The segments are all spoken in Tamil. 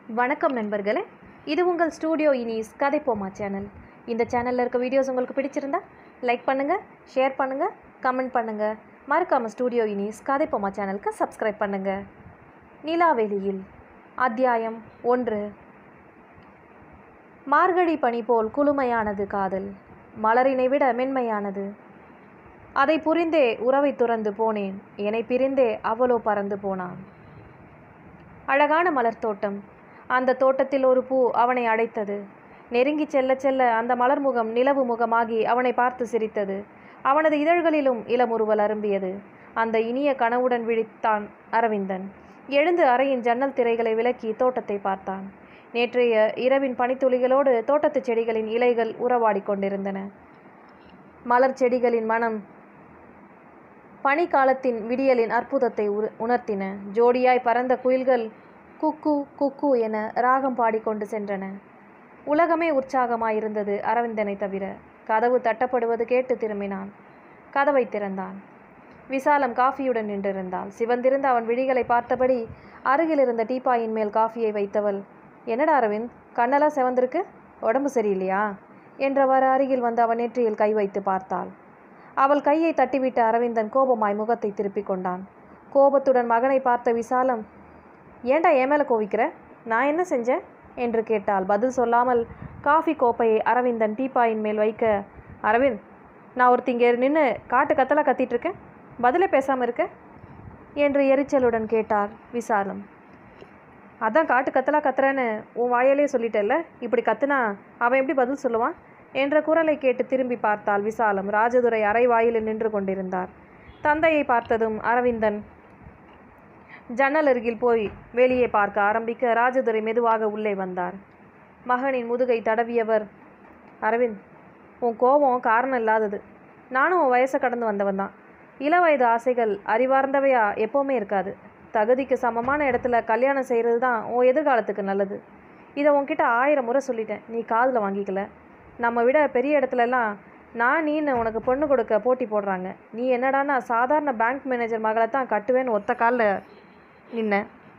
வணக்கம் நண்பர்களே இது உங்கள் ஸ்டூடியோ இனிஸ் கதை போமா சேனல் இந்த சேனலில் இருக்க வீடியோஸ் உங்களுக்கு பிடிச்சிருந்தா லைக் பண்ணுங்கள் ஷேர் பண்ணுங்கள் கமெண்ட் பண்ணுங்கள் மறக்காமல் ஸ்டூடியோ இனிஸ் கதை போமா சேனலுக்கு சப்ஸ்கிரைப் பண்ணுங்கள் நிலாவெளியில் அத்தியாயம் ஒன்று மார்கழி பனி போல் குளுமையானது காதல் மலரினை விட மென்மையானது அதை புரிந்தே உறவை துறந்து போனேன் என்னை பிரிந்தே அவளோ பறந்து போனான் அழகான மலர் தோட்டம் அந்த தோட்டத்தில் ஒரு பூ அவனை அடைத்தது நெருங்கி செல்ல செல்ல அந்த மலர் முகம் நிலவு முகமாகி அவனை பார்த்து சிரித்தது அவனது இதழ்களிலும் இளமுறுவல் அரும்பியது அந்த இனிய கனவுடன் விழித்தான் அரவிந்தன் எழுந்து அறையின் ஜன்னல் திரைகளை விலக்கி தோட்டத்தை பார்த்தான் நேற்றைய இரவின் பனித்துளிகளோடு தோட்டத்துச் செடிகளின் இலைகள் உறவாடிக் கொண்டிருந்தன மலர் செடிகளின் மனம் பனிக்காலத்தின் விடியலின் அற்புதத்தை உரு உணர்த்தின ஜோடியாய் பறந்த குயில்கள் குக்கு குக்கு என ராகம் பாடிக்கொண்டு சென்றன உலகமே உற்சாகமாயிருந்தது அரவிந்தனை தவிர கதவு தட்டப்படுவது கேட்டு திரும்பினான் கதவை திறந்தான் விசாலம் காஃபியுடன் நின்றிருந்தாள் சிவந்திருந்த அவன் விழிகளை பார்த்தபடி அருகில் இருந்த டீப்பாயின் மேல் காஃபியை வைத்தவள் என்னடா அரவிந்த் கண்ணெல்லாம் செவந்திருக்கு உடம்பு சரியில்லையா என்றவாறு அருகில் வந்து அவன் நெற்றியில் கை வைத்து பார்த்தாள் அவள் கையை தட்டிவிட்ட அரவிந்தன் கோபமாய் முகத்தை திருப்பிக் கொண்டான் கோபத்துடன் மகனை பார்த்த விசாலம் ஏன்டா என் மேலே கோவிக்கிற நான் என்ன செஞ்சேன் என்று கேட்டாள் பதில் சொல்லாமல் காஃபி கோப்பையை அரவிந்தன் டீப்பாயின் மேல் வைக்க அரவிந்த் நான் ஒருத்தி இங்கே நின்று காட்டு கத்தலாக கத்திட்டு இருக்கேன் பதிலே பேசாமல் இருக்க என்று எரிச்சலுடன் கேட்டார் விசாலம் அதான் காட்டு கத்தலா கத்துறேன்னு உன் வாயாலே சொல்லிட்டல்ல இப்படி கத்துனா அவன் எப்படி பதில் சொல்லுவான் என்ற குரலை கேட்டு திரும்பி பார்த்தால் விசாலம் ராஜதுரை அறை வாயிலில் நின்று கொண்டிருந்தார் தந்தையை பார்த்ததும் அரவிந்தன் ஜன்னல் அருகில் போய் வெளியே பார்க்க ஆரம்பிக்க ராஜதுரை மெதுவாக உள்ளே வந்தார் மகனின் முதுகை தடவியவர் அரவிந்த் உன் கோபம் காரணம் இல்லாதது நானும் உன் வயசை கடந்து வந்தவன் தான் இளவயது ஆசைகள் அறிவார்ந்தவையா எப்போவுமே இருக்காது தகுதிக்கு சமமான இடத்துல கல்யாணம் செய்கிறது தான் உன் எதிர்காலத்துக்கு நல்லது இதை உன்கிட்ட ஆயிரம் முறை சொல்லிட்டேன் நீ காதில் வாங்கிக்கல நம்ம விட பெரிய இடத்துலலாம் நான் நீன்னு உனக்கு பொண்ணு கொடுக்க போட்டி போடுறாங்க நீ என்னடான்னா சாதாரண பேங்க் மேனேஜர் மகளை தான் கட்டுவேன்னு ஒத்த காலில் நின்ன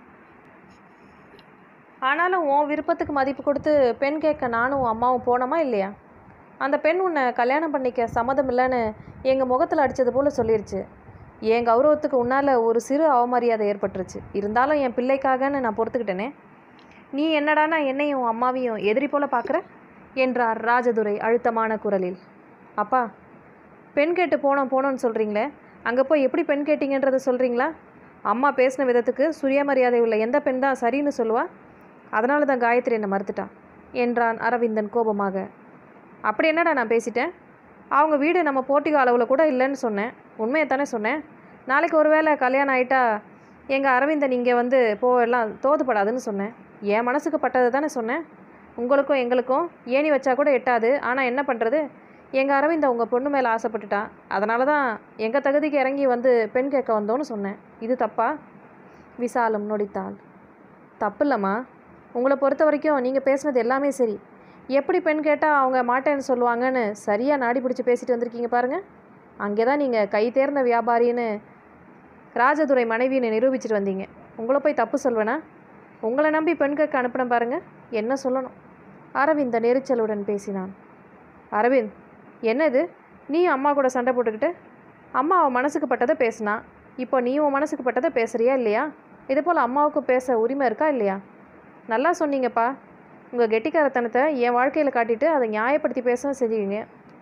ஆனாலும் உன் விருப்பத்துக்கு மதிப்பு கொடுத்து பெண் கேட்க நானும் உன் அம்மாவும் போனோமா இல்லையா அந்த பெண் உன்னை கல்யாணம் பண்ணிக்க சம்மதம் இல்லைன்னு எங்கள் முகத்தில் அடித்தது போல் சொல்லிருச்சு என் கௌரவத்துக்கு உன்னால் ஒரு சிறு அவமரியாதை ஏற்பட்டுருச்சு இருந்தாலும் என் பிள்ளைக்காகன்னு நான் பொறுத்துக்கிட்டேனே நீ என்னடானா என்னையும் உன் அம்மாவையும் எதிரி போல பார்க்குற என்றார் ராஜதுரை அழுத்தமான குரலில் அப்பா பெண் கேட்டு போனோம் போனோன்னு சொல்கிறீங்களே அங்கே போய் எப்படி பெண் கேட்டீங்கன்றதை சொல்கிறீங்களா அம்மா பேசின விதத்துக்கு சுயமரியாதை உள்ள எந்த பெண் தான் சரின்னு சொல்லுவா அதனால தான் காயத்ரி என்னை மறுத்துட்டா என்றான் அரவிந்தன் கோபமாக அப்படி என்னடா நான் பேசிட்டேன் அவங்க வீடு நம்ம போட்டிகோ அளவில் கூட இல்லைன்னு சொன்னேன் உண்மையை தானே சொன்னேன் நாளைக்கு ஒரு வேளை கல்யாணம் ஆகிட்டா எங்கள் அரவிந்தன் இங்கே வந்து போ எல்லாம் தோதுப்படாதுன்னு சொன்னேன் என் மனசுக்கு பட்டது தானே சொன்னேன் உங்களுக்கும் எங்களுக்கும் ஏணி வச்சா கூட எட்டாது ஆனால் என்ன பண்ணுறது எங்கள் அரவிந்த் உங்கள் பொண்ணு மேலே ஆசைப்பட்டுட்டான் அதனால தான் எங்கள் தகுதிக்கு இறங்கி வந்து பெண் கேட்க வந்தோன்னு சொன்னேன் இது தப்பா விசாலம் நொடித்தாள் தப்பு இல்லைம்மா உங்களை பொறுத்த வரைக்கும் நீங்கள் பேசுனது எல்லாமே சரி எப்படி பெண் கேட்டால் அவங்க மாட்டேன்னு சொல்லுவாங்கன்னு சரியாக நாடி பிடிச்சி பேசிட்டு வந்திருக்கீங்க பாருங்கள் அங்கே தான் நீங்கள் கை தேர்ந்த வியாபாரின்னு ராஜதுரை மனைவியை நிரூபிச்சிட்டு வந்தீங்க உங்களை போய் தப்பு சொல்வேனா உங்களை நம்பி பெண் கேட்க அனுப்பின பாருங்க என்ன சொல்லணும் அரவிந்த நெரிச்சலுடன் பேசினான் அரவிந்த் என்னது நீ அம்மா கூட சண்டை போட்டுக்கிட்டு அம்மா அவன் மனசுக்கு பட்டதை பேசினா இப்போ நீ உன் மனசுக்கு பட்டதை பேசுறியா இல்லையா இது போல் அம்மாவுக்கு பேச உரிமை இருக்கா இல்லையா நல்லா சொன்னீங்கப்பா உங்கள் கெட்டிக்காரத்தனத்தை என் வாழ்க்கையில் காட்டிட்டு அதை நியாயப்படுத்தி பேச செஞ்சீங்க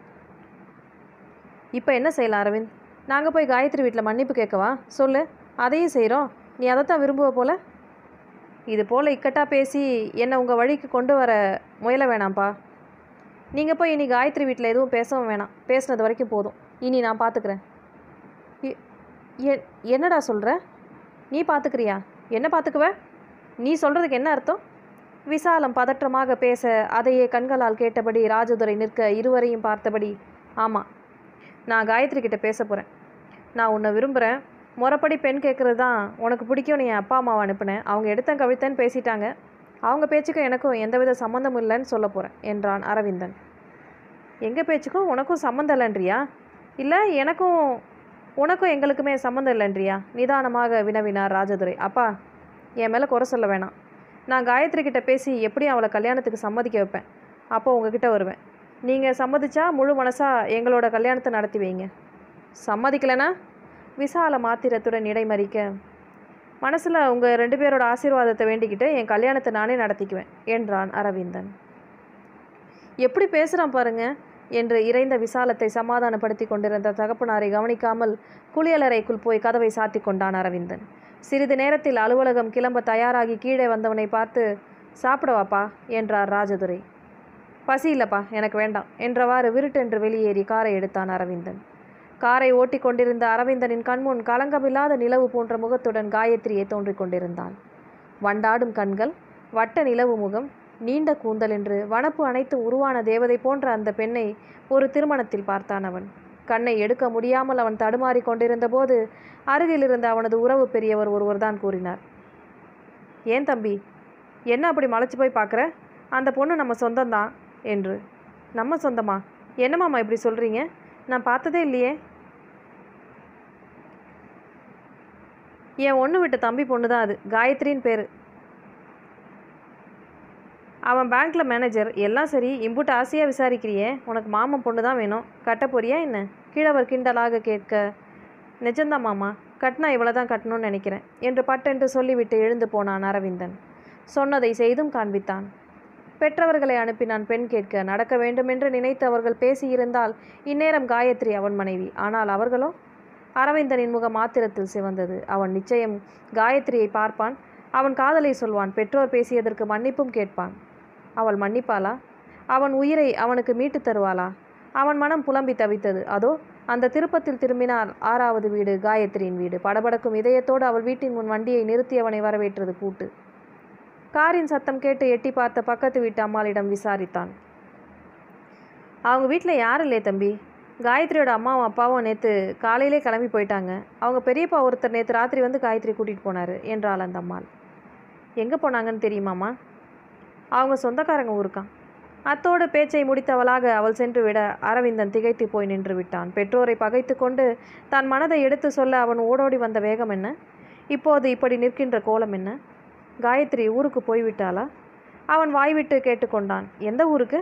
இப்போ என்ன செய்யலாம் அரவிந்த் நாங்கள் போய் காயத்ரி வீட்டில் மன்னிப்பு கேட்கவா சொல்லு அதையும் செய்கிறோம் நீ அதைத்தான் விரும்புவ போல இது போல் இக்கட்டாக பேசி என்னை உங்கள் வழிக்கு கொண்டு வர முயல வேணாம்ப்பா நீங்கள் போய் இனி காயத்ரி வீட்டில் எதுவும் பேசவும் வேணாம் பேசுனது வரைக்கும் போதும் இனி நான் பார்த்துக்கிறேன் எ- எ- என்னடா சொல்கிற நீ பார்த்துக்கிறியா என்ன பார்த்துக்குவ நீ சொல்கிறதுக்கு என்ன அர்த்தம் விசாலம் பதற்றமாக பேச அதையே கண்களால் கேட்டபடி ராஜதுரை நிற்க இருவரையும் பார்த்தபடி ஆமாம் நான் காயத்ரி கிட்ட பேச போகிறேன் நான் உன்னை விரும்புகிறேன் முறைப்படி பெண் கேட்குறது தான் உனக்கு பிடிக்கும்னு என் அப்பா அம்மாவை அனுப்புனேன் அவங்க எடுத்தேன் கவிழ்த்தேன்னு பேசிட்டாங்க அவங்க பேச்சுக்கும் எனக்கும் எந்தவித சம்மந்தமும் இல்லைன்னு சொல்ல போகிறேன் என்றான் அரவிந்தன் எங்கள் பேச்சுக்கும் உனக்கும் சம்மந்தம் இல்லைன்றியா இல்லை எனக்கும் உனக்கும் எங்களுக்குமே சம்மந்தம் இல்லைன்றியா நிதானமாக வினவினார் ராஜதுரை அப்பா என் மேலே குறை சொல்ல வேணாம் நான் காயத்ரி கிட்ட பேசி எப்படி அவளை கல்யாணத்துக்கு சம்மதிக்க வைப்பேன் அப்போ உங்ககிட்ட வருவேன் நீங்கள் சம்மதிச்சா முழு மனசாக எங்களோட கல்யாணத்தை நடத்தி வைங்க சம்மதிக்கலைன்னா விசால மாத்திரத்துடன் இடைமறிக்க மனசில் உங்கள் ரெண்டு பேரோட ஆசீர்வாதத்தை வேண்டிக்கிட்டு என் கல்யாணத்தை நானே நடத்திக்குவேன் என்றான் அரவிந்தன் எப்படி பேசுகிறான் பாருங்க என்று இறைந்த விசாலத்தை சமாதானப்படுத்தி கொண்டிருந்த தகப்பனாரை கவனிக்காமல் குளியலறைக்குள் போய் கதவை சாத்தி கொண்டான் அரவிந்தன் சிறிது நேரத்தில் அலுவலகம் கிளம்ப தயாராகி கீழே வந்தவனை பார்த்து சாப்பிடவாப்பா என்றார் ராஜதுரை பசி இல்லைப்பா எனக்கு வேண்டாம் என்றவாறு விருட்டென்று வெளியேறி காரை எடுத்தான் அரவிந்தன் காரை ஓட்டிக் கொண்டிருந்த அரவிந்தனின் கண்முன் களங்கமில்லாத நிலவு போன்ற முகத்துடன் காயத்ரியை தோன்றிக் கொண்டிருந்தாள் வண்டாடும் கண்கள் வட்ட நிலவு முகம் நீண்ட கூந்தல் என்று வனப்பு அனைத்து உருவான தேவதை போன்ற அந்த பெண்ணை ஒரு திருமணத்தில் பார்த்தான் அவன் கண்ணை எடுக்க முடியாமல் அவன் தடுமாறி கொண்டிருந்த போது அருகில் இருந்த அவனது உறவு பெரியவர் ஒருவர் தான் கூறினார் ஏன் தம்பி என்ன அப்படி மலைச்சு போய் பார்க்குற அந்த பொண்ணு நம்ம சொந்தம்தான் என்று நம்ம சொந்தமா என்னம்மாம்மா இப்படி சொல்கிறீங்க நான் பார்த்ததே இல்லையே என் ஒன்று விட்ட தம்பி பொண்ணு தான் அது காயத்ரின்னு பேர் அவன் பேங்க்கில் மேனேஜர் எல்லாம் சரி இம்புட்டு ஆசையாக விசாரிக்கிறியே உனக்கு மாமன் பொண்ணு தான் வேணும் கட்ட போறியா என்ன கீழவர் கிண்டலாக கேட்க நிஜம்தான் மாமா கட்டினா இவ்வளோ தான் கட்டணும்னு நினைக்கிறேன் என்று பட்டென்று சொல்லிவிட்டு எழுந்து போனான் அரவிந்தன் சொன்னதை செய்தும் காண்பித்தான் பெற்றவர்களை அனுப்பினான் பெண் கேட்க நடக்க வேண்டுமென்று நினைத்து அவர்கள் பேசியிருந்தால் இந்நேரம் காயத்ரி அவன் மனைவி ஆனால் அவர்களோ அரவிந்தனின் முகம் ஆத்திரத்தில் சிவந்தது அவன் நிச்சயம் காயத்ரியை பார்ப்பான் அவன் காதலை சொல்வான் பெற்றோர் பேசியதற்கு மன்னிப்பும் கேட்பான் அவள் மன்னிப்பாளா அவன் உயிரை அவனுக்கு மீட்டுத் தருவாளா அவன் மனம் புலம்பி தவித்தது அதோ அந்த திருப்பத்தில் திரும்பினார் ஆறாவது வீடு காயத்ரியின் வீடு படபடக்கும் இதயத்தோடு அவள் வீட்டின் முன் வண்டியை நிறுத்தி அவனை வரவேற்றது கூட்டு காரின் சத்தம் கேட்டு எட்டி பார்த்த பக்கத்து வீட்டு அம்மாளிடம் விசாரித்தான் அவங்க வீட்டில் யாரும் இல்லையே தம்பி காயத்ரியோட அம்மாவும் அப்பாவும் நேற்று காலையிலே கிளம்பி போயிட்டாங்க அவங்க பெரியப்பா ஒருத்தர் நேற்று ராத்திரி வந்து காயத்ரி கூட்டிகிட்டு போனார் என்றாள் அந்த அம்மாள் எங்கே போனாங்கன்னு தெரியுமாம்மா அவங்க சொந்தக்காரங்க ஊருக்கான் அத்தோடு பேச்சை முடித்தவளாக அவள் சென்று விட அரவிந்தன் திகைத்து போய் நின்று விட்டான் பெற்றோரை பகைத்து கொண்டு தன் மனதை எடுத்து சொல்ல அவன் ஓடோடி வந்த வேகம் என்ன இப்போது இப்படி நிற்கின்ற கோலம் என்ன காயத்ரி ஊருக்கு போய்விட்டாளா அவன் வாய்விட்டு கேட்டுக்கொண்டான் எந்த ஊருக்கு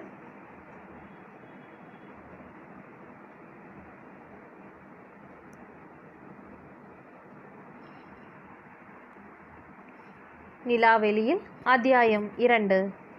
நிலாவெளியில் அத்தியாயம் இரண்டு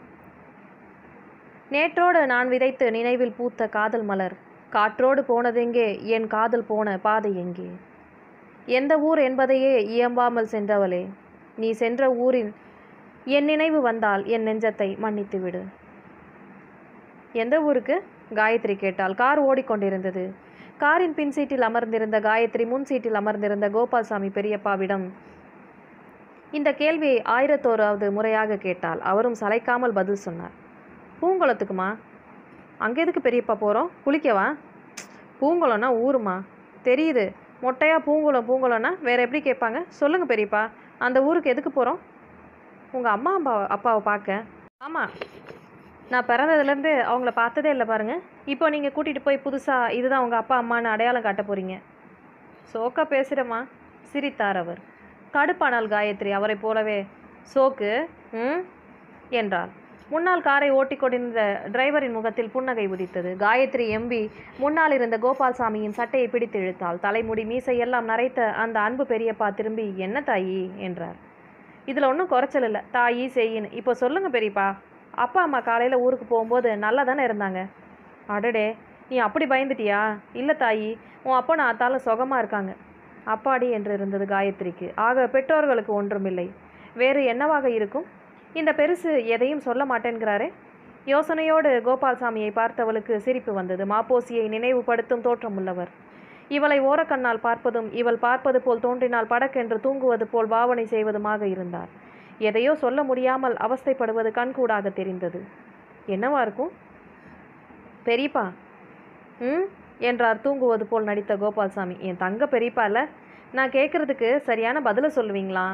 நேற்றோடு நான் விதைத்து நினைவில் பூத்த காதல் மலர் காற்றோடு போனதெங்கே என் காதல் போன பாதை எங்கே எந்த ஊர் என்பதையே இயம்பாமல் சென்றவளே நீ சென்ற ஊரில் என் நினைவு வந்தால் என் நெஞ்சத்தை மன்னித்து விடு எந்த ஊருக்கு காயத்ரி கேட்டாள் கார் ஓடிக்கொண்டிருந்தது காரின் பின் சீட்டில் அமர்ந்திருந்த காயத்ரி முன் சீட்டில் அமர்ந்திருந்த கோபால்சாமி பெரியப்பாவிடம் இந்த கேள்வியை ஆயிரத்தோராவது முறையாக கேட்டால் அவரும் சளைக்காமல் பதில் சொன்னார் பூங்குளத்துக்குமா அங்கே எதுக்கு பெரியப்பா போகிறோம் குளிக்கவா பூங்குளம்னா ஊருமா தெரியுது மொட்டையா பூங்குளம் பூங்குளம்னா வேற எப்படி கேட்பாங்க சொல்லுங்கள் பெரியப்பா அந்த ஊருக்கு எதுக்கு போகிறோம் உங்கள் அம்மா அப்பா அப்பாவை பார்க்க ஆமாம் நான் பிறந்ததுலேருந்து அவங்கள பார்த்ததே இல்லை பாருங்கள் இப்போ நீங்கள் கூட்டிகிட்டு போய் புதுசாக இதுதான் உங்கள் அப்பா அம்மான்னு அடையாளம் காட்ட போகிறீங்க சோக்கா பேசுகிறேம்மா சிரித்தார் அவர் கடுப்பானாள் காயத்ரி அவரைப் போலவே சோக்கு ம் என்றார் முன்னால் காரை ஓட்டிக் கொண்டிருந்த டிரைவரின் முகத்தில் புன்னகை உதித்தது காயத்ரி எம்பி முன்னால் இருந்த கோபால்சாமியின் சட்டையை பிடித்து இழுத்தாள் தலைமுடி மீசையெல்லாம் நரைத்த அந்த அன்பு பெரியப்பா திரும்பி என்ன தாயி என்றார் இதில் ஒன்றும் குறைச்சல் இல்லை தாயி செய்யின்னு இப்போ சொல்லுங்க பெரியப்பா அப்பா அம்மா காலையில் ஊருக்கு போகும்போது நல்லா தானே இருந்தாங்க அடடே நீ அப்படி பயந்துட்டியா இல்லை தாயி உன் அப்பா நான் அத்தால சுகமாக இருக்காங்க அப்பாடி என்று இருந்தது காயத்ரிக்கு ஆக பெற்றோர்களுக்கு ஒன்றுமில்லை வேறு என்னவாக இருக்கும் இந்த பெருசு எதையும் சொல்ல மாட்டேன்கிறாரே யோசனையோடு கோபால்சாமியை பார்த்தவளுக்கு சிரிப்பு வந்தது மாப்போசியை நினைவுபடுத்தும் தோற்றமுள்ளவர் இவளை ஓரக்கண்ணால் பார்ப்பதும் இவள் பார்ப்பது போல் தோன்றினால் படக்கென்று தூங்குவது போல் பாவனை செய்வதுமாக இருந்தார் எதையோ சொல்ல முடியாமல் அவஸ்தைப்படுவது கண்கூடாக தெரிந்தது என்னவா இருக்கும் பெரியப்பா ம் என்றார் தூங்குவது போல் நடித்த கோபால்சாமி என் தங்க பெரியப்பா இல்லை நான் கேட்குறதுக்கு சரியான பதிலை சொல்லுவீங்களா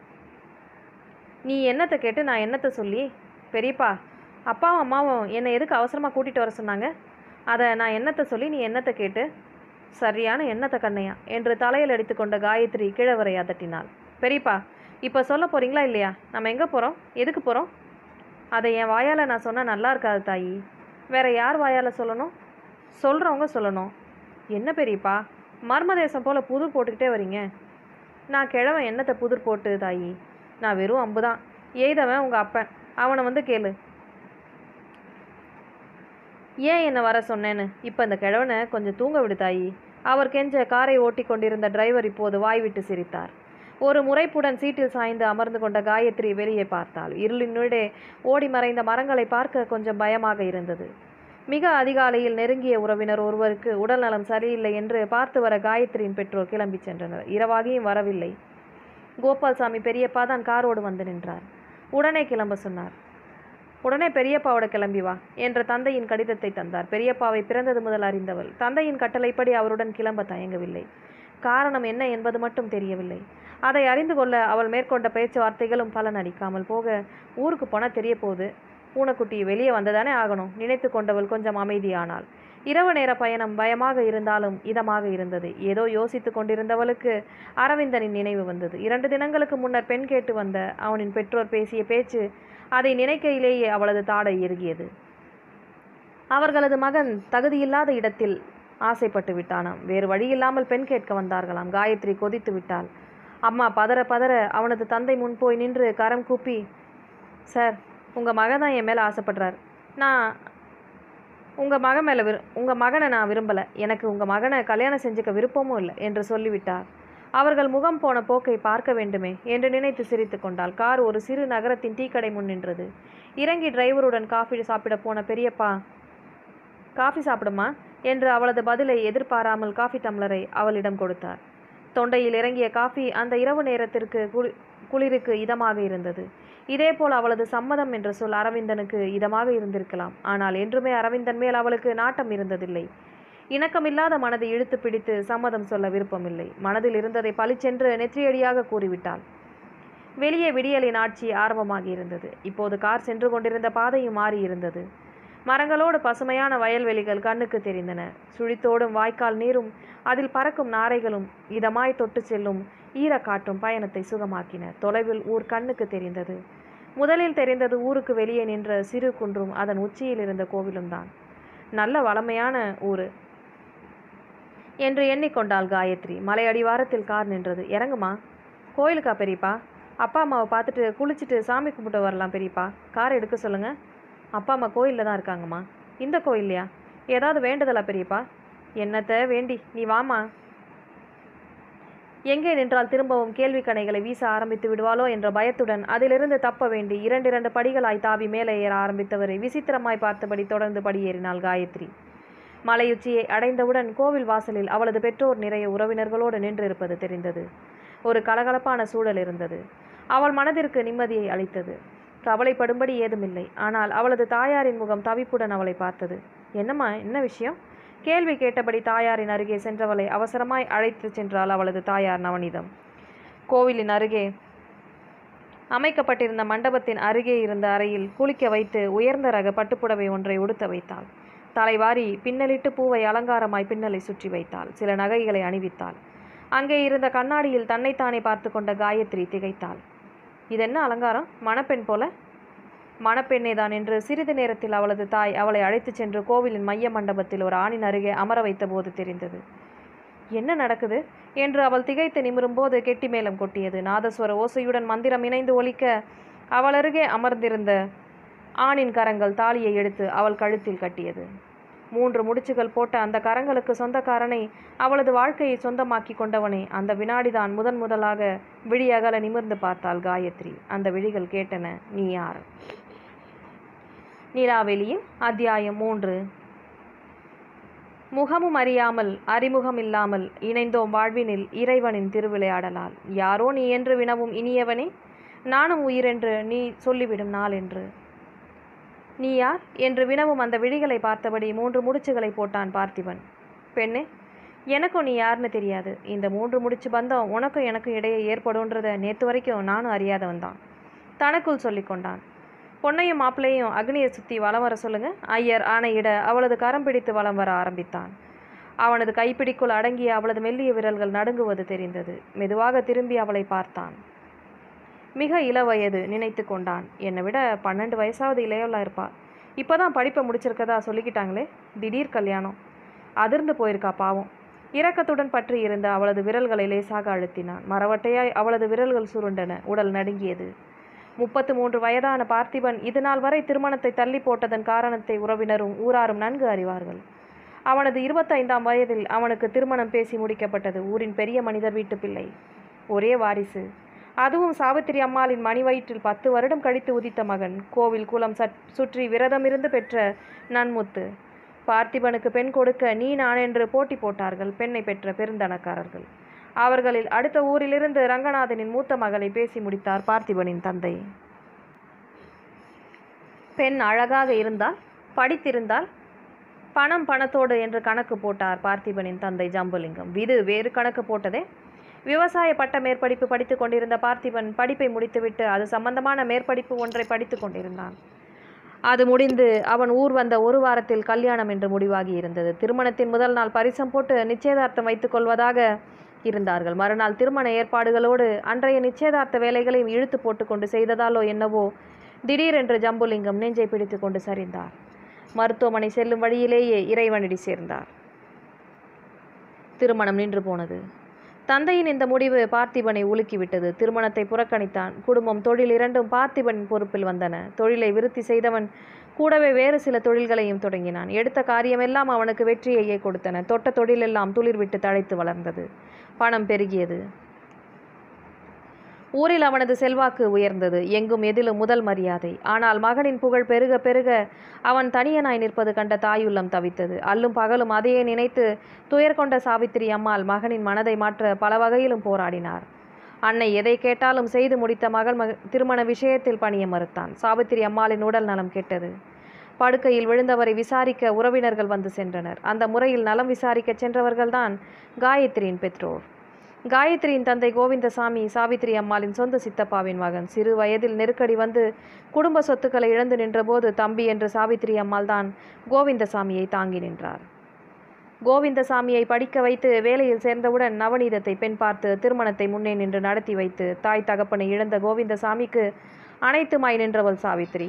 நீ என்னத்தை கேட்டு நான் என்னத்தை சொல்லி பெரியப்பா அப்பாவும் அம்மாவும் என்னை எதுக்கு அவசரமாக கூட்டிகிட்டு வர சொன்னாங்க அதை நான் என்னத்தை சொல்லி நீ என்னத்தை கேட்டு சரியான எண்ணத்தை கண்ணையா என்று தலையில் அடித்து கொண்ட காயத்ரி கிழவரை அதட்டினாள் பெரியப்பா இப்போ சொல்ல போகிறீங்களா இல்லையா நம்ம எங்கே போகிறோம் எதுக்கு போகிறோம் அதை என் வாயால் நான் சொன்னால் நல்லா இருக்காது தாயி வேற யார் வாயால் சொல்லணும் சொல்கிறவங்க சொல்லணும் என்ன பெரியப்பா மர்மதேசம் போல் புதிர் போட்டுக்கிட்டே வரீங்க நான் கிழவன் என்னத்தை புதிர் போட்டு தாயி நான் வெறும் அம்பு தான் எய்தவன் உங்கள் அப்பன் அவனை வந்து கேளு ஏன் என்னை வர சொன்னேன்னு இப்போ இந்த கிழவனை கொஞ்சம் தூங்க விடு தாயி அவர் கெஞ்ச காரை ஓட்டி கொண்டிருந்த டிரைவர் இப்போது வாய்விட்டு சிரித்தார் ஒரு முறைப்புடன் சீட்டில் சாய்ந்து அமர்ந்து கொண்ட காயத்ரி வெளியே பார்த்தாள் இருளினுடே ஓடி மறைந்த மரங்களை பார்க்க கொஞ்சம் பயமாக இருந்தது மிக அதிகாலையில் நெருங்கிய உறவினர் ஒருவருக்கு உடல்நலம் சரியில்லை என்று பார்த்து வர காயத்ரியின் பெற்றோர் கிளம்பி சென்றனர் இரவாகியும் வரவில்லை கோபால்சாமி பெரியப்பா தான் காரோடு வந்து நின்றார் உடனே கிளம்ப சொன்னார் உடனே பெரியப்பாவோட கிளம்பி வா என்ற தந்தையின் கடிதத்தை தந்தார் பெரியப்பாவை பிறந்தது முதல் அறிந்தவள் தந்தையின் கட்டளைப்படி அவருடன் கிளம்ப தயங்கவில்லை காரணம் என்ன என்பது மட்டும் தெரியவில்லை அதை அறிந்து கொள்ள அவள் மேற்கொண்ட பேச்சுவார்த்தைகளும் பலன் அளிக்காமல் போக ஊருக்கு போனால் தெரிய போகுது பூனைக்குட்டி வெளியே வந்ததானே ஆகணும் நினைத்து கொண்டவள் கொஞ்சம் அமைதியானாள் இரவு நேர பயணம் பயமாக இருந்தாலும் இதமாக இருந்தது ஏதோ யோசித்து கொண்டிருந்தவளுக்கு அரவிந்தனின் நினைவு வந்தது இரண்டு தினங்களுக்கு முன்னர் பெண் கேட்டு வந்த அவனின் பெற்றோர் பேசிய பேச்சு அதை நினைக்கையிலேயே அவளது தாடை இறுகியது அவர்களது மகன் தகுதியில்லாத இடத்தில் ஆசைப்பட்டு விட்டானாம் வேறு வழியில்லாமல் பெண் கேட்க வந்தார்களாம் காயத்ரி கொதித்து விட்டாள் அம்மா பதற பதற அவனது தந்தை முன் போய் நின்று கரம் கூப்பி சார் உங்கள் மகன் தான் என் மேலே ஆசைப்படுறார் நான் உங்கள் மகன் மேலே விரு உங்கள் மகனை நான் விரும்பலை எனக்கு உங்கள் மகனை கல்யாணம் செஞ்சுக்க விருப்பமும் இல்லை என்று சொல்லிவிட்டார் அவர்கள் முகம் போன போக்கை பார்க்க வேண்டுமே என்று நினைத்து சிரித்து கொண்டாள் கார் ஒரு சிறு நகரத்தின் டீக்கடை முன் நின்றது இறங்கி டிரைவருடன் காஃபி சாப்பிட போன பெரியப்பா காஃபி சாப்பிடுமா என்று அவளது பதிலை எதிர்பாராமல் காஃபி டம்ளரை அவளிடம் கொடுத்தார் தொண்டையில் இறங்கிய காஃபி அந்த இரவு நேரத்திற்கு குளி குளிருக்கு இதமாக இருந்தது இதேபோல் அவளது சம்மதம் என்ற சொல் அரவிந்தனுக்கு இதமாக இருந்திருக்கலாம் ஆனால் என்றுமே அரவிந்தன் மேல் அவளுக்கு நாட்டம் இருந்ததில்லை இணக்கமில்லாத மனதை இழுத்து பிடித்து சம்மதம் சொல்ல விருப்பமில்லை மனதில் இருந்ததை பளிச்சென்று நெற்றியடியாக கூறிவிட்டாள் வெளியே விடியலின் ஆட்சி ஆரம்பமாகி இருந்தது இப்போது கார் சென்று கொண்டிருந்த பாதையும் மாறி இருந்தது மரங்களோடு பசுமையான வயல்வெளிகள் கண்ணுக்கு தெரிந்தன சுழித்தோடும் வாய்க்கால் நீரும் அதில் பறக்கும் நாரைகளும் இதமாய் தொட்டு செல்லும் ஈரக்காற்றும் பயணத்தை சுகமாக்கின தொலைவில் ஊர் கண்ணுக்கு தெரிந்தது முதலில் தெரிந்தது ஊருக்கு வெளியே நின்ற சிறு குன்றும் அதன் உச்சியில் இருந்த கோவிலும் தான் நல்ல வளமையான ஊரு என்று எண்ணிக்கொண்டாள் காயத்ரி மலை அடிவாரத்தில் கார் நின்றது இறங்குமா கோயிலுக்கா பெரியப்பா அப்பா அம்மாவை பார்த்துட்டு குளிச்சுட்டு சாமி கும்பிட்டு வரலாம் பெரியப்பா கார் எடுக்க சொல்லுங்க அப்பா அம்மா கோயிலில் தான் இருக்காங்கம்மா இந்த கோயில்லையா ஏதாவது வேண்டுதலா பெரியப்பா என்னத்த வேண்டி நீ வாமா எங்கே நின்றால் திரும்பவும் கேள்வி கணைகளை வீச ஆரம்பித்து விடுவாளோ என்ற பயத்துடன் அதிலிருந்து தப்ப வேண்டி இரண்டிரண்டு படிகளாய் தாவி மேலே ஏற ஆரம்பித்தவரை விசித்திரமாய் பார்த்தபடி தொடர்ந்து படியேறினாள் காயத்ரி மலையுச்சியை அடைந்தவுடன் கோவில் வாசலில் அவளது பெற்றோர் நிறைய உறவினர்களோடு நின்றிருப்பது தெரிந்தது ஒரு கலகலப்பான சூழல் இருந்தது அவள் மனதிற்கு நிம்மதியை அளித்தது கவலைப்படும்படி ஏதுமில்லை ஆனால் அவளது தாயாரின் முகம் தவிப்புடன் அவளை பார்த்தது என்னம்மா என்ன விஷயம் கேள்வி கேட்டபடி தாயாரின் அருகே சென்றவளை அவசரமாய் அழைத்து சென்றாள் அவளது தாயார் நவனிதம் கோவிலின் அருகே அமைக்கப்பட்டிருந்த மண்டபத்தின் அருகே இருந்த அறையில் குளிக்க வைத்து உயர்ந்த ரக பட்டுப்புடவை ஒன்றை உடுத்த வைத்தாள் தலைவாரி பின்னலிட்டு பூவை அலங்காரமாய் பின்னலை சுற்றி வைத்தாள் சில நகைகளை அணிவித்தாள் அங்கே இருந்த கண்ணாடியில் தன்னைத்தானே பார்த்து கொண்ட காயத்ரி திகைத்தாள் இதென்ன அலங்காரம் மணப்பெண் போல மணப்பெண்ணே தான் என்று சிறிது நேரத்தில் அவளது தாய் அவளை அழைத்துச் சென்று கோவிலின் மைய மண்டபத்தில் ஒரு ஆணின் அருகே அமர வைத்தபோது தெரிந்தது என்ன நடக்குது என்று அவள் திகைத்து நிமிரும்போது கெட்டி மேளம் கொட்டியது நாதஸ்வர ஓசையுடன் மந்திரம் இணைந்து ஒலிக்க அவள் அருகே அமர்ந்திருந்த ஆணின் கரங்கள் தாலியை எடுத்து அவள் கழுத்தில் கட்டியது மூன்று முடிச்சுகள் போட்ட அந்த கரங்களுக்கு சொந்தக்காரனை அவளது வாழ்க்கையை சொந்தமாக்கி கொண்டவனை அந்த வினாடிதான் முதன் முதலாக விழியகல நிமிர்ந்து பார்த்தாள் காயத்ரி அந்த விழிகள் கேட்டன நீ யார் நிலாவெளியின் அத்தியாயம் மூன்று முகமும் அறியாமல் அறிமுகம் இல்லாமல் இணைந்தோம் வாழ்வினில் இறைவனின் திருவிளையாடலால் யாரோ நீ என்று வினவும் இனியவனே நானும் உயிரென்று நீ சொல்லிவிடும் நாள் என்று நீ யார் என்று வினவும் அந்த விழிகளை பார்த்தபடி மூன்று முடிச்சுகளை போட்டான் பார்த்திபன் பெண்ணே எனக்கும் நீ யாருன்னு தெரியாது இந்த மூன்று முடிச்சு பந்தம் உனக்கும் எனக்கும் இடையே ஏற்படும்ன்றத நேற்று வரைக்கும் நானும் அறியாதவன் தான் தனக்குள் சொல்லி கொண்டான் பொன்னையும் மாப்பிள்ளையும் அக்னியை சுற்றி வலம் வர சொல்லுங்க ஐயர் ஆணையிட அவளது கரம் பிடித்து வலம் வர ஆரம்பித்தான் அவனது கைப்பிடிக்குள் அடங்கிய அவளது மெல்லிய விரல்கள் நடுங்குவது தெரிந்தது மெதுவாக திரும்பி அவளை பார்த்தான் மிக இளவயது நினைத்து கொண்டான் என்னை விட பன்னெண்டு வயசாவது இளையவளா இருப்பா இப்போ தான் படிப்பை முடிச்சிருக்கதா சொல்லிக்கிட்டாங்களே திடீர் கல்யாணம் அதிர்ந்து போயிருக்கா பாவம் இரக்கத்துடன் பற்றி இருந்த அவளது விரல்களை லேசாக அழுத்தினான் மரவட்டையாய் அவளது விரல்கள் சுருண்டன உடல் நடுங்கியது முப்பத்து மூன்று வயதான பார்த்திபன் இதுநாள் வரை திருமணத்தை தள்ளி போட்டதன் காரணத்தை உறவினரும் ஊராரும் நன்கு அறிவார்கள் அவனது இருபத்தைந்தாம் வயதில் அவனுக்கு திருமணம் பேசி முடிக்கப்பட்டது ஊரின் பெரிய மனிதர் வீட்டு பிள்ளை ஒரே வாரிசு அதுவும் சாவித்திரி அம்மாளின் மணி வயிற்றில் பத்து வருடம் கழித்து உதித்த மகன் கோவில் குலம் சற் சுற்றி விரதமிருந்து பெற்ற நன்முத்து பார்த்திபனுக்கு பெண் கொடுக்க நீ நான் என்று போட்டி போட்டார்கள் பெண்ணை பெற்ற பெருந்தனக்காரர்கள் அவர்களில் அடுத்த ஊரிலிருந்து ரங்கநாதனின் மூத்த மகளை பேசி முடித்தார் பார்த்திபனின் தந்தை பெண் அழகாக இருந்தால் படித்திருந்தால் பணம் பணத்தோடு என்று கணக்கு போட்டார் பார்த்திபனின் தந்தை ஜம்புலிங்கம் விது வேறு கணக்கு போட்டதே விவசாய பட்ட மேற்படிப்பு படித்து கொண்டிருந்த பார்த்திபன் படிப்பை முடித்துவிட்டு அது சம்பந்தமான மேற்படிப்பு ஒன்றை படித்து கொண்டிருந்தான் அது முடிந்து அவன் ஊர் வந்த ஒரு வாரத்தில் கல்யாணம் என்று முடிவாகி இருந்தது திருமணத்தின் முதல் நாள் பரிசம் போட்டு நிச்சயதார்த்தம் வைத்துக் கொள்வதாக இருந்தார்கள் மறுநாள் திருமண ஏற்பாடுகளோடு அன்றைய நிச்சயதார்த்த வேலைகளையும் இழுத்து போட்டுக்கொண்டு செய்ததாலோ என்னவோ திடீரென்று ஜம்புலிங்கம் நெஞ்சை பிடித்து கொண்டு சரிந்தார் மருத்துவமனை செல்லும் வழியிலேயே இறைவனடி சேர்ந்தார் திருமணம் நின்று போனது தந்தையின் இந்த முடிவு பார்த்திபனை உலுக்கிவிட்டது திருமணத்தை புறக்கணித்தான் குடும்பம் தொழில் இரண்டும் பார்த்திபனின் பொறுப்பில் வந்தன தொழிலை விருத்தி செய்தவன் கூடவே வேறு சில தொழில்களையும் தொடங்கினான் எடுத்த காரியமெல்லாம் அவனுக்கு வெற்றியையே கொடுத்தன தொட்ட தொழிலெல்லாம் துளிர்விட்டு தழைத்து வளர்ந்தது பணம் பெருகியது ஊரில் அவனது செல்வாக்கு உயர்ந்தது எங்கும் எதிலும் முதல் மரியாதை ஆனால் மகனின் புகழ் பெருக பெருக அவன் தனியனாய் நிற்பது கண்ட தாயுள்ளம் தவித்தது அல்லும் பகலும் அதையே நினைத்து துயர் கொண்ட சாவித்திரி அம்மாள் மகனின் மனதை மாற்ற பல வகையிலும் போராடினார் அன்னை எதை கேட்டாலும் செய்து முடித்த மகள் மக திருமண விஷயத்தில் பணிய மறுத்தான் சாவித்திரி அம்மாளின் உடல் நலம் கெட்டது படுக்கையில் விழுந்தவரை விசாரிக்க உறவினர்கள் வந்து சென்றனர் அந்த முறையில் நலம் விசாரிக்க சென்றவர்கள்தான் காயத்ரியின் பெற்றோர் காயத்ரியின் தந்தை கோவிந்தசாமி சாவித்திரி அம்மாளின் சொந்த சித்தப்பாவின் மகன் சிறு வயதில் நெருக்கடி வந்து குடும்ப சொத்துக்களை இழந்து நின்றபோது தம்பி என்று சாவித்திரி அம்மாள் தான் கோவிந்தசாமியை தாங்கி நின்றார் கோவிந்தசாமியை படிக்க வைத்து வேலையில் சேர்ந்தவுடன் நவநீதத்தை பெண் பார்த்து திருமணத்தை முன்னே நின்று நடத்தி வைத்து தாய் தகப்பனை இழந்த கோவிந்தசாமிக்கு அனைத்துமாய் நின்றவள் சாவித்திரி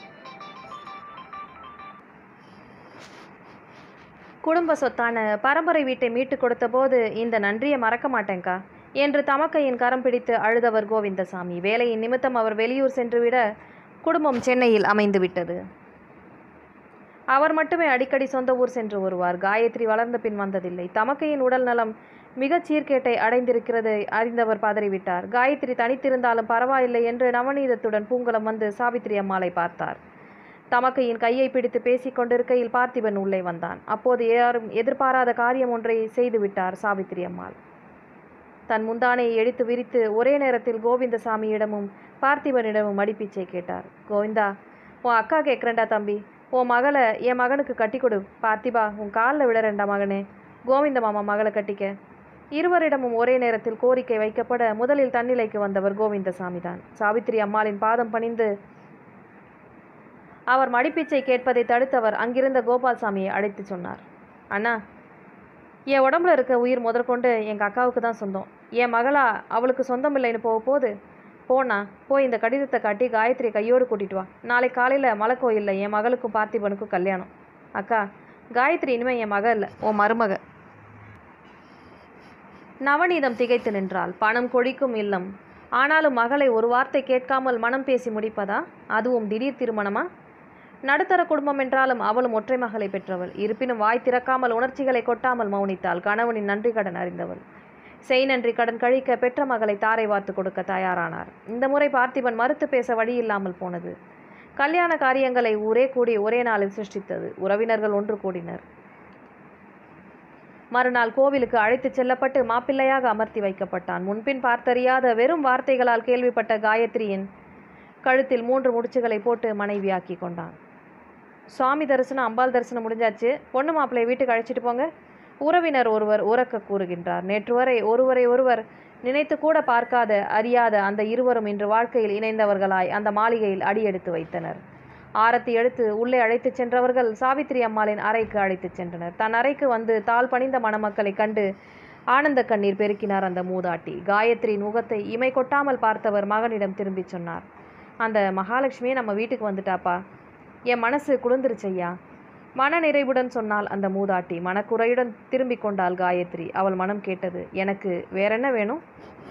குடும்ப சொத்தான பரம்பரை வீட்டை மீட்டு கொடுத்தபோது இந்த நன்றியை மறக்க மாட்டேங்க்கா என்று தமக்கையின் கரம் பிடித்து அழுதவர் கோவிந்தசாமி வேலையின் நிமித்தம் அவர் வெளியூர் சென்றுவிட குடும்பம் சென்னையில் அமைந்து விட்டது அவர் மட்டுமே அடிக்கடி சொந்த ஊர் சென்று வருவார் காயத்ரி வளர்ந்த பின் வந்ததில்லை தமக்கையின் உடல் நலம் மிகச் சீர்கேட்டை அடைந்திருக்கிறது அறிந்தவர் பதறிவிட்டார் காயத்ரி தனித்திருந்தாலும் பரவாயில்லை என்று நவநீதத்துடன் பூங்குளம் வந்து சாவித்திரி அம்மாளை பார்த்தார் தமக்கையின் கையை பிடித்து பேசிக் கொண்டிருக்கையில் பார்த்திபன் உள்ளே வந்தான் அப்போது யாரும் எதிர்பாராத காரியம் ஒன்றை செய்துவிட்டார் சாவித்திரி அம்மாள் தன் முந்தானையை எடுத்து விரித்து ஒரே நேரத்தில் கோவிந்தசாமியிடமும் பார்த்திபனிடமும் மடிப்பிச்சை கேட்டார் கோவிந்தா உன் அக்கா கேட்குறேன்டா தம்பி உன் மகளை என் மகனுக்கு கட்டி கொடு பார்த்திபா உன் காலில் விழறேன்டா மகனே கோவிந்த மாமா மகளை கட்டிக்க இருவரிடமும் ஒரே நேரத்தில் கோரிக்கை வைக்கப்பட முதலில் தன்னிலைக்கு வந்தவர் கோவிந்தசாமி தான் சாவித்திரி அம்மாளின் பாதம் பணிந்து அவர் மடிப்பிச்சை கேட்பதை தடுத்தவர் அங்கிருந்த கோபால்சாமியை அழைத்து சொன்னார் அண்ணா என் உடம்புல இருக்க உயிர் முதற்கொண்டு எங்கள் அக்காவுக்கு தான் சொந்தம் என் மகளா அவளுக்கு சொந்தம் இல்லைன்னு போக போகுது போண்ணா போய் இந்த கடிதத்தை காட்டி காயத்ரி கையோடு கூட்டிட்டு வா நாளை காலையில் மலை கோயிலில் என் மகளுக்கும் பார்த்திபனுக்கும் கல்யாணம் அக்கா காயத்ரி இனிமே என் மக இல்லை உன் மருமக நவநீதம் திகைத்து நின்றாள் பணம் கொழிக்கும் இல்லம் ஆனாலும் மகளை ஒரு வார்த்தை கேட்காமல் மனம் பேசி முடிப்பதா அதுவும் திடீர் திருமணமா நடுத்தர குடும்பம் என்றாலும் அவளும் ஒற்றை மகளை பெற்றவள் இருப்பினும் வாய் திறக்காமல் உணர்ச்சிகளை கொட்டாமல் மௌனித்தாள் கணவனின் நன்றி கடன் அறிந்தவள் செய் நன்றி கடன் கழிக்க பெற்ற மகளை தாரை வார்த்து கொடுக்க தயாரானார் இந்த முறை பார்த்திபன் மறுத்து பேச வழி இல்லாமல் போனது கல்யாண காரியங்களை ஊரே கூடி ஒரே நாளில் சிருஷ்டித்தது உறவினர்கள் ஒன்று கூடினர் மறுநாள் கோவிலுக்கு அழைத்துச் செல்லப்பட்டு மாப்பிள்ளையாக அமர்த்தி வைக்கப்பட்டான் முன்பின் பார்த்தறியாத வெறும் வார்த்தைகளால் கேள்விப்பட்ட காயத்ரியின் கழுத்தில் மூன்று முடிச்சுகளை போட்டு மனைவியாக்கி கொண்டான் சுவாமி தரிசனம் அம்பாள் தரிசனம் முடிஞ்சாச்சு பொண்ணு மாப்பிள்ளையை வீட்டுக்கு அழைச்சிட்டு போங்க உறவினர் ஒருவர் உறக்க கூறுகின்றார் நேற்று வரை ஒருவரை ஒருவர் நினைத்து கூட பார்க்காத அறியாத அந்த இருவரும் இன்று வாழ்க்கையில் இணைந்தவர்களாய் அந்த மாளிகையில் அடியெடுத்து வைத்தனர் ஆரத்தி எடுத்து உள்ளே அழைத்துச் சென்றவர்கள் சாவித்திரி அம்மாளின் அறைக்கு அழைத்துச் சென்றனர் தன் அறைக்கு வந்து தாழ் பணிந்த மணமக்களை கண்டு ஆனந்த கண்ணீர் பெருக்கினார் அந்த மூதாட்டி காயத்ரியின் முகத்தை இமை கொட்டாமல் பார்த்தவர் மகனிடம் திரும்பிச் சொன்னார் அந்த மகாலட்சுமியே நம்ம வீட்டுக்கு வந்துட்டாப்பா என் மனசு குளிர்ந்துருச்சையா மன நிறைவுடன் சொன்னால் அந்த மூதாட்டி மனக்குறையுடன் திரும்பிக் கொண்டாள் காயத்ரி அவள் மனம் கேட்டது எனக்கு வேறென்ன வேணும்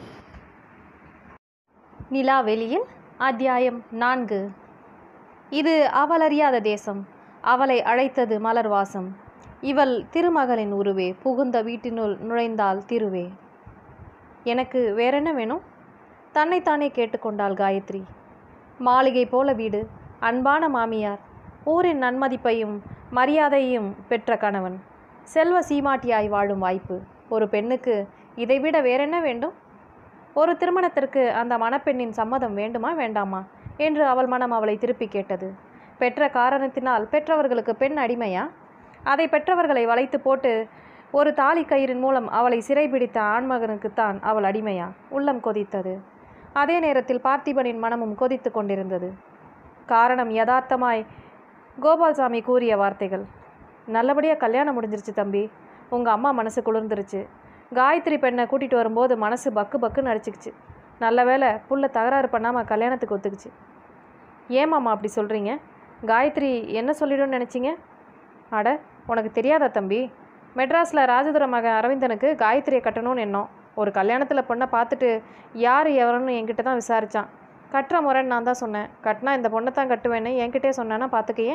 நிலா வெளியில் அத்தியாயம் நான்கு இது அவள் அறியாத தேசம் அவளை அழைத்தது மலர் வாசம் இவள் திருமகளின் உருவே புகுந்த வீட்டினுள் நுழைந்தாள் திருவே எனக்கு வேறென்ன வேணும் தன்னைத்தானே கேட்டுக்கொண்டாள் காயத்ரி மாளிகை போல வீடு அன்பான மாமியார் ஊரின் நன்மதிப்பையும் மரியாதையும் பெற்ற கணவன் செல்வ சீமாட்டியாய் வாழும் வாய்ப்பு ஒரு பெண்ணுக்கு இதைவிட வேறென்ன வேண்டும் ஒரு திருமணத்திற்கு அந்த மணப்பெண்ணின் சம்மதம் வேண்டுமா வேண்டாமா என்று அவள் மனம் அவளை திருப்பி கேட்டது பெற்ற காரணத்தினால் பெற்றவர்களுக்கு பெண் அடிமையா அதை பெற்றவர்களை வளைத்து போட்டு ஒரு தாலி கயிறின் மூலம் அவளை சிறைபிடித்த ஆண்மகனுக்குத்தான் அவள் அடிமையா உள்ளம் கொதித்தது அதே நேரத்தில் பார்த்திபனின் மனமும் கொதித்து கொண்டிருந்தது காரணம் யதார்த்தமாய் கோபால்சாமி கூறிய வார்த்தைகள் நல்லபடியாக கல்யாணம் முடிஞ்சிருச்சு தம்பி உங்கள் அம்மா மனசு குளிர்ந்துருச்சு காயத்ரி பெண்ணை கூட்டிகிட்டு வரும்போது மனசு பக்கு பக்குன்னு அடிச்சுக்கிச்சு நல்ல வேளை புள்ள தகராறு பண்ணாமல் கல்யாணத்துக்கு ஒத்துக்குச்சு ஏமாம்மா அப்படி சொல்கிறீங்க காயத்ரி என்ன சொல்லிடும்னு நினச்சிங்க அட உனக்கு தெரியாதா தம்பி மெட்ராஸில் ராஜதுர மகன் அரவிந்தனுக்கு காயத்ரியை கட்டணும்னு எண்ணம் ஒரு கல்யாணத்தில் பொண்ணை பார்த்துட்டு யார் எவருன்னு என்கிட்ட தான் விசாரித்தான் கட்டுற முறைன்னு நான் தான் சொன்னேன் கட்டினா இந்த பொண்ணை தான் கட்டுவேன்னு என்கிட்டே சொன்னேன்னா பார்த்துக்கையே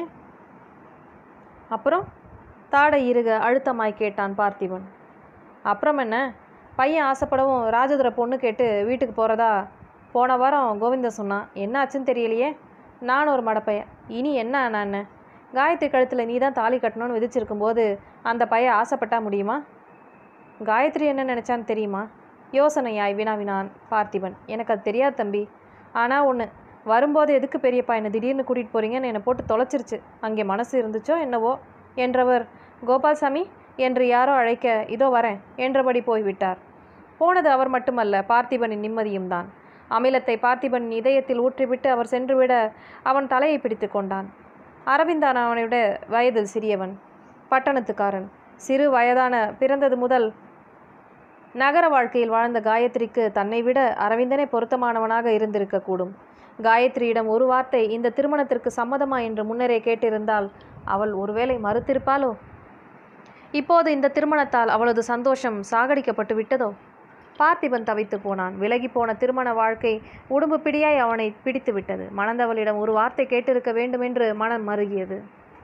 அப்புறம் தாடை இருக அழுத்தமாய் கேட்டான் பார்த்திபன் அப்புறம் என்ன பையன் ஆசைப்படவும் ராஜதுர பொண்ணு கேட்டு வீட்டுக்கு போகிறதா போன வாரம் கோவிந்தன் சொன்னான் என்ன ஆச்சுன்னு தெரியலையே நான் ஒரு மடப்பையன் இனி என்ன ஆனா என்ன காயத்ரி கழுத்தில் நீ தான் தாலி கட்டணும்னு விதிச்சிருக்கும்போது அந்த பையன் ஆசைப்பட்டா முடியுமா காயத்ரி என்ன நினச்சான்னு தெரியுமா யோசனையாய் வினாவினான் பார்த்திபன் எனக்கு அது தெரியாது தம்பி ஆனால் ஒன்று வரும்போது எதுக்கு பெரியப்பா என்னை திடீர்னு கூட்டிகிட்டு போகிறீங்கன்னு என்னை போட்டு தொலைச்சிருச்சு அங்கே மனசு இருந்துச்சோ என்னவோ என்றவர் கோபால்சாமி என்று யாரோ அழைக்க இதோ வரேன் என்றபடி போய்விட்டார் போனது அவர் மட்டுமல்ல பார்த்திபனின் நிம்மதியும் தான் அமிலத்தை பார்த்திபனின் இதயத்தில் ஊற்றிவிட்டு அவர் சென்றுவிட அவன் தலையை பிடித்து கொண்டான் அரவிந்தான் அவனைவிட வயதில் சிறியவன் பட்டணத்துக்காரன் சிறு வயதான பிறந்தது முதல் நகர வாழ்க்கையில் வாழ்ந்த காயத்ரிக்கு தன்னை விட அரவிந்தனே பொருத்தமானவனாக இருந்திருக்கக்கூடும் காயத்ரியிடம் ஒரு வார்த்தை இந்த திருமணத்திற்கு சம்மதமா என்று முன்னரே கேட்டிருந்தால் அவள் ஒருவேளை மறுத்திருப்பாளோ இப்போது இந்த திருமணத்தால் அவளது சந்தோஷம் சாகடிக்கப்பட்டு விட்டதோ பார்த்திபன் தவித்து போனான் விலகி போன திருமண வாழ்க்கை உடும்பு பிடியாய் அவனை பிடித்து விட்டது மணந்தவளிடம் ஒரு வார்த்தை கேட்டிருக்க வேண்டுமென்று மனம் மருகியது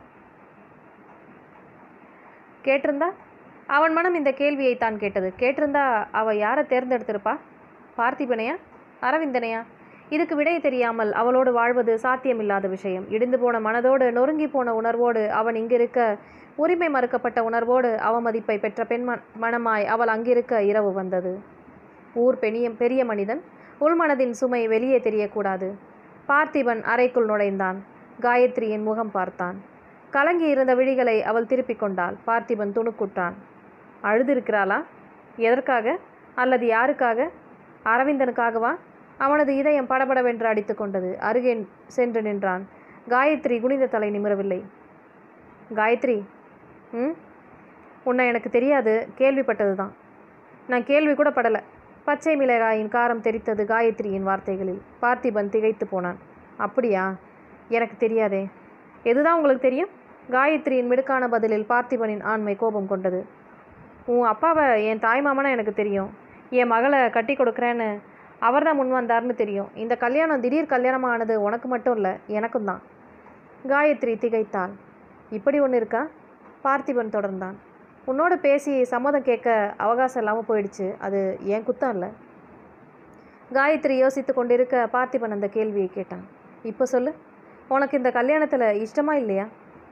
கேட்டிருந்தா அவன் மனம் இந்த கேள்வியை தான் கேட்டது கேட்டிருந்தா அவ யாரை தேர்ந்தெடுத்திருப்பா பார்த்திபனையா அரவிந்தனையா இதுக்கு விடை தெரியாமல் அவளோடு வாழ்வது சாத்தியமில்லாத விஷயம் இடிந்து போன மனதோடு நொறுங்கி போன உணர்வோடு அவன் இங்கிருக்க உரிமை மறுக்கப்பட்ட உணர்வோடு அவமதிப்பை பெற்ற பெண் ம- மனமாய் அவள் அங்கிருக்க இரவு வந்தது ஊர் பெரிய பெரிய மனிதன் உள்மனதின் சுமை வெளியே தெரியக்கூடாது பார்த்திபன் அறைக்குள் நுழைந்தான் காயத்ரியின் முகம் பார்த்தான் கலங்கி இருந்த விழிகளை அவள் திருப்பிக் கொண்டாள் பார்த்திபன் துணுக்குற்றான் அழுதிருக்கிறாளா எதற்காக அல்லது யாருக்காக அரவிந்தனுக்காகவா அவனது இதயம் படபடவென்று அடித்து கொண்டது அருகே சென்று நின்றான் காயத்ரி குனிந்த தலை நிமிரவில்லை காயத்ரி ம் உன்னை எனக்கு தெரியாது கேள்விப்பட்டது தான் நான் கேள்வி கூட படலை பச்சை மிளகாயின் காரம் தெரித்தது காயத்ரியின் வார்த்தைகளில் பார்த்திபன் திகைத்து போனான் அப்படியா எனக்கு தெரியாதே எதுதான் உங்களுக்கு தெரியும் காயத்ரியின் மிடுக்கான பதிலில் பார்த்திபனின் ஆண்மை கோபம் கொண்டது உன் அப்பாவை என் தாய்மாமனா எனக்கு தெரியும் என் மகளை கட்டி கொடுக்குறேன்னு அவர் தான் முன் வந்தார்னு தெரியும் இந்த கல்யாணம் திடீர் கல்யாணமானது உனக்கு மட்டும் இல்லை எனக்கும் தான் காயத்ரி திகைத்தாள் இப்படி ஒன்று இருக்கா பார்த்திபன் தொடர்ந்தான் உன்னோட பேசி சம்மதம் கேட்க அவகாசம் இல்லாமல் போயிடுச்சு அது என் குத்தம் இல்லை காயத்ரி யோசித்து கொண்டிருக்க பார்த்திபன் அந்த கேள்வியை கேட்டான் இப்போ சொல்லு உனக்கு இந்த கல்யாணத்தில் இஷ்டமா இல்லையா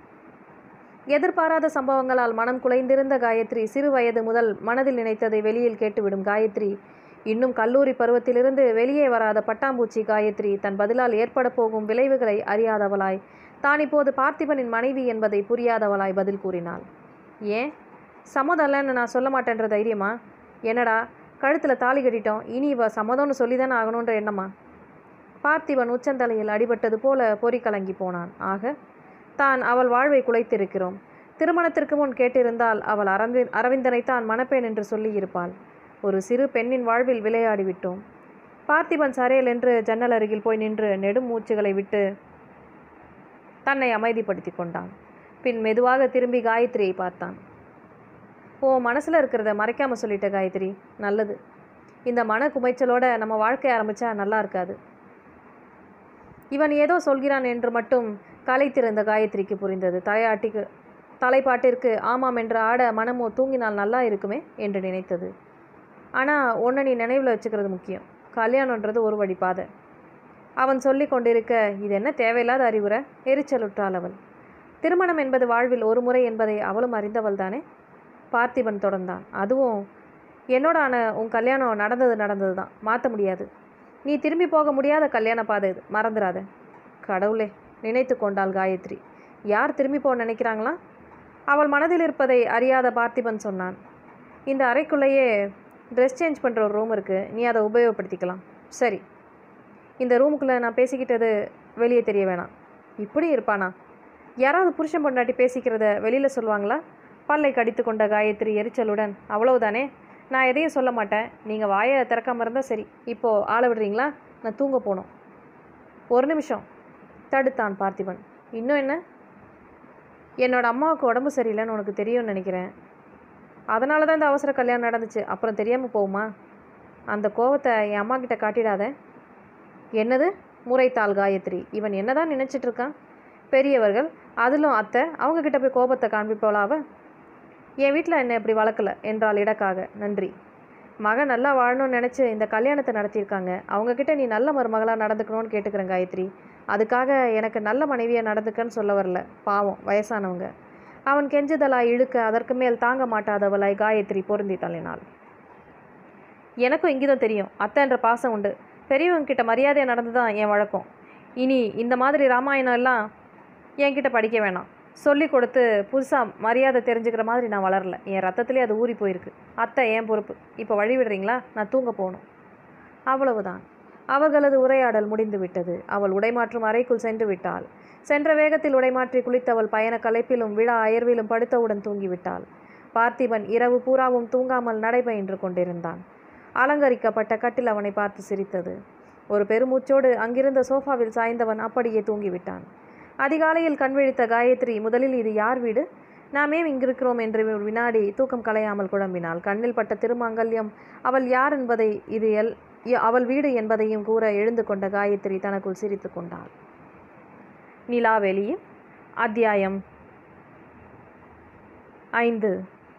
எதிர்பாராத சம்பவங்களால் மனம் குலைந்திருந்த காயத்ரி சிறு வயது முதல் மனதில் நினைத்ததை வெளியில் கேட்டுவிடும் காயத்ரி இன்னும் கல்லூரி பருவத்திலிருந்து வெளியே வராத பட்டாம்பூச்சி காயத்ரி தன் பதிலால் ஏற்பட போகும் விளைவுகளை அறியாதவளாய் தான் இப்போது பார்த்திபனின் மனைவி என்பதை புரியாதவளாய் பதில் கூறினாள் ஏன் சம்மதம்லன்னு நான் சொல்ல மாட்டேன்ற தைரியமா என்னடா கழுத்தில் தாலி கட்டிட்டோம் இனி இவ சம்மதம்னு சொல்லி தானே ஆகணுன்ற எண்ணமா பார்த்திபன் உச்சந்தலையில் அடிபட்டது போல பொறி கலங்கி போனான் ஆக தான் அவள் வாழ்வை குலைத்திருக்கிறோம் திருமணத்திற்கு முன் கேட்டிருந்தால் அவள் அரவி அரவிந்தனைத்தான் மணப்பேன் என்று சொல்லியிருப்பாள் ஒரு சிறு பெண்ணின் வாழ்வில் விளையாடி விட்டோம் பார்த்திபன் சரையல் என்று ஜன்னல் அருகில் போய் நின்று நெடும் மூச்சுகளை விட்டு தன்னை அமைதிப்படுத்தி கொண்டான் பின் மெதுவாக திரும்பி காயத்ரியை பார்த்தான் ஓ மனசில் இருக்கிறத மறைக்காம சொல்லிட்ட காயத்ரி நல்லது இந்த மன குமைச்சலோட நம்ம வாழ்க்கை ஆரம்பிச்சா நல்லா இருக்காது இவன் ஏதோ சொல்கிறான் என்று மட்டும் கலைத்திருந்த காயத்ரிக்கு புரிந்தது தலையாட்டிக்கு தலைப்பாட்டிற்கு ஆமாம் என்று ஆட மனமோ தூங்கினால் நல்லா இருக்குமே என்று நினைத்தது ஆனால் ஒன்றை நீ நினைவில் வச்சுக்கிறது முக்கியம் கல்யாணன்றது ஒரு வழி பாதை அவன் சொல்லி கொண்டிருக்க இது என்ன தேவையில்லாத அறிவுரை எரிச்சலுற்றாள் அவள் திருமணம் என்பது வாழ்வில் ஒரு முறை என்பதை அவளும் அறிந்தவள் தானே பார்த்திபன் தொடர்ந்தான் அதுவும் என்னோட ஆன உன் கல்யாணம் நடந்தது நடந்தது தான் மாற்ற முடியாது நீ திரும்பி போக முடியாத கல்யாண பாதை இது மறந்துடாத கடவுளே நினைத்து கொண்டாள் காயத்ரி யார் திரும்பி போக நினைக்கிறாங்களா அவள் மனதில் இருப்பதை அறியாத பார்த்திபன் சொன்னான் இந்த அறைக்குள்ளேயே ட்ரெஸ் சேஞ்ச் பண்ணுற ஒரு ரூம் இருக்குது நீ அதை உபயோகப்படுத்திக்கலாம் சரி இந்த ரூமுக்குள்ளே நான் பேசிக்கிட்டது வெளியே தெரிய வேணாம் இப்படி இருப்பானா யாராவது புருஷன் பொண்டாட்டி பேசிக்கிறத வெளியில் சொல்லுவாங்களா பல்லை கடித்து கொண்ட காயத்ரி எரிச்சலுடன் அவ்வளவுதானே நான் எதையும் சொல்ல மாட்டேன் நீங்கள் வாயை திறக்காம இருந்தால் சரி இப்போது ஆள விடுறீங்களா நான் தூங்க போகணும் ஒரு நிமிஷம் தடுத்தான் பார்த்திபன் இன்னும் என்ன என்னோட அம்மாவுக்கு உடம்பு சரியில்லைன்னு உனக்கு தெரியும்னு நினைக்கிறேன் அதனால தான் இந்த அவசர கல்யாணம் நடந்துச்சு அப்புறம் தெரியாமல் போகுமா அந்த கோவத்தை என் அம்மா கிட்ட காட்டிடாத என்னது முறைத்தாள் காயத்ரி இவன் என்னதான் நினைச்சிட்டு இருக்கான் பெரியவர்கள் அதிலும் அத்தை அவங்க கிட்ட போய் கோபத்தை காண்பிப்போலா அவ என் வீட்டில் என்னை இப்படி வளர்க்கல என்றால் இடக்காக நன்றி மகன் நல்லா வாழணும்னு நினச்சி இந்த கல்யாணத்தை நடத்தியிருக்காங்க அவங்கக்கிட்ட நீ நல்ல மருமகளாக நடந்துக்கணும்னு கேட்டுக்கிறேன் காயத்ரி அதுக்காக எனக்கு நல்ல மனைவியை நடந்துக்கன்னு சொல்ல வரல பாவம் வயசானவங்க அவன் கெஞ்சுதலாய் இழுக்க அதற்கு மேல் தாங்க மாட்டாதவளாய் காயத்ரி பொருந்தி தள்ளினாள் எனக்கும் இங்கேதான் தெரியும் அத்தைன்ற பாசம் உண்டு பெரியவங்க கிட்ட மரியாதையாக நடந்து தான் என் வழக்கம் இனி இந்த மாதிரி ராமாயணம் எல்லாம் என்கிட்ட படிக்க வேணாம் சொல்லி கொடுத்து புதுசாக மரியாதை தெரிஞ்சுக்கிற மாதிரி நான் வளரல என் ரத்தத்திலே அது ஊறி போயிருக்கு அத்தை என் பொறுப்பு இப்போ வழி விடுறீங்களா நான் தூங்க போகணும் அவ்வளவுதான் அவர்களது உரையாடல் முடிந்து விட்டது அவள் உடைமாற்றும் அறைக்குள் சென்று விட்டாள் சென்ற வேகத்தில் உடைமாற்றி குளித்தவள் பயண களைப்பிலும் விழா அயர்விலும் படுத்தவுடன் தூங்கிவிட்டாள் பார்த்திபன் இரவு பூராவும் தூங்காமல் நடைபயின்று கொண்டிருந்தான் அலங்கரிக்கப்பட்ட கட்டில் அவனை பார்த்து சிரித்தது ஒரு பெருமூச்சோடு அங்கிருந்த சோஃபாவில் சாய்ந்தவன் அப்படியே தூங்கிவிட்டான் அதிகாலையில் கண் விழித்த காயத்ரி முதலில் இது யார் வீடு நாமே இங்கிருக்கிறோம் என்று ஒரு வினாடி தூக்கம் கலையாமல் குழம்பினாள் கண்ணில் பட்ட திருமாங்கல்யம் அவள் யார் என்பதை இது எல் இ- அவள் வீடு என்பதையும் கூற எழுந்து கொண்ட காயத்ரி தனக்குள் சிரித்து கொண்டாள் நிலாவெளி அத்தியாயம் ஐந்து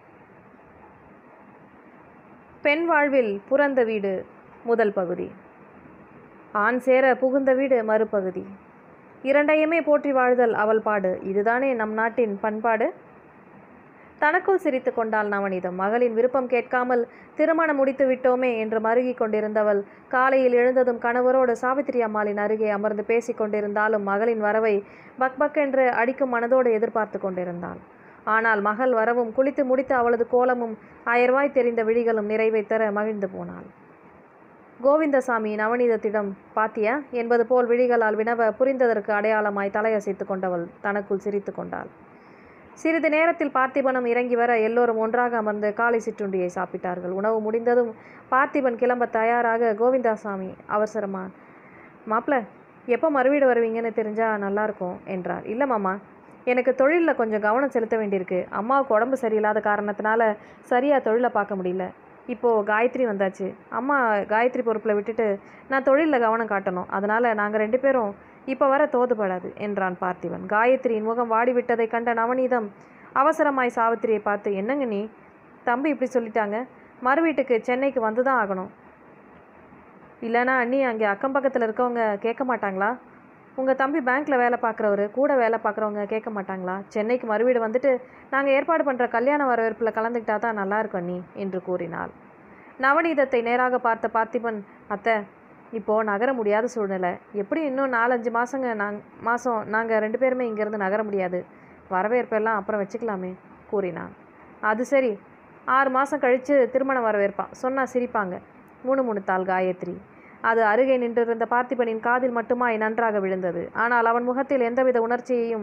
பெண் வாழ்வில் புறந்த வீடு முதல் பகுதி ஆண் சேர புகுந்த வீடு மறுபகுதி இரண்டையுமே போற்றி வாழ்தல் அவள் பாடு இதுதானே நம் நாட்டின் பண்பாடு தனக்குள் சிரித்து கொண்டாள் நவனிதம் மகளின் விருப்பம் கேட்காமல் திருமணம் முடித்து விட்டோமே என்று மருகிக் கொண்டிருந்தவள் காலையில் எழுந்ததும் கணவரோடு சாவித்திரி அம்மாளின் அருகே அமர்ந்து பேசிக் கொண்டிருந்தாலும் மகளின் வரவை பக் பக் என்று அடிக்கும் மனதோடு எதிர்பார்த்து கொண்டிருந்தாள் ஆனால் மகள் வரவும் குளித்து முடித்து அவளது கோலமும் அயர்வாய் தெரிந்த விழிகளும் நிறைவை தர மகிழ்ந்து போனாள் கோவிந்தசாமி நவநீதத்திடம் பாத்தியா என்பது போல் விழிகளால் வினவ புரிந்ததற்கு அடையாளமாய் தலையசைத்து கொண்டவள் தனக்குள் சிரித்து கொண்டாள் சிறிது நேரத்தில் பார்த்திபனும் இறங்கி வர எல்லோரும் ஒன்றாக அமர்ந்து காலை சிற்றுண்டியை சாப்பிட்டார்கள் உணவு முடிந்ததும் பார்த்திபன் கிளம்ப தயாராக கோவிந்தாசாமி அவசரமா மாப்ள எப்போ மறுவீடு வருவீங்கன்னு தெரிஞ்சா நல்லா இருக்கும் என்றார் இல்லை மாமா எனக்கு தொழிலில் கொஞ்சம் கவனம் செலுத்த வேண்டியிருக்கு அம்மாவுக்கு உடம்பு சரியில்லாத காரணத்தினால சரியாக தொழிலை பார்க்க முடியல இப்போது காயத்ரி வந்தாச்சு அம்மா காயத்ரி பொறுப்பில் விட்டுட்டு நான் தொழிலில் கவனம் காட்டணும் அதனால் நாங்கள் ரெண்டு பேரும் இப்போ வர தோதுபடாது என்றான் பார்த்திபன் காயத்ரியின் முகம் வாடிவிட்டதை கண்ட நவநீதம் அவசரமாய் சாவித்திரியை பார்த்து என்னங்க நீ தம்பி இப்படி சொல்லிட்டாங்க மறு வீட்டுக்கு சென்னைக்கு வந்து தான் ஆகணும் இல்லைனா அண்ணி அங்கே அக்கம் பக்கத்தில் இருக்கவங்க கேட்க மாட்டாங்களா உங்கள் தம்பி பேங்க்கில் வேலை பார்க்குறவரு கூட வேலை பார்க்குறவங்க கேட்க மாட்டாங்களா சென்னைக்கு மறுவீடு வந்துட்டு நாங்கள் ஏற்பாடு பண்ணுற கல்யாண வரவேற்பில் கலந்துக்கிட்டா தான் நல்லா இருக்கும் அண்ணி என்று கூறினாள் நவநீதத்தை நேராக பார்த்த பார்த்திபன் அத்தை இப்போது நகர முடியாத சூழ்நிலை எப்படி இன்னும் நாலஞ்சு மாதங்க நாங் மாதம் நாங்கள் ரெண்டு பேருமே இங்கேருந்து நகர முடியாது வரவேற்பெல்லாம் அப்புறம் வச்சுக்கலாமே கூறினான் அது சரி ஆறு மாதம் கழித்து திருமண வரவேற்பான் சொன்னால் சிரிப்பாங்க மூணு முணுத்தாள் காயத்ரி அது அருகே நின்றிருந்த பார்த்திபனின் காதில் மட்டுமாய் நன்றாக விழுந்தது ஆனால் அவன் முகத்தில் எந்தவித உணர்ச்சியையும்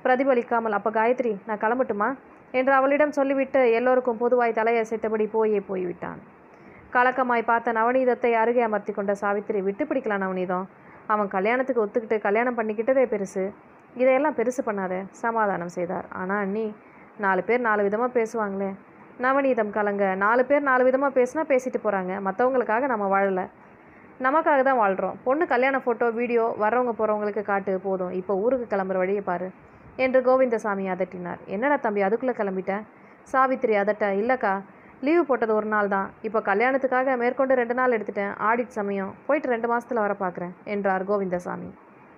பிரதிபலிக்காமல் அப்போ காயத்ரி நான் கிளம்பட்டுமா என்று அவளிடம் சொல்லிவிட்டு எல்லோருக்கும் பொதுவாய் தலையசைத்தபடி போயே போய்விட்டான் கலக்கமாய் பார்த்த நவநீதத்தை அருகே அமர்த்தி கொண்ட சாவித்திரி விட்டு பிடிக்கலாம் நவநீதம் அவன் கல்யாணத்துக்கு ஒத்துக்கிட்டு கல்யாணம் பண்ணிக்கிட்டதே பெருசு இதையெல்லாம் பெருசு பண்ணாத சமாதானம் செய்தார் ஆனால் அண்ணி நாலு பேர் நாலு விதமாக பேசுவாங்களே நவநீதம் கலங்க நாலு பேர் நாலு விதமாக பேசினா பேசிட்டு போகிறாங்க மற்றவங்களுக்காக நம்ம வாழலை நமக்காக தான் வாழ்கிறோம் பொண்ணு கல்யாண ஃபோட்டோ வீடியோ வர்றவங்க போகிறவங்களுக்கு காட்டு போதும் இப்போ ஊருக்கு கிளம்புற வழியை பாரு என்று கோவிந்தசாமி அதட்டினார் என்னடா தம்பி அதுக்குள்ளே கிளம்பிட்டேன் சாவித்திரி அதட்ட இல்லைக்கா லீவு போட்டது ஒரு நாள் தான் இப்போ கல்யாணத்துக்காக மேற்கொண்டு ரெண்டு நாள் எடுத்துட்டேன் ஆடிட் சமயம் போயிட்டு ரெண்டு மாசத்துல வர பார்க்குறேன் என்றார் கோவிந்தசாமி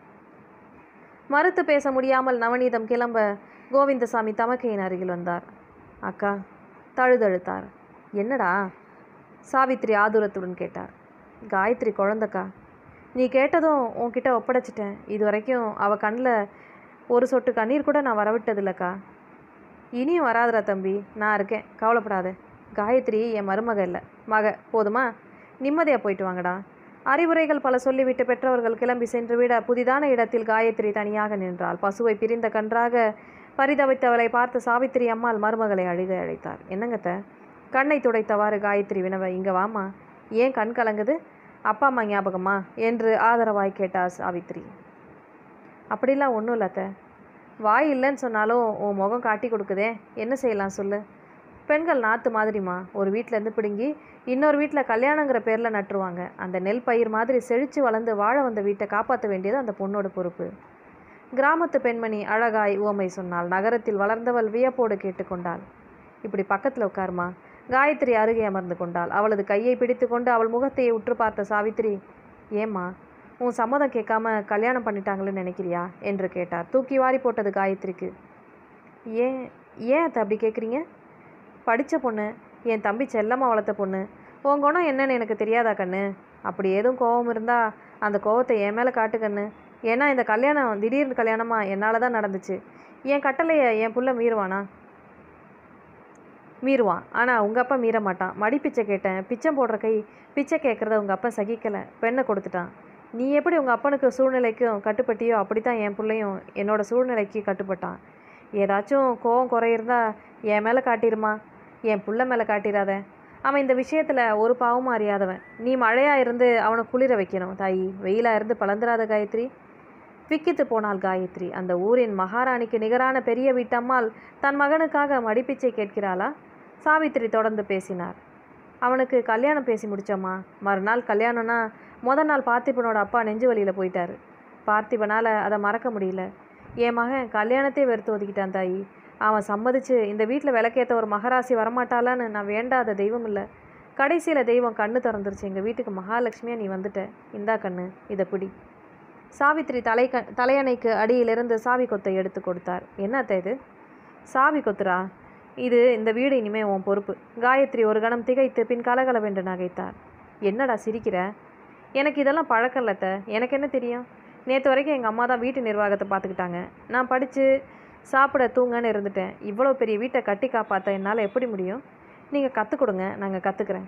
மறுத்து பேச முடியாமல் நவநீதம் கிளம்ப கோவிந்தசாமி தமக்கையின் அருகில் வந்தார் அக்கா தழுதழுத்தார் என்னடா சாவித்திரி ஆதுரத்துடன் கேட்டார் காயத்ரி குழந்தக்கா நீ கேட்டதும் உன்கிட்ட ஒப்படைச்சிட்டேன் இது வரைக்கும் அவள் கண்ணில் ஒரு சொட்டு கண்ணீர் கூட நான் வரவிட்டதில்லக்கா இனியும் வராதுடா தம்பி நான் இருக்கேன் கவலைப்படாத காயத்ரி என் மருமக இல்லை மக போதுமா நிம்மதியாக போயிட்டு வாங்கடா அறிவுரைகள் பல சொல்லிவிட்டு பெற்றவர்கள் கிளம்பி சென்று விட புதிதான இடத்தில் காயத்ரி தனியாக நின்றாள் பசுவை பிரிந்த கன்றாக பரிதவித்தவளை பார்த்து சாவித்திரி அம்மாள் மருமகளை அழுக அழைத்தார் என்னங்கத்த கண்ணை துடைத்தவாறு காயத்ரி வினவ இங்க வாமா ஏன் கண் கலங்குது அப்பா அம்மா ஞாபகமா என்று ஆதரவாய் கேட்டார் சாவித்திரி அப்படிலாம் ஒன்றும் இல்லத்த வாய் இல்லைன்னு சொன்னாலும் உன் முகம் காட்டி கொடுக்குதே என்ன செய்யலாம் சொல்லு பெண்கள் நாற்று மாதிரிமா ஒரு வீட்டிலேருந்து பிடுங்கி இன்னொரு வீட்டில் கல்யாணங்கிற பேரில் நட்டுருவாங்க அந்த நெல் பயிர் மாதிரி செழித்து வளர்ந்து வாழ வந்த வீட்டை காப்பாற்ற வேண்டியது அந்த பொண்ணோட பொறுப்பு கிராமத்து பெண்மணி அழகாய் உவமை சொன்னாள் நகரத்தில் வளர்ந்தவள் வியப்போடு கேட்டுக்கொண்டாள் இப்படி பக்கத்தில் உட்காருமா காயத்ரி அருகே அமர்ந்து கொண்டாள் அவளது கையை பிடித்துக்கொண்டு அவள் முகத்தையே உற்று பார்த்த சாவித்திரி ஏம்மா உன் சம்மதம் கேட்காம கல்யாணம் பண்ணிட்டாங்களேன்னு நினைக்கிறியா என்று கேட்டார் தூக்கி வாரி போட்டது காயத்ரிக்கு ஏன் ஏன் அத்தை அப்படி கேட்குறீங்க படித்த பொண்ணு என் தம்பி செல்லம்மா வளர்த்த பொண்ணு உன் குணம் என்னன்னு எனக்கு தெரியாதா கண்ணு அப்படி எதுவும் கோபம் இருந்தால் அந்த கோவத்தை என் மேலே காட்டு கண்ணு ஏன்னா இந்த கல்யாணம் திடீர்னு கல்யாணமா என்னால் தான் நடந்துச்சு என் கட்டளையை என் புள்ள மீறுவானா மீறுவான் ஆனால் உங்கள் அப்பா மீற மாட்டான் மடி பிச்சை கேட்டேன் பிச்சை போடுற கை பிச்சை கேட்குறத உங்கள் அப்பா சகிக்கலை பெண்ணை கொடுத்துட்டான் நீ எப்படி உங்கள் அப்பனுக்கு சூழ்நிலைக்கும் கட்டுப்பட்டியோ அப்படி தான் என் பிள்ளையும் என்னோட சூழ்நிலைக்கு கட்டுப்பட்டான் ஏதாச்சும் கோவம் குறையிருந்தா என் மேலே காட்டிருமா என் புள்ள மேலே காட்டிடாத அவன் இந்த விஷயத்தில் ஒரு பாவமும் அறியாதவன் நீ மழையாக இருந்து அவனை குளிர வைக்கணும் தாயி வெயிலாக இருந்து பழந்துராத காயத்ரி விக்கித்து போனாள் காயத்ரி அந்த ஊரின் மகாராணிக்கு நிகரான பெரிய வீட்டம்மாள் தன் மகனுக்காக மடிப்பிச்சை கேட்கிறாளா சாவித்திரி தொடர்ந்து பேசினார் அவனுக்கு கல்யாணம் பேசி முடிச்சோம்மா மறுநாள் கல்யாணம்னா முத நாள் பார்த்திபனோட அப்பா நெஞ்சு வலியில் போயிட்டாரு பார்த்திபனால் அதை மறக்க முடியல என் மகன் கல்யாணத்தை வெறுத்து ஒதுக்கிட்டான் தாயி அவன் சம்மதிச்சு இந்த வீட்டில் விளக்கேற்ற ஒரு மகராசி வரமாட்டாளான்னு நான் வேண்டாத தெய்வம் இல்லை கடைசியில் தெய்வம் கண்ணு திறந்துருச்சு எங்கள் வீட்டுக்கு மகாலட்சுமியாக நீ வந்துட்ட இந்தா கண்ணு இதை பிடி சாவித்திரி தலை க தலையணைக்கு அடியிலிருந்து சாவி கொத்தை எடுத்து கொடுத்தார் என்ன அத்தை இது சாவி கொத்துரா இது இந்த வீடு இனிமே உன் பொறுப்பு காயத்ரி ஒரு கணம் திகைத்து பின் கலகலவென்று நகைத்தார் என்னடா சிரிக்கிற எனக்கு இதெல்லாம் பழக்கம் இல்ல அத்தை எனக்கு என்ன தெரியும் நேற்று வரைக்கும் எங்கள் அம்மா தான் வீட்டு நிர்வாகத்தை பார்த்துக்கிட்டாங்க நான் படித்து சாப்பிட தூங்கன்னு இருந்துட்டேன் இவ்வளோ பெரிய வீட்டை கட்டி காப்பாற்ற என்னால் எப்படி முடியும் நீங்கள் கற்றுக் கொடுங்க நாங்கள் கற்றுக்குறேன்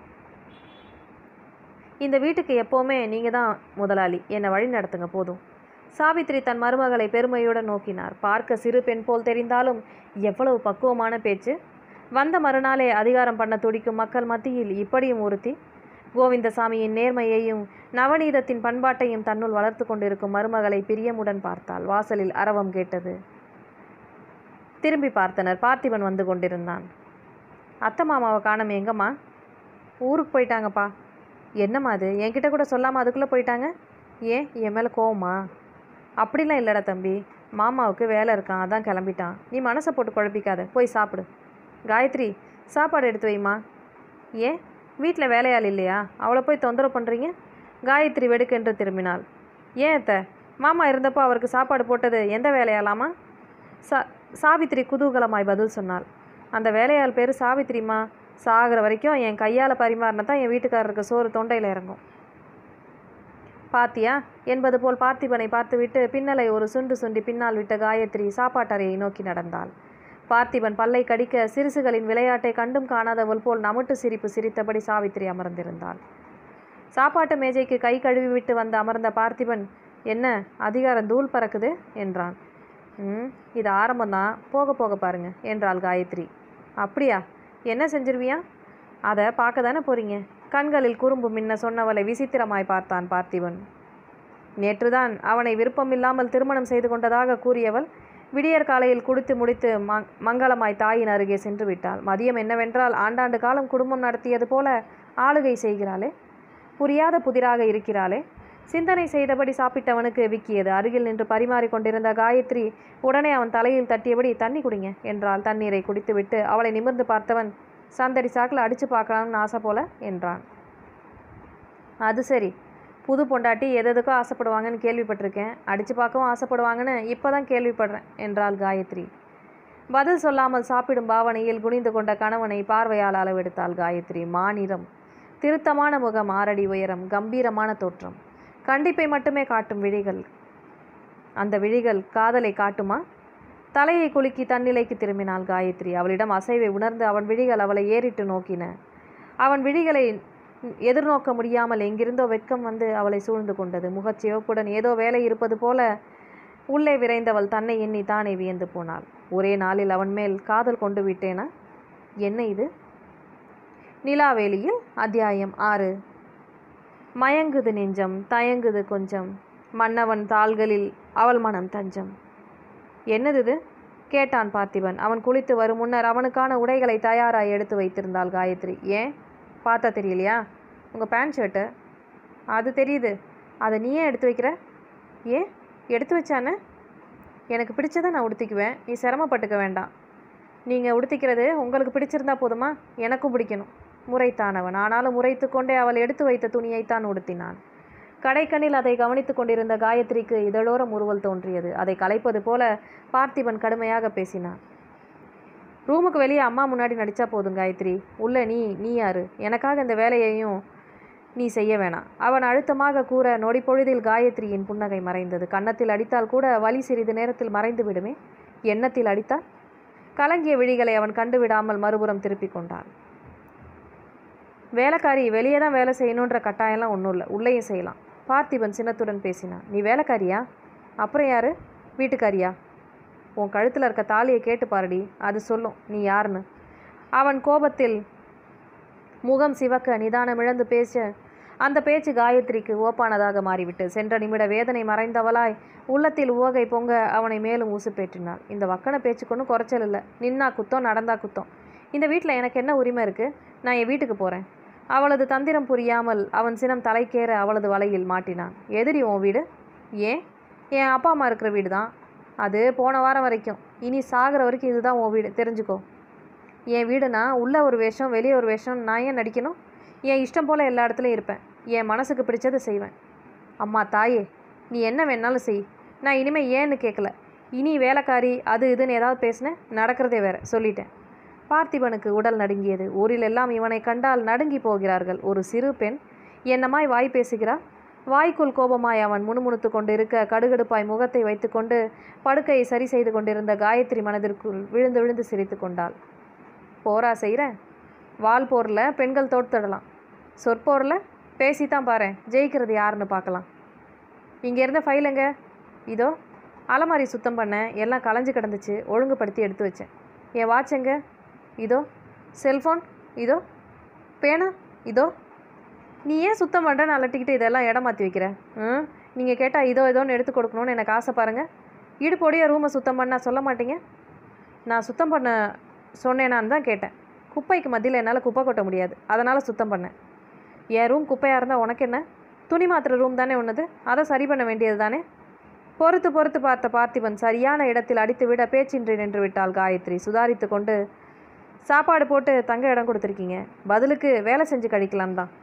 இந்த வீட்டுக்கு எப்போவுமே நீங்கள் தான் முதலாளி என்னை வழி நடத்துங்க போதும் சாவித்திரி தன் மருமகளை பெருமையுடன் நோக்கினார் பார்க்க சிறு பெண் போல் தெரிந்தாலும் எவ்வளவு பக்குவமான பேச்சு வந்த மறுநாளே அதிகாரம் பண்ண துடிக்கும் மக்கள் மத்தியில் இப்படியும் ஒருத்தி கோவிந்தசாமியின் நேர்மையையும் நவநீதத்தின் பண்பாட்டையும் தன்னுள் வளர்த்து கொண்டிருக்கும் மருமகளை பிரியமுடன் பார்த்தாள் வாசலில் அரவம் கேட்டது திரும்பி பார்த்தனர் பார்த்திபன் வந்து கொண்டிருந்தான் அத்தை மாமாவை காணோம் எங்கம்மா ஊருக்கு போயிட்டாங்கப்பா என்னம்மா அது என்கிட்ட கூட சொல்லாமல் அதுக்குள்ளே போயிட்டாங்க ஏன் என் மேலே கோவமா அப்படிலாம் இல்லைடா தம்பி மாமாவுக்கு வேலை இருக்கான் அதான் கிளம்பிட்டான் நீ மனசை போட்டு குழப்பிக்காத போய் சாப்பிடு காயத்ரி சாப்பாடு எடுத்து வைம்மா ஏன் வீட்டில் வேலையாள் இல்லையா அவளை போய் தொந்தரவு பண்ணுறீங்க காயத்ரி வெடுக்கென்று திரும்பினாள் ஏன் அத்தை மாமா இருந்தப்போ அவருக்கு சாப்பாடு போட்டது எந்த வேலையாலாமா சா சாவித்திரி குதூகலமாய் பதில் சொன்னாள் அந்த வேலையாள் பேர் சாவித்திரிம்மா சாகிற வரைக்கும் என் கையால் பரிமாறின தான் என் வீட்டுக்காரருக்கு சோறு தொண்டையில் இறங்கும் பாத்தியா என்பது போல் பார்த்திபனை பார்த்துவிட்டு பின்னலை ஒரு சுண்டு சுண்டி பின்னால் விட்ட காயத்ரி சாப்பாட்டறையை நோக்கி நடந்தாள் பார்த்திபன் பல்லை கடிக்க சிறுசுகளின் விளையாட்டை கண்டும் காணாதவள் போல் நமட்டு சிரிப்பு சிரித்தபடி சாவித்திரி அமர்ந்திருந்தாள் சாப்பாட்டு மேஜைக்கு கை கழுவி விட்டு வந்து அமர்ந்த பார்த்திபன் என்ன அதிகாரம் தூள் பறக்குது என்றான் ம் இது ஆரம்பம்தான் போக போக பாருங்க என்றாள் காயத்ரி அப்படியா என்ன செஞ்சிருவியா அதை பார்க்க தானே போறீங்க கண்களில் குறும்பு மின்ன சொன்னவளை விசித்திரமாய் பார்த்தான் பார்த்திபன் நேற்றுதான் அவனை விருப்பமில்லாமல் திருமணம் செய்து கொண்டதாக கூறியவள் விடியற் காலையில் குடித்து முடித்து மங் மங்களமாய் தாயின் அருகே சென்று விட்டாள் மதியம் என்னவென்றால் ஆண்டாண்டு காலம் குடும்பம் நடத்தியது போல ஆளுகை செய்கிறாளே புரியாத புதிராக இருக்கிறாளே சிந்தனை செய்தபடி சாப்பிட்டவனுக்கு விக்கியது அருகில் நின்று பரிமாறிக் கொண்டிருந்த காயத்ரி உடனே அவன் தலையில் தட்டியபடி தண்ணி குடிங்க என்றாள் தண்ணீரை குடித்துவிட்டு அவளை நிமிர்ந்து பார்த்தவன் சந்தடி சாக்கில் அடிச்சு பார்க்கலாம்னு ஆசை போல என்றான் அது சரி புது பொண்டாட்டி எதெதுக்கோ ஆசைப்படுவாங்கன்னு கேள்விப்பட்டிருக்கேன் அடித்து பார்க்கவும் ஆசைப்படுவாங்கன்னு இப்போ தான் கேள்விப்படுறேன் என்றாள் காயத்ரி பதில் சொல்லாமல் சாப்பிடும் பாவனையில் குனிந்து கொண்ட கணவனை பார்வையால் அளவெடுத்தாள் காயத்ரி மாநிறம் திருத்தமான முகம் ஆறடி உயரம் கம்பீரமான தோற்றம் கண்டிப்பை மட்டுமே காட்டும் விழிகள் அந்த விழிகள் காதலை காட்டுமா தலையை குலுக்கி தன்னிலைக்கு திரும்பினாள் காயத்ரி அவளிடம் அசைவை உணர்ந்து அவன் விழிகள் அவளை ஏறிட்டு நோக்கின அவன் விழிகளை எதிர்நோக்க முடியாமல் எங்கிருந்தோ வெட்கம் வந்து அவளை சூழ்ந்து கொண்டது முகச்சிவப்புடன் ஏதோ வேலை இருப்பது போல உள்ளே விரைந்தவள் தன்னை எண்ணி தானே வியந்து போனாள் ஒரே நாளில் அவன் மேல் காதல் கொண்டு விட்டேனா என்ன இது நிலாவேலியில் அத்தியாயம் ஆறு மயங்குது நெஞ்சம் தயங்குது கொஞ்சம் மன்னவன் தாள்களில் அவள் மனம் தஞ்சம் என்னது இது கேட்டான் பார்த்திபன் அவன் குளித்து வரும் முன்னர் அவனுக்கான உடைகளை தயாராய் எடுத்து வைத்திருந்தாள் காயத்ரி ஏன் பார்த்தா தெரியலையா உங்கள் பேண்ட் ஷர்ட்டு அது தெரியுது அதை நீ ஏன் எடுத்து வைக்கிற ஏன் எடுத்து வச்சானே எனக்கு பிடிச்சதை நான் உடுத்திக்குவேன் நீ சிரமப்பட்டுக்க வேண்டாம் நீங்கள் உடுத்திக்கிறது உங்களுக்கு பிடிச்சிருந்தா போதுமா எனக்கும் பிடிக்கணும் முறைத்தானவன் ஆனாலும் முறைத்து கொண்டே அவள் எடுத்து வைத்த துணியைத்தான் உடுத்தினான் கடைக்கண்ணில் அதை கவனித்துக் கொண்டிருந்த காயத்ரிக்கு இதழோரம் உருவல் தோன்றியது அதை கலைப்பது போல பார்த்திபன் கடுமையாக பேசினான் ரூமுக்கு வெளியே அம்மா முன்னாடி நடிச்சா போதும் காயத்ரி உள்ள நீ நீ யாரு எனக்காக இந்த வேலையையும் நீ செய்ய வேணாம் அவன் அழுத்தமாக கூற நொடிப்பொழுதில் காயத்ரியின் புன்னகை மறைந்தது கன்னத்தில் அடித்தால் கூட வலி சிறிது நேரத்தில் மறைந்து விடுமே எண்ணத்தில் அடித்தால் கலங்கிய விழிகளை அவன் கண்டு விடாமல் மறுபுறம் திருப்பிக் கொண்டான் வேலைக்காரி வெளியே தான் வேலை செய்யணுன்ற கட்டாயம்லாம் ஒன்றும் இல்லை உள்ளேயும் செய்யலாம் பார்த்திபன் சின்னத்துடன் பேசினான் நீ வேலைக்காரியா அப்புறம் யாரு வீட்டுக்காரியா உன் கழுத்தில் இருக்க தாலியை கேட்டு பாருடி அது சொல்லும் நீ யாருன்னு அவன் கோபத்தில் முகம் சிவக்க நிதானமிழந்து பேச அந்த பேச்சு காயத்ரிக்கு ஓப்பானதாக மாறிவிட்டு சென்ற நிமிட வேதனை மறைந்தவளாய் உள்ளத்தில் உவகை பொங்க அவனை மேலும் உசுப்பேற்றினாள் இந்த வக்கன பேச்சுக்கு ஒன்றும் குறைச்சல் இல்லை நின்னா குத்தம் நடந்தா குத்தம் இந்த வீட்டில் எனக்கு என்ன உரிமை இருக்குது நான் என் வீட்டுக்கு போகிறேன் அவளது தந்திரம் புரியாமல் அவன் சினம் தலைக்கேற அவளது வலையில் மாட்டினான் எதிரி உன் வீடு ஏன் என் அப்பா அம்மா இருக்கிற வீடு தான் அது போன வாரம் வரைக்கும் இனி சாகிற வரைக்கும் இதுதான் உன் வீடு தெரிஞ்சுக்கோ என் வீடுனா உள்ளே ஒரு வேஷம் வெளியே ஒரு வேஷம் நான் ஏன் நடிக்கணும் என் இஷ்டம் போல் எல்லா இடத்துலையும் இருப்பேன் என் மனசுக்கு பிடிச்சதை செய்வேன் அம்மா தாயே நீ என்ன வேணாலும் செய் நான் இனிமேல் ஏன்னு கேட்கல இனி வேலைக்காரி அது இதுன்னு ஏதாவது பேசினேன் நடக்கிறதே வேற சொல்லிட்டேன் பார்த்திபனுக்கு உடல் நடுங்கியது ஊரில் எல்லாம் இவனை கண்டால் நடுங்கி போகிறார்கள் ஒரு சிறு பெண் என்னமாய் வாய் பேசுகிறாள் வாய்க்குள் கோபமாய் அவன் முணுமுணுத்து கொண்டிருக்க கடுகடுப்பாய் முகத்தை வைத்துக்கொண்டு படுக்கையை சரி செய்து கொண்டிருந்த காயத்ரி மனதிற்குள் விழுந்து விழுந்து சிரித்து கொண்டாள் போரா செய்கிறேன் வால் போரில் பெண்கள் தோற்றுடலாம் சொற்போரில் பேசித்தான் பாரேன் ஜெயிக்கிறது யாருன்னு பார்க்கலாம் இங்கே இருந்த ஃபைலுங்க இதோ அலமாரி சுத்தம் பண்ணேன் எல்லாம் களைஞ்சு கிடந்துச்சு ஒழுங்குபடுத்தி எடுத்து வச்சேன் என் வாட்ச் எங்க இதோ செல்ஃபோன் இதோ பேனா இதோ நீ ஏன் சுத்தம் பண்ணுற நான் அலட்டிக்கிட்டு இதெல்லாம் இடம் மாற்றி வைக்கிற ம் நீங்கள் கேட்டால் இதோ இதோன்னு எடுத்து கொடுக்கணும்னு எனக்கு ஆசை பாருங்கள் இடுப்போடைய ரூமை சுத்தம் பண்ண சொல்ல மாட்டீங்க நான் சுத்தம் பண்ண சொன்னேனான்னு தான் கேட்டேன் குப்பைக்கு மத்தியில் என்னால் குப்பை கொட்ட முடியாது அதனால் சுத்தம் பண்ணேன் என் ரூம் குப்பையாக இருந்தால் உனக்கு என்ன துணி மாத்திர ரூம் தானே உன்னது அதை சரி பண்ண வேண்டியது தானே பொறுத்து பொறுத்து பார்த்த பார்த்திபன் சரியான இடத்தில் அடித்துவிட பேச்சின்றி நின்று விட்டாள் காயத்ரி சுதாரித்து கொண்டு சாப்பாடு போட்டு தங்க இடம் கொடுத்துருக்கீங்க பதிலுக்கு வேலை செஞ்சு கழிக்கலாம் தான்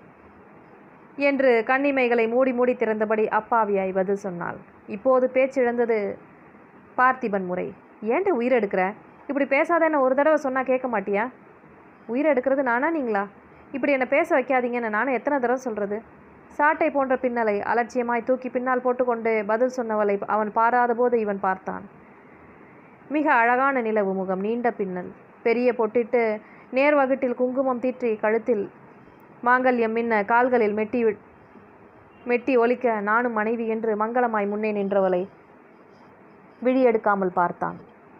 என்று கண்ணிமைகளை மூடி மூடி திறந்தபடி அப்பாவியாய் பதில் சொன்னாள் இப்போது பேச்சிழந்தது பார்த்திபன் முறை ஏன்ட்டு உயிர் எடுக்கிற இப்படி பேசாதேன்னு ஒரு தடவை சொன்னால் கேட்க மாட்டியா உயிர் எடுக்கிறது நானா நீங்களா இப்படி என்னை பேச வைக்காதீங்கன்னு நானும் எத்தனை தடவை சொல்கிறது சாட்டை போன்ற பின்னலை அலட்சியமாய் தூக்கி பின்னால் போட்டுக்கொண்டு பதில் சொன்னவளை அவன் பாராத போது இவன் பார்த்தான் மிக அழகான நிலவு முகம் நீண்ட பின்னல் பெரிய பொட்டிட்டு நேர் வகுட்டில் குங்குமம் தீற்றி கழுத்தில் மாங்கல்யம் மின்ன கால்களில் மெட்டி வி- மெட்டி ஒலிக்க நானும் மனைவி என்று மங்களமாய் முன்னே நின்றவளை விழி எடுக்காமல் பார்த்தான்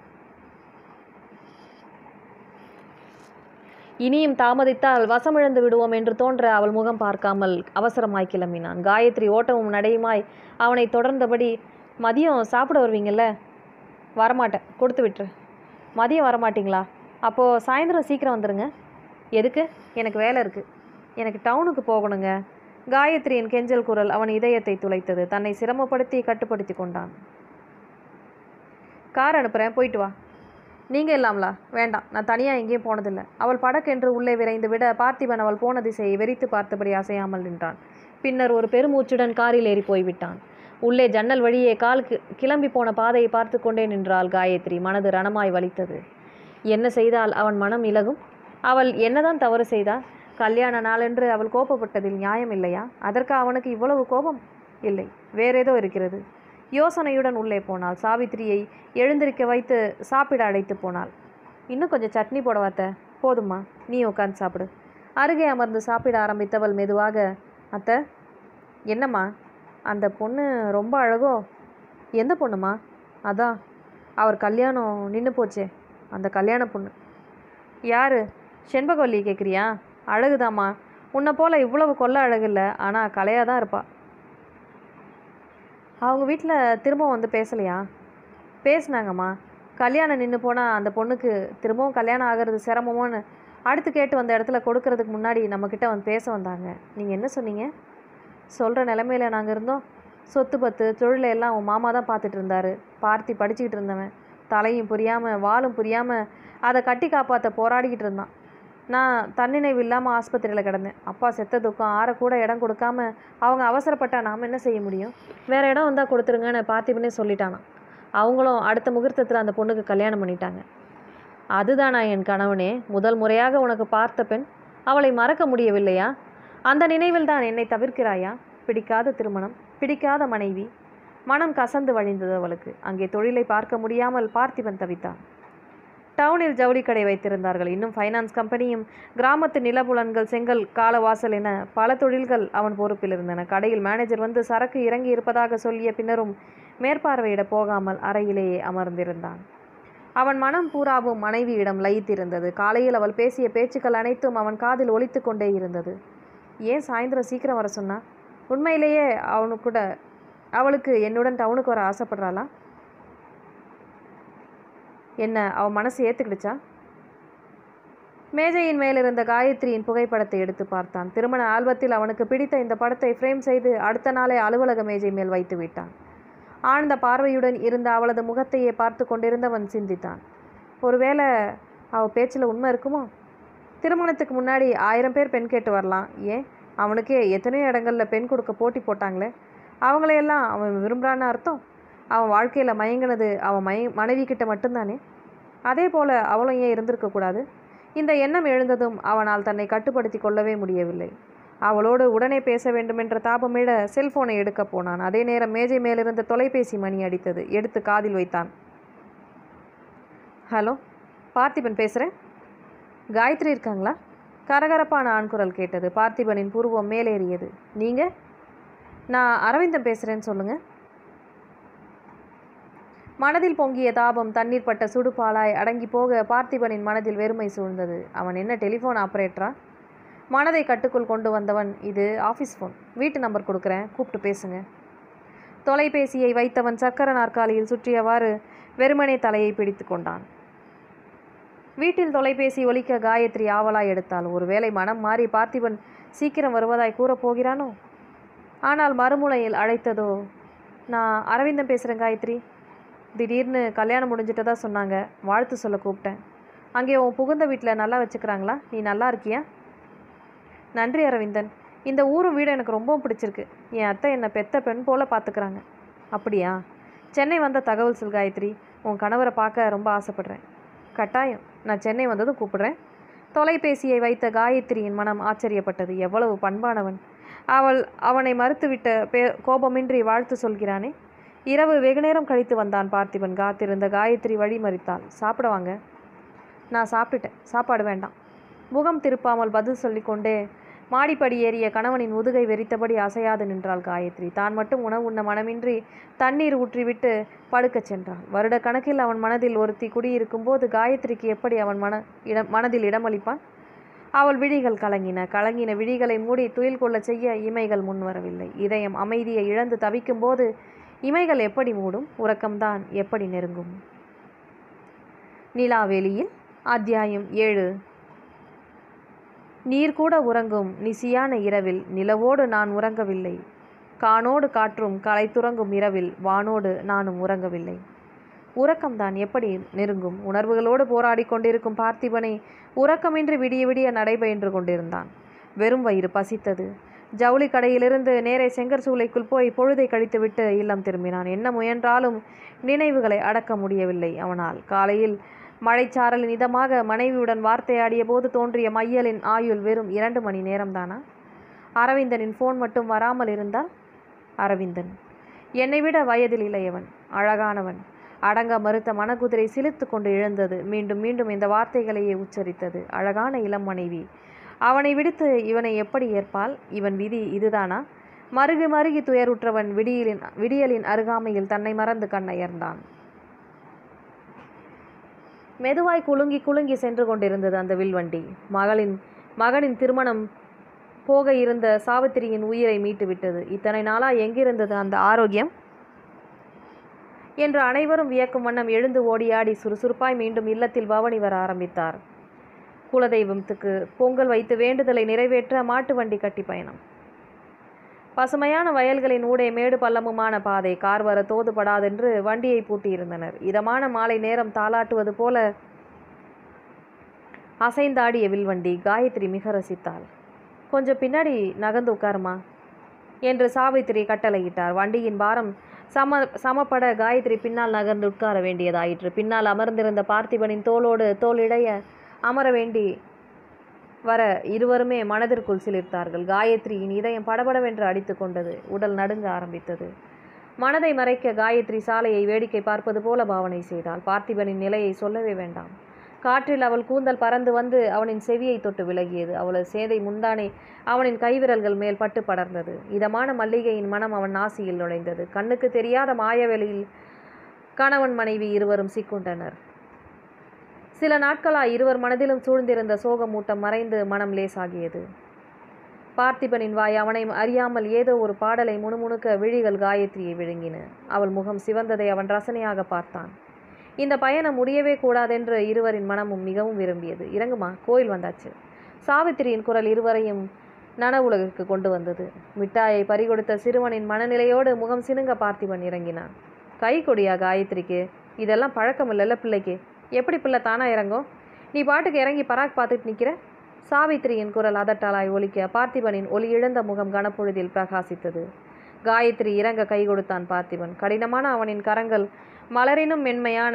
இனியும் தாமதித்தால் வசமிழந்து விடுவோம் என்று தோன்ற அவள் முகம் பார்க்காமல் அவசரமாய் கிளம்பினான் காயத்ரி ஓட்டமும் நடையுமாய் அவனை தொடர்ந்தபடி மதியம் சாப்பிட வருவீங்கல்ல வரமாட்டேன் கொடுத்து விட்டுரு மதியம் வரமாட்டீங்களா அப்போது சாயந்தரம் சீக்கிரம் வந்துடுங்க எதுக்கு எனக்கு வேலை இருக்குது எனக்கு டவுனுக்கு போகணுங்க காயத்ரியின் கெஞ்சல் குரல் அவன் இதயத்தை துளைத்தது தன்னை சிரமப்படுத்தி கட்டுப்படுத்தி கொண்டான் கார் அனுப்புகிறேன் போயிட்டு வா நீங்கள் இல்லாமலா வேண்டாம் நான் தனியாக எங்கேயும் போனதில்லை அவள் படக்கென்று உள்ளே விரைந்து விட பார்த்திபன் அவள் போன திசையை வெறித்து பார்த்தபடி அசையாமல் நின்றான் பின்னர் ஒரு பெருமூச்சுடன் காரில் ஏறி போய்விட்டான் உள்ளே ஜன்னல் வழியே கால் கி- கிளம்பி போன பாதையை பார்த்து கொண்டே நின்றாள் காயத்ரி மனது ரணமாய் வலித்தது என்ன செய்தால் அவன் மனம் இலகும் அவள் என்னதான் தவறு செய்தாள் கல்யாண நாளென்று அவள் கோபப்பட்டதில் நியாயம் இல்லையா அதற்கு அவனுக்கு இவ்வளவு கோபம் இல்லை வேறேதோ இருக்கிறது யோசனையுடன் உள்ளே போனாள் சாவித்திரியை எழுந்திருக்க வைத்து சாப்பிட அழைத்து போனாள் இன்னும் கொஞ்சம் சட்னி போட வாத்த போதுமா நீ உட்காந்து சாப்பிடு அருகே அமர்ந்து சாப்பிட ஆரம்பித்தவள் மெதுவாக அத்தை என்னம்மா அந்த பொண்ணு ரொம்ப அழகோ எந்த பொண்ணுமா அதான் அவர் கல்யாணம் நின்று போச்சே அந்த கல்யாண பொண்ணு யாரு செண்பகவல்லி கேட்குறியா அழகுதாம்மா உன்னை போல இவ்வளவு கொல்ல அழகு இல்லை ஆனால் கலையாக தான் இருப்பா அவங்க வீட்டில் திரும்பவும் வந்து பேசலையா பேசுனாங்கம்மா கல்யாணம் நின்று போனால் அந்த பொண்ணுக்கு திரும்பவும் கல்யாணம் ஆகிறது சிரமமோன்னு அடுத்து கேட்டு வந்த இடத்துல கொடுக்கறதுக்கு முன்னாடி நம்மக்கிட்ட வந்து பேச வந்தாங்க நீங்கள் என்ன சொன்னீங்க சொல்கிற நிலமையில நாங்கள் இருந்தோம் சொத்து பத்து தொழிலை எல்லாம் உன் மாமா தான் பார்த்துட்டு இருந்தாரு பார்த்தி படிச்சுக்கிட்டு இருந்தவன் தலையும் புரியாமல் வாலும் புரியாமல் அதை கட்டி காப்பாற்ற போராடிக்கிட்டு இருந்தான் நான் தன்னினைவு இல்லாமல் ஆஸ்பத்திரியில் கிடந்தேன் அப்பா செத்த துக்கம் ஆறக்கூட இடம் கொடுக்காம அவங்க அவசரப்பட்டா நாம் என்ன செய்ய முடியும் வேறு இடம் வந்தால் கொடுத்துருங்கன்னு பார்த்திபனே சொல்லிட்டானான் அவங்களும் அடுத்த முகூர்த்தத்தில் அந்த பொண்ணுக்கு கல்யாணம் பண்ணிட்டாங்க அதுதானா என் கணவனே முதல் முறையாக உனக்கு பார்த்த பெண் அவளை மறக்க முடியவில்லையா அந்த நினைவில் தான் என்னை தவிர்க்கிறாயா பிடிக்காத திருமணம் பிடிக்காத மனைவி மனம் கசந்து வழிந்தது அவளுக்கு அங்கே தொழிலை பார்க்க முடியாமல் பார்த்திபன் தவித்தான் டவுனில் ஜவுளி கடை வைத்திருந்தார்கள் இன்னும் ஃபைனான்ஸ் கம்பெனியும் கிராமத்து நிலப்புலன்கள் செங்கல் காலவாசல் என பல தொழில்கள் அவன் பொறுப்பில் இருந்தன கடையில் மேனேஜர் வந்து சரக்கு இறங்கி இருப்பதாக சொல்லிய பின்னரும் மேற்பார்வையிட போகாமல் அறையிலேயே அமர்ந்திருந்தான் அவன் மனம் பூராவும் மனைவியிடம் லயித்திருந்தது காலையில் அவள் பேசிய பேச்சுக்கள் அனைத்தும் அவன் காதில் ஒலித்து கொண்டே இருந்தது ஏன் சாயந்தரம் சீக்கிரம் வர சொன்னா உண்மையிலேயே அவனுக்கு கூட அவளுக்கு என்னுடன் டவுனுக்கு வர ஆசைப்படுறாளா என்ன அவன் மனசு ஏற்றுக்கிடுச்சா மேஜையின் மேலிருந்த காயத்ரியின் புகைப்படத்தை எடுத்து பார்த்தான் திருமண ஆல்பத்தில் அவனுக்கு பிடித்த இந்த படத்தை ஃப்ரேம் செய்து அடுத்த நாளே அலுவலக மேஜை மேல் வைத்து விட்டான் ஆழ்ந்த பார்வையுடன் இருந்த அவளது முகத்தையே பார்த்து கொண்டிருந்தவன் சிந்தித்தான் ஒருவேளை அவ பேச்சில் உண்மை இருக்குமோ திருமணத்துக்கு முன்னாடி ஆயிரம் பேர் பெண் கேட்டு வரலாம் ஏன் அவனுக்கே எத்தனையோ இடங்களில் பெண் கொடுக்க போட்டி போட்டாங்களே அவங்களையெல்லாம் அவன் விரும்புகிறான்னு அர்த்தம் அவன் வாழ்க்கையில் மயங்கினது அவன் மய மனைவி கிட்ட மட்டும்தானே அதே போல் அவளும் ஏன் இருந்திருக்கக்கூடாது இந்த எண்ணம் எழுந்ததும் அவனால் தன்னை கட்டுப்படுத்தி கொள்ளவே முடியவில்லை அவளோடு உடனே பேச வேண்டுமென்ற தாபமிட செல்போனை எடுக்க போனான் அதே நேரம் மேஜை மேலிருந்த தொலைபேசி மணி அடித்தது எடுத்து காதில் வைத்தான் ஹலோ பார்த்திபன் பேசுகிறேன் காயத்ரி இருக்காங்களா கரகரப்பான ஆண்குரல் கேட்டது பார்த்திபனின் புருவம் மேலேறியது நீங்கள் நான் அரவிந்தன் பேசுகிறேன்னு சொல்லுங்கள் மனதில் பொங்கிய தாபம் தண்ணீர் பட்ட சுடுபாலாய் அடங்கி போக பார்த்திபனின் மனதில் வெறுமை சூழ்ந்தது அவன் என்ன டெலிஃபோன் ஆப்ரேட்டரா மனதை கட்டுக்குள் கொண்டு வந்தவன் இது ஆஃபீஸ் ஃபோன் வீட்டு நம்பர் கொடுக்குறேன் கூப்பிட்டு பேசுங்க தொலைபேசியை வைத்தவன் சக்கர நாற்காலியில் சுற்றியவாறு வெறுமனே தலையை பிடித்து கொண்டான் வீட்டில் தொலைபேசி ஒலிக்க காயத்ரி ஆவலாய் எடுத்தாள் ஒருவேளை மனம் மாறி பார்த்திபன் சீக்கிரம் வருவதாய் கூறப் போகிறானோ ஆனால் மறுமுனையில் அழைத்ததோ நான் அரவிந்தன் பேசுகிறேன் காயத்ரி திடீர்னு கல்யாணம் முடிஞ்சிட்டதா சொன்னாங்க வாழ்த்து சொல்ல கூப்பிட்டேன் அங்கே உன் புகுந்த வீட்டில் நல்லா வச்சுக்கிறாங்களா நீ நல்லா இருக்கியா நன்றி அரவிந்தன் இந்த ஊரும் வீடு எனக்கு ரொம்பவும் பிடிச்சிருக்கு என் அத்தை என்னை பெத்த பெண் போல பார்த்துக்கிறாங்க அப்படியா சென்னை வந்த தகவல் சொல் காயத்ரி உன் கணவரை பார்க்க ரொம்ப ஆசைப்படுறேன் கட்டாயம் நான் சென்னை வந்ததும் கூப்பிடுறேன் தொலைபேசியை வைத்த காயத்ரியின் மனம் ஆச்சரியப்பட்டது எவ்வளவு பண்பானவன் அவள் அவனை மறுத்துவிட்ட பே கோபமின்றி வாழ்த்து சொல்கிறானே இரவு வெகுநேரம் கழித்து வந்தான் பார்த்திபன் காத்திருந்த காயத்ரி வழிமறித்தாள் சாப்பிட வாங்க நான் சாப்பிட்டுட்டேன் சாப்பாடு வேண்டாம் முகம் திருப்பாமல் பதில் சொல்லிக்கொண்டே மாடிப்படி ஏறிய கணவனின் முதுகை வெறித்தபடி அசையாது நின்றாள் காயத்ரி தான் மட்டும் உணவு உண்ண மனமின்றி தண்ணீர் ஊற்றிவிட்டு படுக்கச் சென்றாள் வருட கணக்கில் அவன் மனதில் ஒருத்தி குடியிருக்கும் போது காயத்ரிக்கு எப்படி அவன் மன இடம் மனதில் இடமளிப்பான் அவள் விழிகள் கலங்கின கலங்கின விழிகளை மூடி துயில் கொள்ளச் செய்ய இமைகள் முன்வரவில்லை இதயம் அமைதியை இழந்து தவிக்கும் போது இமைகள் எப்படி மூடும் உறக்கம்தான் எப்படி நெருங்கும் நிலாவெளியில் அத்தியாயம் ஏழு நீர் கூட உறங்கும் நிசியான இரவில் நிலவோடு நான் உறங்கவில்லை கானோடு காற்றும் களைத்துறங்கும் இரவில் வானோடு நானும் உறங்கவில்லை உறக்கம்தான் எப்படி நெருங்கும் உணர்வுகளோடு போராடி கொண்டிருக்கும் பார்த்திபனை உறக்கமின்றி விடிய விடிய நடைபயின்று கொண்டிருந்தான் வெறும் வயிறு பசித்தது ஜவுளி கடையிலிருந்து நேரே செங்கர் சூளைக்குள் போய் பொழுதை கழித்துவிட்டு இல்லம் திரும்பினான் என்ன முயன்றாலும் நினைவுகளை அடக்க முடியவில்லை அவனால் காலையில் மழைச்சாரலின் இதமாக மனைவியுடன் வார்த்தையாடிய போது தோன்றிய மையலின் ஆயுள் வெறும் இரண்டு மணி நேரம்தானா அரவிந்தனின் ஃபோன் மட்டும் வராமல் இருந்தால் அரவிந்தன் என்னை விட வயதில் இளையவன் அழகானவன் அடங்க மறுத்த மனக்குதிரை சிலிர்த்து கொண்டு எழுந்தது மீண்டும் மீண்டும் இந்த வார்த்தைகளையே உச்சரித்தது அழகான இளம் மனைவி அவனை விடுத்து இவனை எப்படி ஏற்பால் இவன் விதி இதுதானா மருகி மருகி துயருற்றவன் விடியலின் விடியலின் அருகாமையில் தன்னை மறந்து கண்ணயர்ந்தான் மெதுவாய் குலுங்கி குலுங்கி சென்று கொண்டிருந்தது அந்த வில்வண்டி மகளின் மகனின் திருமணம் போக இருந்த சாவித்திரியின் உயிரை மீட்டு விட்டது இத்தனை நாளா எங்கிருந்தது அந்த ஆரோக்கியம் என்று அனைவரும் வியக்கும் வண்ணம் எழுந்து ஓடியாடி சுறுசுறுப்பாய் மீண்டும் இல்லத்தில் பவனி வர ஆரம்பித்தார் குலதெய்வத்துக்கு பொங்கல் வைத்து வேண்டுதலை நிறைவேற்ற மாட்டு வண்டி கட்டி பயணம் பசுமையான வயல்களின் ஊடே மேடு பள்ளமுமான பாதை கார் வர தோதுபடாதென்று வண்டியை பூட்டியிருந்தனர் இதமான மாலை நேரம் தாளாட்டுவது போல அசைந்தாடிய வில்வண்டி காயத்ரி மிக ரசித்தாள் கொஞ்சம் பின்னாடி நகர்ந்து உட்காருமா என்று சாவித்திரி கட்டளையிட்டார் வண்டியின் பாரம் சம சமப்பட காயத்ரி பின்னால் நகர்ந்து உட்கார வேண்டியதாயிற்று பின்னால் அமர்ந்திருந்த பார்த்திபனின் தோளோடு தோள் இடைய அமர வேண்டி வர இருவருமே மனதிற்குள் சிலிர்த்தார்கள் காயத்ரியின் இதயம் படபடவென்று அடித்து கொண்டது உடல் நடுங்க ஆரம்பித்தது மனதை மறைக்க காயத்ரி சாலையை வேடிக்கை பார்ப்பது போல பாவனை செய்தாள் பார்த்திபனின் நிலையை சொல்லவே வேண்டாம் காற்றில் அவள் கூந்தல் பறந்து வந்து அவனின் செவியை தொட்டு விலகியது அவளது சேதை முந்தானை அவனின் கைவிரல்கள் மேல் பட்டு படர்ந்தது இதமான மல்லிகையின் மனம் அவன் நாசியில் நுழைந்தது கண்ணுக்கு தெரியாத மாயவெளியில் கணவன் மனைவி இருவரும் சிக்குண்டனர் சில நாட்களாய் இருவர் மனதிலும் சூழ்ந்திருந்த சோகமூட்டம் மறைந்து மனம் லேசாகியது பார்த்திபனின் வாய் அவனை அறியாமல் ஏதோ ஒரு பாடலை முணுமுணுக்க விழிகள் காயத்ரியை விழுங்கின அவள் முகம் சிவந்ததை அவன் ரசனையாக பார்த்தான் இந்த பயணம் முடியவே கூடாதென்று இருவரின் மனமும் மிகவும் விரும்பியது இறங்குமா கோயில் வந்தாச்சு சாவித்திரியின் குரல் இருவரையும் நனவுலகிற்கு கொண்டு வந்தது மிட்டாயை பறிகொடுத்த சிறுவனின் மனநிலையோடு முகம் சினுங்க பார்த்திபன் இறங்கினான் கை கொடியா காயத்ரிக்கு இதெல்லாம் பழக்கம் இல்லைல்ல பிள்ளைக்கு எப்படி பிள்ளை தானா இறங்கும் நீ பாட்டுக்கு இறங்கி பராக் பார்த்துட்டு நிற்கிற சாவித்திரியின் குரல் அதட்டாலாய் ஒலிக்க பார்த்திபனின் ஒளி இழந்த முகம் கனப்பொழுதில் பிரகாசித்தது காயத்ரி இறங்க கை கொடுத்தான் பார்த்திபன் கடினமான அவனின் கரங்கள் மலரினும் மென்மையான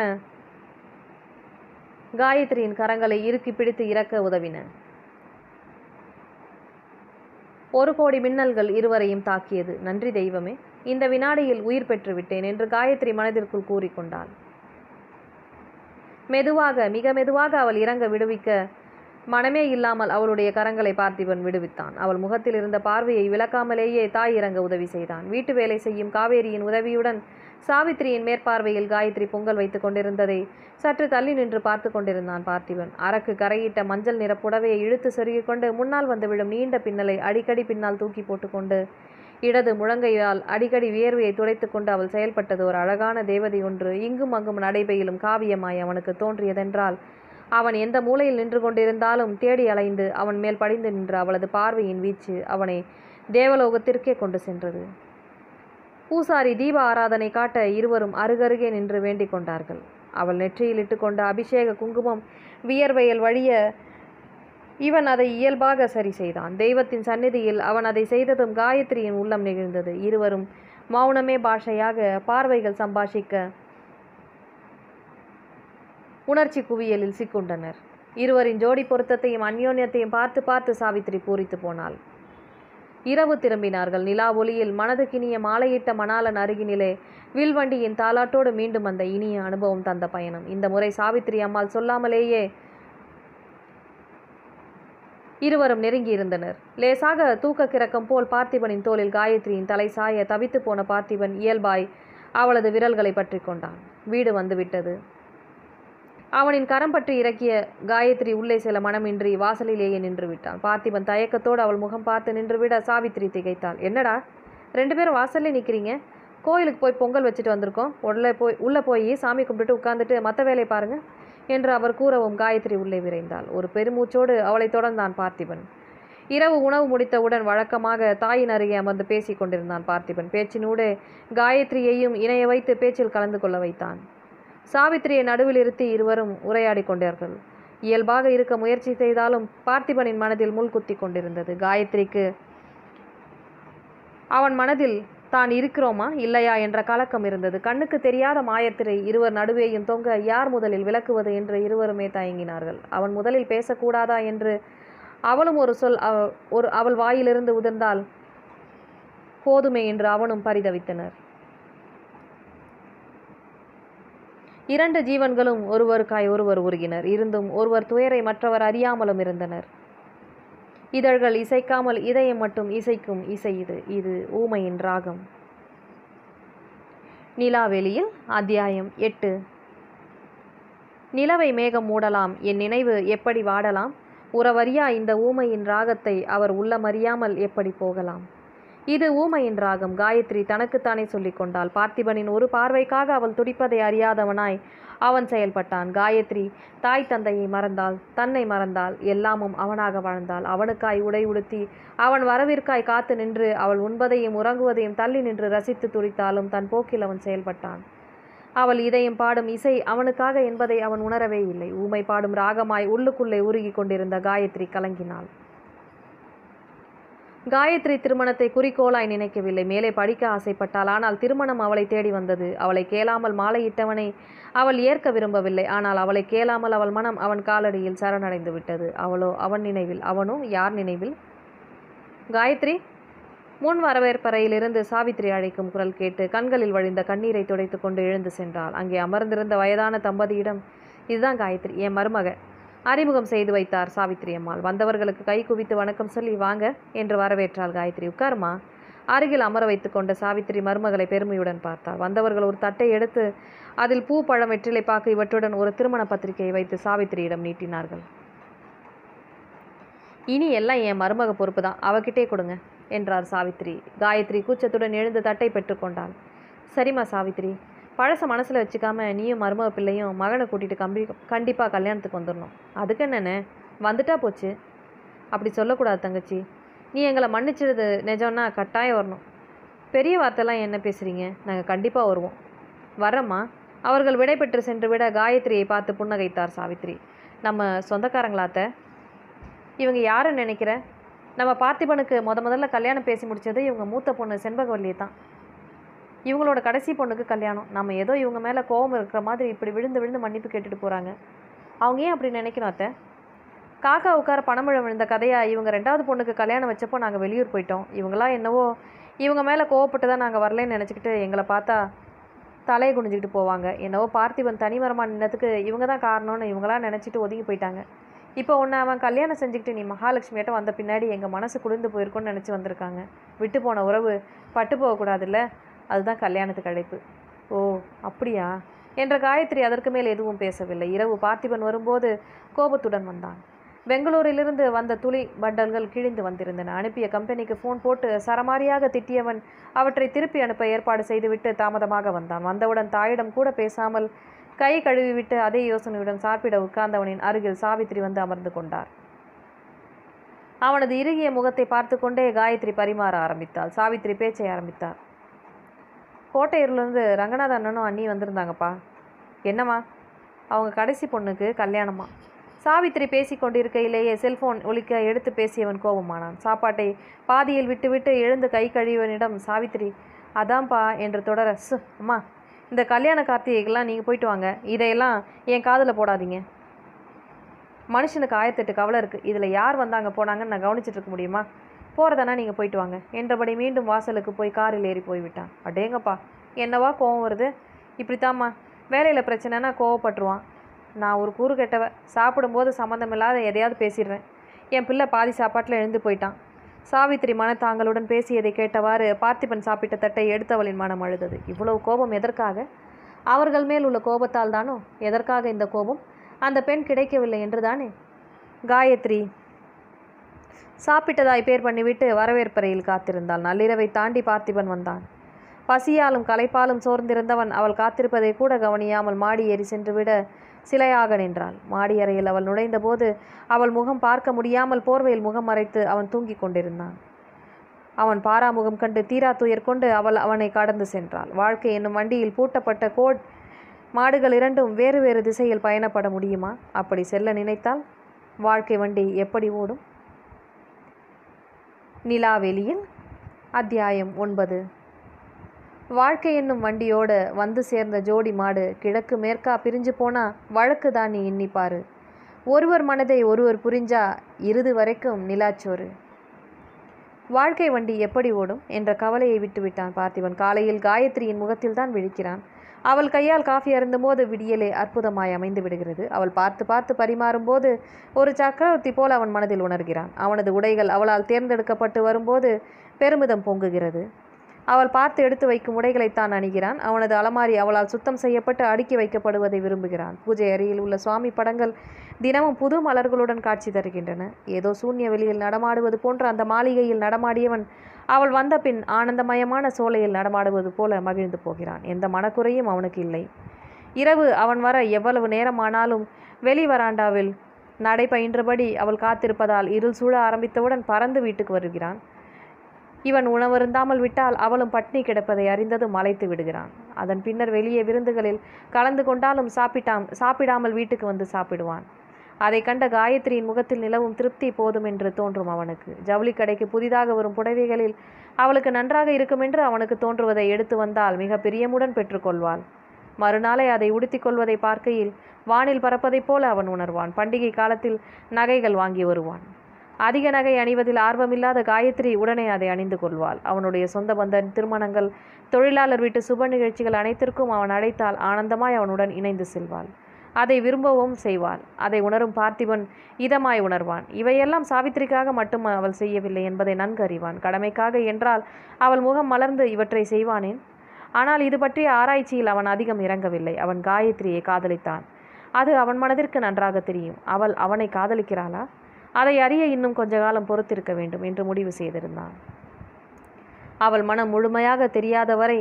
காயத்ரியின் கரங்களை இறுக்கி பிடித்து இறக்க உதவின ஒரு கோடி மின்னல்கள் இருவரையும் தாக்கியது நன்றி தெய்வமே இந்த வினாடியில் உயிர் பெற்று விட்டேன் என்று காயத்ரி மனதிற்குள் கூறிக்கொண்டாள் மெதுவாக மிக மெதுவாக அவள் இறங்க விடுவிக்க மனமே இல்லாமல் அவளுடைய கரங்களை பார்த்திபன் விடுவித்தான் அவள் முகத்தில் இருந்த பார்வையை விளக்காமலேயே தாய் இறங்க உதவி செய்தான் வீட்டு வேலை செய்யும் காவேரியின் உதவியுடன் சாவித்திரியின் மேற்பார்வையில் காயத்ரி பொங்கல் வைத்துக் கொண்டிருந்ததை சற்று தள்ளி நின்று பார்த்து கொண்டிருந்தான் பார்த்திபன் அரக்கு கரையிட்ட மஞ்சள் நிற புடவையை இழுத்து சொருகிக் கொண்டு முன்னால் வந்து விழும் நீண்ட பின்னலை அடிக்கடி பின்னால் தூக்கி போட்டுக்கொண்டு இடது முழங்கையால் அடிக்கடி வியர்வையை துடைத்துக் கொண்டு அவள் செயல்பட்டது ஒரு அழகான தேவதை ஒன்று இங்கும் அங்கும் நடைபெயிலும் காவியமாய் அவனுக்கு தோன்றியதென்றால் அவன் எந்த மூலையில் நின்று கொண்டிருந்தாலும் தேடி அலைந்து அவன் மேல் படிந்து நின்ற அவளது பார்வையின் வீச்சு அவனை தேவலோகத்திற்கே கொண்டு சென்றது பூசாரி தீப ஆராதனை காட்ட இருவரும் அருகருகே நின்று வேண்டிக் கொண்டார்கள் அவள் நெற்றியில் இட்டுக்கொண்ட அபிஷேக குங்குமம் வியர்வையில் வழிய இவன் அதை இயல்பாக சரி செய்தான் தெய்வத்தின் சந்நிதியில் அவன் அதை செய்ததும் காயத்ரியின் உள்ளம் நெகிழ்ந்தது இருவரும் மௌனமே பாஷையாக பார்வைகள் சம்பாஷிக்க உணர்ச்சி குவியலில் சிக்குண்டனர் இருவரின் ஜோடி பொருத்தத்தையும் அந்யோன்யத்தையும் பார்த்து பார்த்து சாவித்திரி பூரித்து போனாள் இரவு திரும்பினார்கள் நிலா ஒளியில் மனதுக்கினிய மாலையிட்ட மணாலன் அருகினிலே வில்வண்டியின் தாலாட்டோடு மீண்டும் அந்த இனிய அனுபவம் தந்த பயணம் இந்த முறை சாவித்திரி அம்மாள் சொல்லாமலேயே இருவரும் நெருங்கி இருந்தனர் லேசாக தூக்க கிறக்கம் போல் பார்த்திபனின் தோளில் காயத்ரியின் தலை சாய தவித்து போன பார்த்திபன் இயல்பாய் அவளது விரல்களை பற்றி கொண்டான் வீடு வந்துவிட்டது அவனின் கரம் பற்றி இறக்கிய காயத்ரி உள்ளே செல்ல மனமின்றி வாசலிலேயே நின்று விட்டான் பார்த்திபன் தயக்கத்தோடு அவள் முகம் பார்த்து நின்றுவிட சாவித்திரி திகைத்தாள் என்னடா ரெண்டு பேரும் வாசல்லே நிற்கிறீங்க கோயிலுக்கு போய் பொங்கல் வச்சுட்டு வந்திருக்கோம் உள்ளே போய் உள்ளே போய் சாமி கும்பிட்டுட்டு உட்காந்துட்டு மற்ற வேலையை பாருங்க என்று அவர் கூறவும் காயத்ரி உள்ளே விரைந்தாள் ஒரு பெருமூச்சோடு அவளை தொடர்ந்தான் பார்த்திபன் இரவு உணவு முடித்தவுடன் வழக்கமாக தாயின் அருகே அமர்ந்து பேசிக் கொண்டிருந்தான் பார்த்திபன் பேச்சினூடே காயத்ரியையும் இணைய வைத்து பேச்சில் கலந்து கொள்ள வைத்தான் சாவித்திரியை நடுவில் இருத்தி இருவரும் உரையாடி கொண்டார்கள் இயல்பாக இருக்க முயற்சி செய்தாலும் பார்த்திபனின் மனதில் முள் குத்தி கொண்டிருந்தது காயத்ரிக்கு அவன் மனதில் தான் இருக்கிறோமா இல்லையா என்ற கலக்கம் இருந்தது கண்ணுக்கு தெரியாத மாயத்திரை இருவர் நடுவேயும் தொங்க யார் முதலில் விளக்குவது என்று இருவருமே தயங்கினார்கள் அவன் முதலில் பேசக்கூடாதா என்று அவளும் ஒரு சொல் அவ- ஒரு அவள் வாயிலிருந்து உதிர்ந்தால் போதுமே என்று அவனும் பரிதவித்தனர் இரண்டு ஜீவன்களும் ஒருவருக்காய் ஒருவர் உருகினர் இருந்தும் ஒருவர் துயரை மற்றவர் அறியாமலும் இருந்தனர் இதழ்கள் இசைக்காமல் இதயம் மட்டும் இசைக்கும் இசை இது இது ஊமையின் ராகம் நிலாவெளியில் அத்தியாயம் எட்டு நிலவை மேகம் மூடலாம் என் நினைவு எப்படி வாடலாம் உறவறியா இந்த ஊமையின் ராகத்தை அவர் உள்ளமறியாமல் எப்படி போகலாம் இது ஊமையின் ராகம் காயத்ரி தனக்குத்தானே சொல்லிக் கொண்டாள் பார்த்திபனின் ஒரு பார்வைக்காக அவள் துடிப்பதை அறியாதவனாய் அவன் செயல்பட்டான் காயத்ரி தாய் தந்தையை மறந்தாள் தன்னை மறந்தாள் எல்லாமும் அவனாக வாழ்ந்தாள் அவனுக்காய் உடை உடுத்தி அவன் வரவிற்காய் காத்து நின்று அவள் உண்பதையும் உறங்குவதையும் தள்ளி நின்று ரசித்து துடித்தாலும் தன் போக்கில் அவன் செயல்பட்டான் அவள் இதயம் பாடும் இசை அவனுக்காக என்பதை அவன் உணரவே இல்லை ஊமை பாடும் ராகமாய் உள்ளுக்குள்ளே உருகி கொண்டிருந்த காயத்ரி கலங்கினாள் காயத்ரி திருமணத்தை குறிக்கோளாய் நினைக்கவில்லை மேலே படிக்க ஆசைப்பட்டாள் ஆனால் திருமணம் அவளை தேடி வந்தது அவளை கேளாமல் மாலையிட்டவனை அவள் ஏற்க விரும்பவில்லை ஆனால் அவளை கேளாமல் அவள் மனம் அவன் காலடியில் சரணடைந்து விட்டது அவளோ அவன் நினைவில் அவனோ யார் நினைவில் காயத்ரி முன் வரவேற்பறையிலிருந்து சாவித்திரி அழைக்கும் குரல் கேட்டு கண்களில் வழிந்த கண்ணீரை துடைத்து கொண்டு எழுந்து சென்றாள் அங்கே அமர்ந்திருந்த வயதான தம்பதியிடம் இதுதான் காயத்ரி என் மருமக அறிமுகம் செய்து வைத்தார் சாவித்திரி அம்மாள் வந்தவர்களுக்கு கை குவித்து வணக்கம் சொல்லி வாங்க என்று வரவேற்றாள் காயத்ரி உட்காருமா அருகில் அமர வைத்து கொண்ட சாவித்திரி மருமகளை பெருமையுடன் பார்த்தார் வந்தவர்கள் ஒரு தட்டை எடுத்து அதில் பூ பழம் வெற்றிலை பாக்கு இவற்றுடன் ஒரு திருமண பத்திரிகையை வைத்து சாவித்திரியிடம் நீட்டினார்கள் இனி எல்லாம் என் மருமக பொறுப்பு தான் அவகிட்டே கொடுங்க என்றார் சாவித்திரி காயத்ரி கூச்சத்துடன் எழுந்து தட்டை பெற்றுக்கொண்டாள் சரிம்மா சாவித்திரி பழச மனசில் வச்சுக்காம நீயும் மருமக பிள்ளையும் மகனை கூட்டிகிட்டு கம்பி கண்டிப்பாக கல்யாணத்துக்கு வந்துடணும் அதுக்கு என்னண்ணே வந்துட்டா போச்சு அப்படி சொல்லக்கூடாது தங்கச்சி நீ எங்களை மன்னிச்சது நிஜம்னா கட்டாயம் வரணும் பெரிய வார்த்தைலாம் என்ன பேசுகிறீங்க நாங்கள் கண்டிப்பாக வருவோம் வரேம்மா அவர்கள் விடை பெற்று சென்று விட காயத்ரியை பார்த்து புன்னகைத்தார் சாவித்ரி நம்ம சொந்தக்காரங்களாத்த இவங்க யாருன்னு நினைக்கிற நம்ம பார்த்திபனுக்கு முத முதல்ல கல்யாணம் பேசி முடிச்சது இவங்க மூத்த பொண்ணு செண்பகவல்லியை தான் இவங்களோட கடைசி பொண்ணுக்கு கல்யாணம் நம்ம ஏதோ இவங்க மேலே கோபம் இருக்கிற மாதிரி இப்படி விழுந்து விழுந்து மன்னிப்பு கேட்டுட்டு போகிறாங்க அவங்க ஏன் அப்படி நினைக்கணும் அத்தை காக்கா உட்கார பணமிழம் விழுந்த கதையா இவங்க ரெண்டாவது பொண்ணுக்கு கல்யாணம் வச்சப்போ நாங்கள் வெளியூர் போயிட்டோம் இவங்களாம் என்னவோ இவங்க மேலே கோவப்பட்டு தான் நாங்கள் வரலன்னு நினச்சிக்கிட்டு எங்களை பார்த்தா தலையை குனிஞ்சிக்கிட்டு போவாங்க என்னவோ பார்த்திபன் தனிமரமாக நின்னதுக்கு இவங்க தான் காரணம்னு இவங்களாம் நினச்சிட்டு ஒதுங்கி போயிட்டாங்க இப்போ ஒன்று அவன் கல்யாணம் செஞ்சுக்கிட்டு நீ மகாலட்சுமியாட்ட வந்த பின்னாடி எங்கள் மனசு குளிர்ந்து போயிருக்கும்னு நினச்சி வந்திருக்காங்க விட்டு போன உறவு பட்டு போகக்கூடாதுல்ல அதுதான் கல்யாணத்துக்கு அழைப்பு ஓ அப்படியா என்ற காயத்ரி அதற்கு மேல் எதுவும் பேசவில்லை இரவு பார்த்திபன் வரும்போது கோபத்துடன் வந்தான் பெங்களூரிலிருந்து வந்த துளி பண்டல்கள் கிழிந்து வந்திருந்தன அனுப்பிய கம்பெனிக்கு ஃபோன் போட்டு சரமாரியாக திட்டியவன் அவற்றை திருப்பி அனுப்ப ஏற்பாடு செய்துவிட்டு தாமதமாக வந்தான் வந்தவுடன் தாயிடம் கூட பேசாமல் கை கழுவிவிட்டு அதே யோசனையுடன் சாப்பிட உட்கார்ந்தவனின் அருகில் சாவித்திரி வந்து அமர்ந்து கொண்டார் அவனது இறுகிய முகத்தை பார்த்து கொண்டே காயத்ரி பரிமாற ஆரம்பித்தாள் சாவித்திரி பேச்சை ஆரம்பித்தார் கோட்டையூர்லேருந்து ரங்கநாத அண்ணனும் அண்ணி வந்திருந்தாங்கப்பா என்னம்மா அவங்க கடைசி பொண்ணுக்கு கல்யாணமா சாவித்திரி பேசி கொண்டிருக்கையிலேயே செல்போன் ஒலிக்க எடுத்து பேசியவன் கோபமானான் சாப்பாட்டை பாதியில் விட்டுவிட்டு எழுந்து கை கழுவியவனிடம் சாவித்திரி அதான்ப்பா என்று தொடர சு அம்மா இந்த கல்யாண கார்த்திகைக்கெல்லாம் நீங்கள் போயிட்டு வாங்க இதையெல்லாம் என் காதில் போடாதீங்க மனுஷனுக்கு ஆயிரத்தெட்டு கவலை இருக்குது இதில் யார் வந்தாங்க போனாங்கன்னு நான் கவனிச்சிட்டு இருக்க முடியுமா போகிறதானா நீங்கள் போயிட்டு வாங்க என்றபடி மீண்டும் வாசலுக்கு போய் காரில் ஏறி போய்விட்டான் அடேங்கப்பா என்னவா கோவம் வருது இப்படித்தாம்மா வேலையில் பிரச்சனைனா கோவப்பட்டுருவான் நான் ஒரு கூறு கெட்டவ சாப்பிடும்போது சம்மந்தமில்லாத எதையாவது பேசிடுறேன் என் பிள்ளை பாதி சாப்பாட்டில் எழுந்து போயிட்டான் சாவித்திரி மனத்தாங்களுடன் பேசியதை கேட்டவாறு பார்த்திபன் சாப்பிட்ட தட்டை எடுத்தவளின் மனம் அழுதது இவ்வளவு கோபம் எதற்காக அவர்கள் மேல் உள்ள கோபத்தால் தானோ எதற்காக இந்த கோபம் அந்த பெண் கிடைக்கவில்லை என்றுதானே காயத்ரி சாப்பிட்டதாய் பேர் பண்ணிவிட்டு வரவேற்பறையில் காத்திருந்தாள் நள்ளிரவை தாண்டி பார்த்திபன் வந்தான் பசியாலும் களைப்பாலும் சோர்ந்திருந்தவன் அவள் காத்திருப்பதை கூட கவனியாமல் மாடி ஏறி சென்றுவிட சிலையாக நின்றாள் மாடி அறையில் அவள் நுழைந்தபோது அவள் முகம் பார்க்க முடியாமல் போர்வையில் முகம் மறைத்து அவன் தூங்கிக் கொண்டிருந்தான் அவன் பாராமுகம் கண்டு தீரா துயர் கொண்டு அவள் அவனை கடந்து சென்றாள் வாழ்க்கை என்னும் வண்டியில் பூட்டப்பட்ட கோட் மாடுகள் இரண்டும் வேறு வேறு திசையில் பயணப்பட முடியுமா அப்படி செல்ல நினைத்தால் வாழ்க்கை வண்டி எப்படி ஓடும் நிலாவெளியில் அத்தியாயம் ஒன்பது வாழ்க்கை என்னும் வண்டியோட வந்து சேர்ந்த ஜோடி மாடு கிழக்கு மேற்கா பிரிஞ்சு போனா வழக்கு தான் நீ எண்ணிப்பாரு ஒருவர் மனதை ஒருவர் புரிஞ்சா இறுதி வரைக்கும் நிலாச்சோறு வாழ்க்கை வண்டி எப்படி ஓடும் என்ற கவலையை விட்டுவிட்டான் பார்த்திபன் காலையில் காயத்ரியின் முகத்தில் தான் விழிக்கிறான் அவள் கையால் காஃபி அருந்தும்போது விடியலே அற்புதமாய் அமைந்து விடுகிறது அவள் பார்த்து பார்த்து பரிமாறும்போது ஒரு சக்கரவர்த்தி போல் அவன் மனதில் உணர்கிறான் அவனது உடைகள் அவளால் தேர்ந்தெடுக்கப்பட்டு வரும்போது பெருமிதம் பொங்குகிறது அவள் பார்த்து எடுத்து வைக்கும் உடைகளைத்தான் அணிகிறான் அவனது அலமாரி அவளால் சுத்தம் செய்யப்பட்டு அடுக்கி வைக்கப்படுவதை விரும்புகிறான் பூஜை அறையில் உள்ள சுவாமி படங்கள் தினமும் புது மலர்களுடன் காட்சி தருகின்றன ஏதோ சூன்ய வெளியில் நடமாடுவது போன்ற அந்த மாளிகையில் நடமாடியவன் அவள் வந்த பின் ஆனந்தமயமான சோலையில் நடமாடுவது போல மகிழ்ந்து போகிறான் எந்த மனக்குறையும் அவனுக்கு இல்லை இரவு அவன் வர எவ்வளவு நேரமானாலும் வெளி வராண்டாவில் நடை பயின்றபடி அவள் காத்திருப்பதால் இருள் சூழ ஆரம்பித்தவுடன் பறந்து வீட்டுக்கு வருகிறான் இவன் உணவருந்தாமல் விட்டால் அவளும் பட்னி கிடப்பதை அறிந்தது மலைத்து விடுகிறான் அதன் பின்னர் வெளியே விருந்துகளில் கலந்து கொண்டாலும் சாப்பிட்டாம் சாப்பிடாமல் வீட்டுக்கு வந்து சாப்பிடுவான் அதை கண்ட காயத்ரியின் முகத்தில் நிலவும் திருப்தி போதும் என்று தோன்றும் அவனுக்கு ஜவுளி கடைக்கு புதிதாக வரும் புடவைகளில் அவளுக்கு நன்றாக இருக்குமென்று அவனுக்கு தோன்றுவதை எடுத்து வந்தால் மிக பிரியமுடன் பெற்றுக்கொள்வாள் மறுநாளை அதை உடுத்திக் கொள்வதை பார்க்கையில் வானில் பறப்பதைப் போல அவன் உணர்வான் பண்டிகை காலத்தில் நகைகள் வாங்கி வருவான் அதிக நகை அணிவதில் ஆர்வமில்லாத காயத்ரி உடனே அதை அணிந்து கொள்வாள் அவனுடைய சொந்த பந்த திருமணங்கள் தொழிலாளர் வீட்டு சுப நிகழ்ச்சிகள் அனைத்திற்கும் அவன் அழைத்தால் ஆனந்தமாய் அவனுடன் இணைந்து செல்வாள் அதை விரும்பவும் செய்வாள் அதை உணரும் பார்த்திபன் இதமாய் உணர்வான் இவையெல்லாம் சாவித்திரிக்காக மட்டும் அவள் செய்யவில்லை என்பதை நன்கு அறிவான் கடமைக்காக என்றால் அவள் முகம் மலர்ந்து இவற்றை செய்வானேன் ஆனால் இது பற்றிய ஆராய்ச்சியில் அவன் அதிகம் இறங்கவில்லை அவன் காயத்ரியை காதலித்தான் அது அவன் மனதிற்கு நன்றாக தெரியும் அவள் அவனை காதலிக்கிறாளா அதை அறிய இன்னும் கொஞ்ச காலம் பொறுத்திருக்க வேண்டும் என்று முடிவு செய்திருந்தான் அவள் மனம் முழுமையாக தெரியாதவரை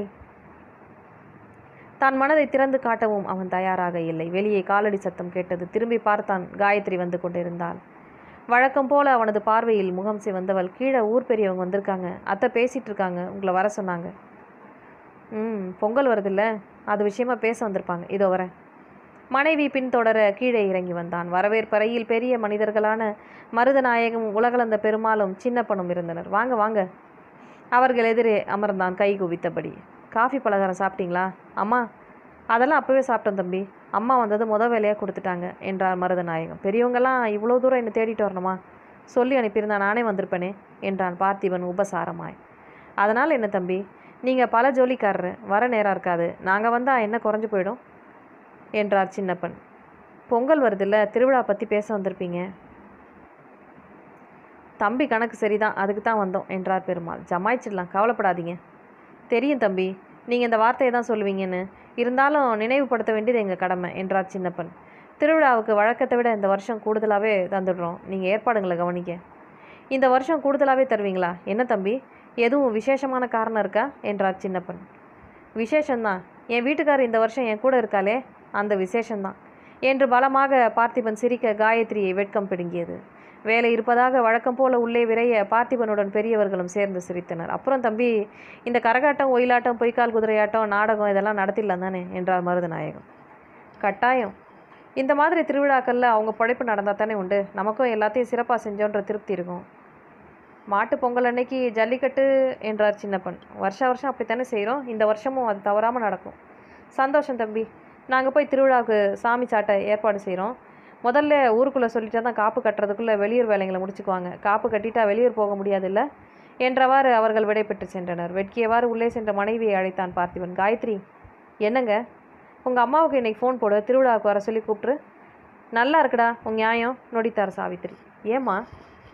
தான் மனதை திறந்து காட்டவும் அவன் தயாராக இல்லை வெளியே காலடி சத்தம் கேட்டது திரும்பி பார்த்தான் காயத்ரி வந்து கொண்டிருந்தாள் வழக்கம் போல அவனது பார்வையில் முகம் சிவந்தவள் கீழே ஊர் பெரியவங்க வந்திருக்காங்க அத்தை பேசிட்டு இருக்காங்க உங்களை வர சொன்னாங்க ம் பொங்கல் வருதில்ல அது விஷயமா பேச வந்திருப்பாங்க இதோ வரேன் மனைவி பின்தொடர கீழே இறங்கி வந்தான் வரவேற்பறையில் பெரிய மனிதர்களான மருதநாயகம் உலகளந்த பெருமாளும் சின்னப்பனும் இருந்தனர் வாங்க வாங்க அவர்கள் எதிரே அமர்ந்தான் கை குவித்தபடி காஃபி பலகாரம் சாப்பிட்டீங்களா அம்மா அதெல்லாம் அப்போவே சாப்பிட்டோம் தம்பி அம்மா வந்தது முத வேலையாக கொடுத்துட்டாங்க என்றார் மருதநாயகம் பெரியவங்கெல்லாம் இவ்வளோ தூரம் என்னை தேடிட்டு வரணுமா சொல்லி அனுப்பியிருந்தா நானே வந்திருப்பேனே என்றான் பார்த்திபன் உபசாரமாய் அதனால் என்ன தம்பி நீங்கள் பல ஜோலிக்காரரு வர நேரம் இருக்காது நாங்கள் வந்தால் என்ன குறைஞ்சு போயிடும் என்றார் சின்னப்பன் பொங்கல் வருதுல்ல திருவிழா பற்றி பேச வந்திருப்பீங்க தம்பி கணக்கு சரிதான் அதுக்கு தான் வந்தோம் என்றார் பெருமாள் ஜமாய்ச்சிடலாம் கவலைப்படாதீங்க தெரியும் தம்பி நீங்கள் இந்த வார்த்தையை தான் சொல்லுவீங்கன்னு இருந்தாலும் நினைவுபடுத்த வேண்டியது எங்கள் கடமை என்றார் சின்னப்பன் திருவிழாவுக்கு வழக்கத்தை விட இந்த வருஷம் கூடுதலாகவே தந்துடுறோம் நீங்கள் ஏற்பாடுங்களை கவனிக்க இந்த வருஷம் கூடுதலாகவே தருவீங்களா என்ன தம்பி எதுவும் விசேஷமான காரணம் இருக்கா என்றார் சின்னப்பன் விசேஷம்தான் என் வீட்டுக்காரர் இந்த வருஷம் என் கூட இருக்காளே அந்த விசேஷம்தான் என்று பலமாக பார்த்திபன் சிரிக்க காயத்ரியை வெட்கம் பிடுங்கியது வேலை இருப்பதாக வழக்கம் போல உள்ளே விரைய பார்த்திபனுடன் பெரியவர்களும் சேர்ந்து சிரித்தனர் அப்புறம் தம்பி இந்த கரகாட்டம் ஒயிலாட்டம் பொய்க்கால் குதிரையாட்டம் நாடகம் இதெல்லாம் நடத்திடலாம் தானே என்றார் மருதநாயகம் கட்டாயம் இந்த மாதிரி திருவிழாக்களில் அவங்க படைப்பு நடந்தால் தானே உண்டு நமக்கும் எல்லாத்தையும் சிறப்பாக செஞ்சோன்ற திருப்தி இருக்கும் மாட்டு பொங்கல் அன்னைக்கு ஜல்லிக்கட்டு என்றார் சின்னப்பன் வருஷ வருஷம் அப்படித்தானே செய்கிறோம் இந்த வருஷமும் அது தவறாமல் நடக்கும் சந்தோஷம் தம்பி நாங்கள் போய் திருவிழாவுக்கு சாமி சாட்டை ஏற்பாடு செய்கிறோம் முதல்ல ஊருக்குள்ளே சொல்லிட்டா தான் காப்பு கட்டுறதுக்குள்ளே வெளியூர் வேலைங்களை முடிச்சுக்குவாங்க காப்பு கட்டிட்டா வெளியூர் போக முடியாதுல்ல என்றவாறு அவர்கள் விடைபெற்று சென்றனர் வெட்கியவாறு உள்ளே சென்ற மனைவியை அழைத்தான் பார்த்திபன் காயத்ரி என்னங்க உங்கள் அம்மாவுக்கு இன்னைக்கு ஃபோன் போடு திருவிழாவுக்கு வர சொல்லி கூப்பிட்ரு நல்லா இருக்குடா உன் நியாயம் நொடித்தார் சாவித்திரி ஏம்மா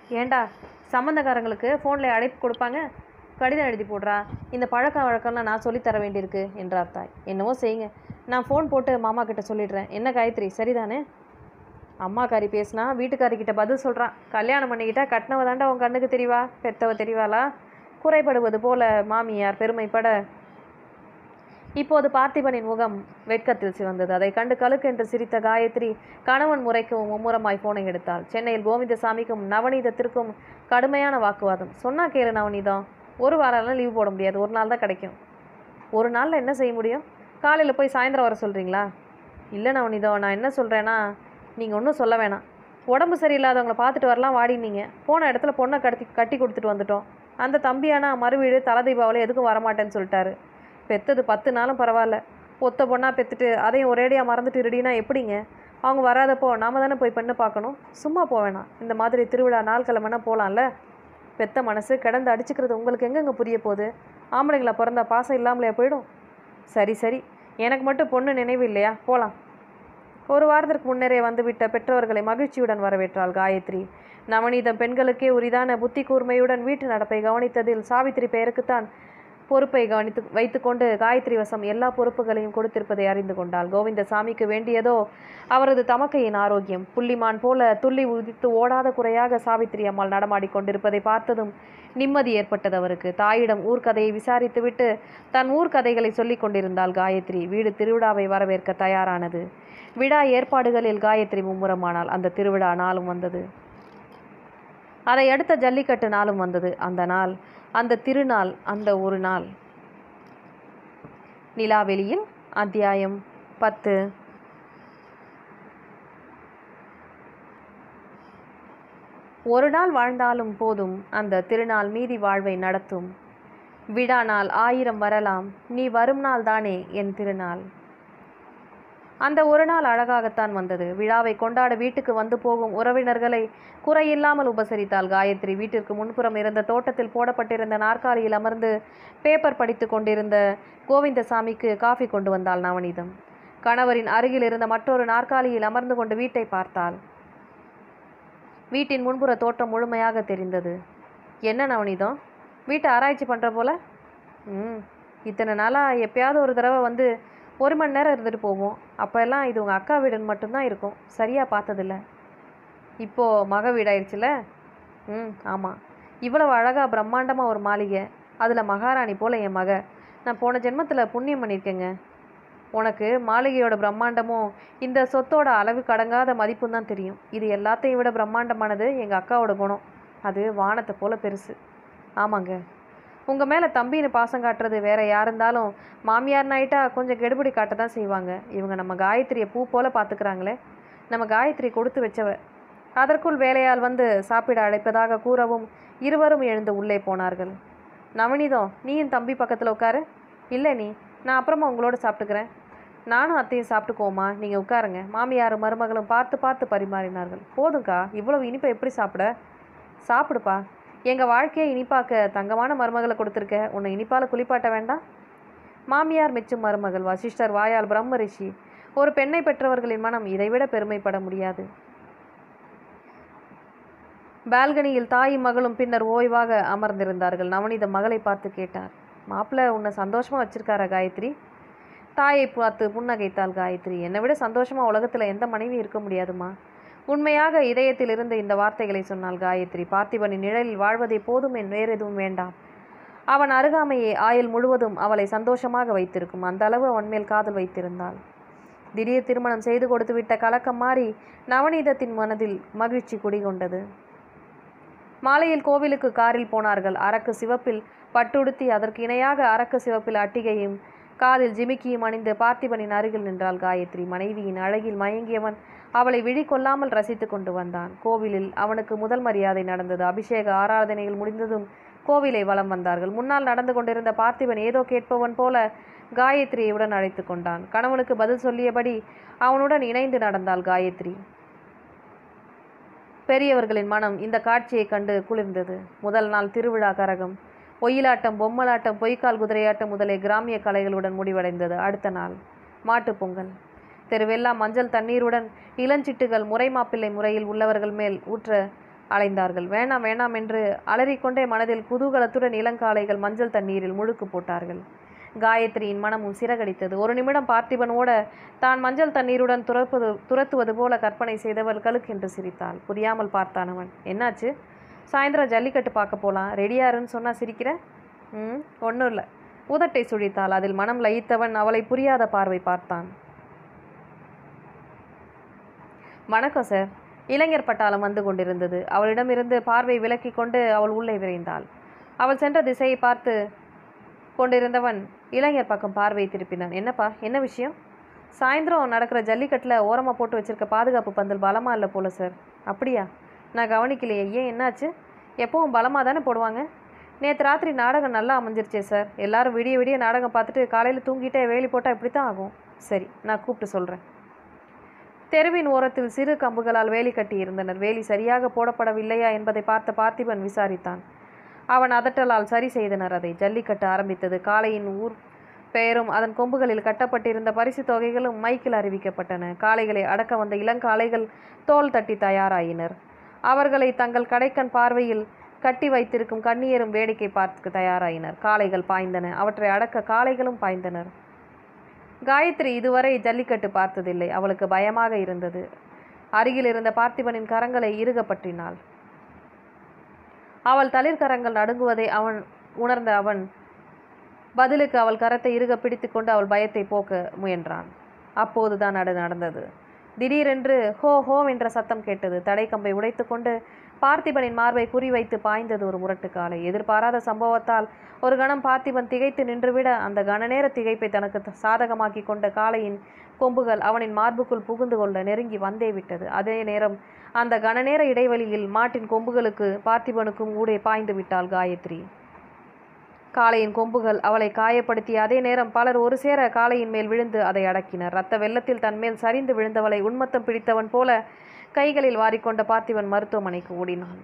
ஏண்டா சம்மந்தக்காரங்களுக்கு ஃபோனில் அழைப்பு கொடுப்பாங்க கடிதம் எழுதி போடுறா இந்த பழக்க வழக்கம்லாம் நான் சொல்லித் தர வேண்டியிருக்கு என்றார் தாய் என்னவோ செய்யுங்க நான் ஃபோன் போட்டு மாமா கிட்ட சொல்லிடுறேன் என்ன காயத்ரி சரிதானே அம்மாக்காரி பேசினா வீட்டுக்காரிக்கிட்ட பதில் சொல்கிறான் கல்யாணம் பண்ணிக்கிட்டா கட்டினவ தாண்டா உன் கண்ணுக்கு தெரியவா பெத்தவ தெரியவாளா குறைபடுவது போல மாமியார் பெருமைப்பட இப்போது பார்த்திபனின் முகம் வெட்கத்தில் சிவந்தது அதை கண்டு கழுக்கென்று சிரித்த காயத்ரி கணவன் முறைக்கவும் மும்முரமாய் போனை எடுத்தாள் சென்னையில் கோவிந்தசாமிக்கும் நவநீதத்திற்கும் கடுமையான வாக்குவாதம் சொன்னா கேளு நவநீதம் ஒரு வாரம்லாம் லீவ் போட முடியாது ஒரு நாள் தான் கிடைக்கும் ஒரு நாளில் என்ன செய்ய முடியும் காலையில் போய் சாயந்தரம் வர சொல்கிறீங்களா இல்லை நவநீதம் நான் என்ன சொல்கிறேன்னா நீங்கள் ஒன்றும் சொல்ல வேணாம் உடம்பு சரியில்லாதவங்கள பார்த்துட்டு வரலாம் வாடினீங்க போன இடத்துல பொண்ணை கட்டி கட்டி கொடுத்துட்டு வந்துட்டோம் அந்த தம்பியானா மறுவீடு தலை தீபாவளி எதுக்கும் வரமாட்டேன்னு சொல்லிட்டாரு பெத்தது பத்து நாளும் பரவாயில்ல ஒத்த பொண்ணாக பெற்றுட்டு அதையும் ஒரேடியாக மறந்துட்டு இருடினா எப்படிங்க அவங்க வராதப்போ நாம தானே போய் பெண்ணு பார்க்கணும் சும்மா போக வேணாம் இந்த மாதிரி திருவிழா நாள் கிழமைனா போகலாம்ல பெத்த மனசு கிடந்து அடிச்சுக்கிறது உங்களுக்கு எங்கெங்க புரிய போகுது ஆம்பளைங்களா பிறந்தா பாசம் இல்லாமலே போயிடும் சரி சரி எனக்கு மட்டும் பொண்ணு நினைவு இல்லையா போகலாம் ஒரு வாரத்திற்கு முன்னரே வந்துவிட்ட பெற்றோர்களை மகிழ்ச்சியுடன் வரவேற்றாள் காயத்ரி நவநீதம் பெண்களுக்கே உரிதான புத்தி கூர்மையுடன் வீட்டு நடப்பை கவனித்ததில் சாவித்திரி பெயருக்குத்தான் பொறுப்பை கவனித்து வைத்துக்கொண்டு காயத்ரி வசம் எல்லா பொறுப்புகளையும் கொடுத்திருப்பதை அறிந்து கொண்டாள் கோவிந்தசாமிக்கு வேண்டியதோ அவரது தமக்கையின் ஆரோக்கியம் புள்ளிமான் போல துள்ளி உதித்து ஓடாத குறையாக சாவித்திரி அம்மாள் நடமாடிக் கொண்டிருப்பதை பார்த்ததும் நிம்மதி ஏற்பட்டது அவருக்கு தாயிடம் ஊர்க்கதையை விசாரித்துவிட்டு தன் ஊர்க்கதைகளை சொல்லிக் கொண்டிருந்தாள் காயத்ரி வீடு திருவிழாவை வரவேற்க தயாரானது விழா ஏற்பாடுகளில் காயத்ரி மும்முரமானாள் அந்த திருவிழா நாளும் வந்தது அதை அடுத்த ஜல்லிக்கட்டு நாளும் வந்தது அந்த நாள் அந்த திருநாள் அந்த ஒரு நாள் நிலாவெளியில் அத்தியாயம் பத்து ஒரு நாள் வாழ்ந்தாலும் போதும் அந்த திருநாள் மீதி வாழ்வை நடத்தும் விழா நாள் ஆயிரம் வரலாம் நீ வரும் நாள் தானே என் திருநாள் அந்த ஒரு நாள் அழகாகத்தான் வந்தது விழாவை கொண்டாட வீட்டுக்கு வந்து போகும் உறவினர்களை குறையில்லாமல் உபசரித்தாள் காயத்ரி வீட்டிற்கு முன்புறம் இருந்த தோட்டத்தில் போடப்பட்டிருந்த நாற்காலியில் அமர்ந்து பேப்பர் படித்து கொண்டிருந்த கோவிந்தசாமிக்கு காஃபி கொண்டு வந்தாள் நவநீதம் கணவரின் அருகில் இருந்த மற்றொரு நாற்காலியில் அமர்ந்து கொண்டு வீட்டை பார்த்தாள் வீட்டின் முன்புற தோற்றம் முழுமையாக தெரிந்தது என்ன நவநீதம் வீட்டை ஆராய்ச்சி பண்ணுற போல ம் இத்தனை நாளாக எப்பயாவது ஒரு தடவை வந்து ஒரு மணி நேரம் இருந்துட்டு போவோம் அப்போ எல்லாம் இது உங்கள் அக்கா வீடுன்னு மட்டும்தான் இருக்கும் சரியாக பார்த்ததில்ல இப்போது மக வீடாயிருச்சுல ம் ஆமாம் இவ்வளவு அழகாக பிரம்மாண்டமாக ஒரு மாளிகை அதில் மகாராணி போல் என் மக நான் போன ஜென்மத்தில் புண்ணியம் பண்ணியிருக்கேங்க உனக்கு மாளிகையோட பிரம்மாண்டமும் இந்த சொத்தோட அளவு கடங்காத மதிப்பும் தான் தெரியும் இது எல்லாத்தையும் விட பிரம்மாண்டமானது எங்கள் அக்காவோட குணம் அது வானத்தை போல பெருசு ஆமாங்க உங்கள் மேலே தம்பின்னு பாசம் காட்டுறது வேற யார் இருந்தாலும் மாமியார் நாயிட்டா கொஞ்சம் கெடுபிடி காட்ட தான் செய்வாங்க இவங்க நம்ம காயத்ரியை பூ போல பார்த்துக்கிறாங்களே நம்ம காயத்ரி கொடுத்து வச்சவ அதற்குள் வேலையால் வந்து சாப்பிட அழைப்பதாக கூறவும் இருவரும் எழுந்து உள்ளே போனார்கள் நவநீதம் நீ என் தம்பி பக்கத்தில் உட்காரு இல்லை நீ நான் அப்புறமா உங்களோட சாப்பிட்டுக்கிறேன் நானும் அத்தையும் சாப்பிட்டுக்கோமா நீங்கள் உட்காருங்க மாமியாரும் மருமகளும் பார்த்து பார்த்து பரிமாறினார்கள் போதும்க்கா இவ்வளவு இனிப்பை எப்படி சாப்பிட சாப்பிடுப்பா எங்கள் வாழ்க்கையை இனிப்பாக்க தங்கமான மருமகளை கொடுத்துருக்க உன்னை இனிப்பால் குளிப்பாட்ட வேண்டாம் மாமியார் மெச்சும் மருமகள் வசிஷ்டர் வாயால் பிரம்ம ரிஷி ஒரு பெண்ணை பெற்றவர்களின் மனம் இதைவிட பெருமைப்பட முடியாது பால்கனியில் தாயும் மகளும் பின்னர் ஓய்வாக அமர்ந்திருந்தார்கள் நவநீத மகளை பார்த்து கேட்டார் மாப்பிள்ளை உன்னை சந்தோஷமா வச்சிருக்காரா காயத்ரி தாயை பார்த்து புன்னகைத்தாள் காயத்ரி என்னை விட சந்தோஷமா உலகத்தில் எந்த மனைவி இருக்க முடியாதுமா உண்மையாக இதயத்தில் இருந்து இந்த வார்த்தைகளை சொன்னாள் காயத்ரி பார்த்திபனின் நிழலில் வாழ்வதை போதும் என் வேறு எதுவும் வேண்டாம் அவன் அருகாமையே ஆயுள் முழுவதும் அவளை சந்தோஷமாக வைத்திருக்கும் அந்த அளவு அவன் மேல் காதல் வைத்திருந்தாள் திடீர் திருமணம் செய்து கொடுத்துவிட்ட கலக்கம் மாறி நவநீதத்தின் மனதில் மகிழ்ச்சி குடிகொண்டது மாலையில் கோவிலுக்கு காரில் போனார்கள் அரக்கு சிவப்பில் பட்டுடுத்தி அதற்கு இணையாக அரக்கு சிவப்பில் அட்டிகையும் காதில் ஜிமிக்கியும் அணிந்து பார்த்திபனின் அருகில் நின்றாள் காயத்ரி மனைவியின் அழகில் மயங்கியவன் அவளை விழி கொள்ளாமல் ரசித்து கொண்டு வந்தான் கோவிலில் அவனுக்கு முதல் மரியாதை நடந்தது அபிஷேக ஆராதனைகள் முடிந்ததும் கோவிலை வலம் வந்தார்கள் முன்னால் நடந்து கொண்டிருந்த பார்த்திபன் ஏதோ கேட்பவன் போல காயத்ரியுடன் அழைத்து கொண்டான் கணவனுக்கு பதில் சொல்லியபடி அவனுடன் இணைந்து நடந்தாள் காயத்ரி பெரியவர்களின் மனம் இந்த காட்சியைக் கண்டு குளிர்ந்தது முதல் நாள் திருவிழா கரகம் ஒயிலாட்டம் பொம்மலாட்டம் பொய்க்கால் குதிரையாட்டம் முதலிய கிராமிய கலைகளுடன் முடிவடைந்தது அடுத்த நாள் மாட்டுப் பொங்கல் தெருவெல்லாம் மஞ்சள் தண்ணீருடன் இளஞ்சிட்டுகள் முறை மாப்பிள்ளை முறையில் உள்ளவர்கள் மேல் ஊற்ற அலைந்தார்கள் வேணாம் வேணாம் என்று அலறிக்கொண்டே மனதில் குதூகலத்துடன் இளங்காளைகள் மஞ்சள் தண்ணீரில் முழுக்கு போட்டார்கள் காயத்ரியின் மனமும் சிறகடித்தது ஒரு நிமிடம் பார்த்திபன் ஓட தான் மஞ்சள் தண்ணீருடன் துரப்பது துரத்துவது போல கற்பனை செய்தவள் கழுக்கென்று சிரித்தாள் புரியாமல் பார்த்தான் அவன் என்னாச்சு சாயந்தரம் ஜல்லிக்கட்டு பார்க்க போலாம் ரெடியாருன்னு சொன்னா சிரிக்கிற ம் ஒன்றும் இல்லை உதட்டை சுழித்தாள் அதில் மனம் லயித்தவன் அவளை புரியாத பார்வை பார்த்தான் வணக்கம் சார் இளைஞர் பட்டாளம் வந்து கொண்டிருந்தது அவளிடமிருந்து பார்வை விலக்கி கொண்டு அவள் உள்ளே விரைந்தாள் அவள் சென்ற திசையை பார்த்து கொண்டிருந்தவன் இளைஞர் பக்கம் பார்வையை திருப்பினான் என்னப்பா என்ன விஷயம் சாயந்தரம் நடக்கிற ஜல்லிக்கட்டில் ஓரமாக போட்டு வச்சிருக்க பாதுகாப்பு பந்தல் பலமா இல்லை போல சார் அப்படியா நான் கவனிக்கலையே ஏன் என்னாச்சு எப்பவும் பலமாக தானே போடுவாங்க நேற்று ராத்திரி நாடகம் நல்லா அமைஞ்சிருச்சே சார் எல்லாரும் விடிய விடிய நாடகம் பார்த்துட்டு காலையில் தூங்கிட்டே வேலி போட்டால் இப்படி தான் ஆகும் சரி நான் கூப்பிட்டு சொல்கிறேன் தெருவின் ஓரத்தில் சிறு கம்புகளால் வேலி கட்டி இருந்தனர் வேலி சரியாக போடப்படவில்லையா என்பதை பார்த்த பார்த்திபன் விசாரித்தான் அவன் அதட்டலால் சரி செய்தனர் அதை ஜல்லிக்கட்டு ஆரம்பித்தது காளையின் ஊர் பெயரும் அதன் கொம்புகளில் கட்டப்பட்டிருந்த பரிசு தொகைகளும் மைக்கில் அறிவிக்கப்பட்டன காளைகளை அடக்க வந்த இளங்காளைகள் தோல் தட்டி தயாராயினர் அவர்களை தங்கள் கடைக்கண் பார்வையில் கட்டி வைத்திருக்கும் கண்ணியரும் வேடிக்கை பார்க்க தயாராயினர் காளைகள் பாய்ந்தன அவற்றை அடக்க காளைகளும் பாய்ந்தனர் காயத்ரி இதுவரை ஜல்லிக்கட்டு பார்த்ததில்லை அவளுக்கு பயமாக இருந்தது அருகில் இருந்த பார்த்திபனின் கரங்களை இறுக பற்றினாள் அவள் தளிர்கரங்கள் நடுங்குவதை அவன் உணர்ந்த அவன் பதிலுக்கு அவள் கரத்தை இறுக பிடித்துக்கொண்டு அவள் பயத்தை போக்க முயன்றான் அப்போதுதான் நடு நடந்தது திடீரென்று ஹோ ஹோ என்ற சத்தம் கேட்டது தடைக்கம்பை உடைத்துக்கொண்டு பார்த்திபனின் மார்பை குறிவைத்து பாய்ந்தது ஒரு முரட்டு காலை எதிர்பாராத சம்பவத்தால் ஒரு கணம் பார்த்திபன் திகைத்து நின்றுவிட அந்த கணநேர திகைப்பை தனக்கு த- சாதகமாக்கி கொண்ட காளையின் கொம்புகள் அவனின் மார்புக்குள் புகுந்து கொள்ள நெருங்கி வந்தே விட்டது அதே நேரம் அந்த கணநேர இடைவெளியில் மாட்டின் கொம்புகளுக்கு பார்த்திபனுக்கும் ஊடே பாய்ந்து விட்டாள் காயத்ரி காளையின் கொம்புகள் அவளை காயப்படுத்திய அதே நேரம் பலர் ஒரு சேர காளையின் மேல் விழுந்து அதை அடக்கினர் ரத்த வெள்ளத்தில் தன் மேல் சரிந்து விழுந்தவளை உன்மத்தம் பிடித்தவன் போல கைகளில் வாரிக்கொண்ட பார்த்திபன் மருத்துவமனைக்கு ஓடினான்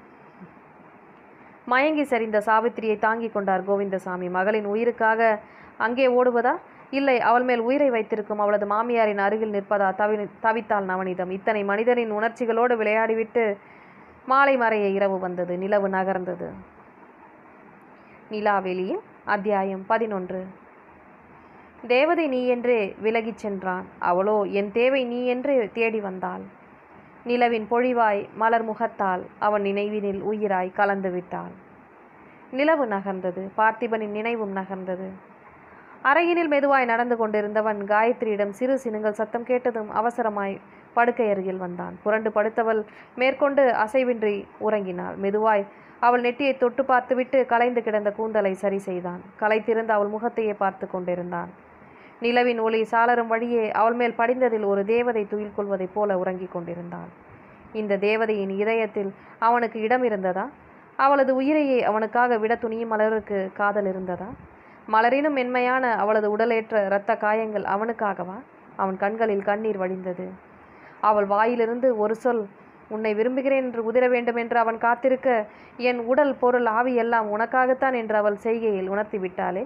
மயங்கி சரிந்த சாவித்திரியை தாங்கிக் கொண்டார் கோவிந்தசாமி மகளின் உயிருக்காக அங்கே ஓடுவதா இல்லை அவள் மேல் உயிரை வைத்திருக்கும் அவளது மாமியாரின் அருகில் நிற்பதா தவி தவித்தாள் நவனிதம் இத்தனை மனிதனின் உணர்ச்சிகளோடு விளையாடிவிட்டு மாலை மறைய இரவு வந்தது நிலவு நகர்ந்தது நிலாவெளியின் அத்தியாயம் பதினொன்று தேவதை நீ என்றே விலகிச் சென்றான் அவளோ என் தேவை நீ என்று தேடி வந்தாள் நிலவின் பொழிவாய் மலர் முகத்தால் அவன் நினைவினில் உயிராய் கலந்து விட்டாள் நிலவு நகர்ந்தது பார்த்திபனின் நினைவும் நகர்ந்தது அறையினில் மெதுவாய் நடந்து கொண்டிருந்தவன் காயத்ரியிடம் சிறு சினுங்கள் சத்தம் கேட்டதும் அவசரமாய் படுக்கை அருகில் வந்தான் புரண்டு படுத்தவள் மேற்கொண்டு அசைவின்றி உறங்கினாள் மெதுவாய் அவள் நெட்டியை தொட்டு பார்த்துவிட்டு கலைந்து கிடந்த கூந்தலை சரி செய்தான் களைத்திருந்த அவள் முகத்தையே பார்த்து கொண்டிருந்தான் நிலவின் ஒளி சாளரும் வழியே அவள் மேல் படிந்ததில் ஒரு தேவதை துயில் கொள்வதைப் போல உறங்கிக் கொண்டிருந்தாள் இந்த தேவதையின் இதயத்தில் அவனுக்கு இடம் இருந்ததா அவளது உயிரையே அவனுக்காக விட துணியும் மலருக்கு காதல் இருந்ததா மலரினும் மென்மையான அவளது உடலேற்ற இரத்த காயங்கள் அவனுக்காகவா அவன் கண்களில் கண்ணீர் வழிந்தது அவள் வாயிலிருந்து ஒரு சொல் உன்னை விரும்புகிறேன் என்று உதிர வேண்டும் என்று அவன் காத்திருக்க என் உடல் பொருள் ஆவி எல்லாம் உனக்காகத்தான் என்று அவள் செய்கையில் உணர்த்தி விட்டாளே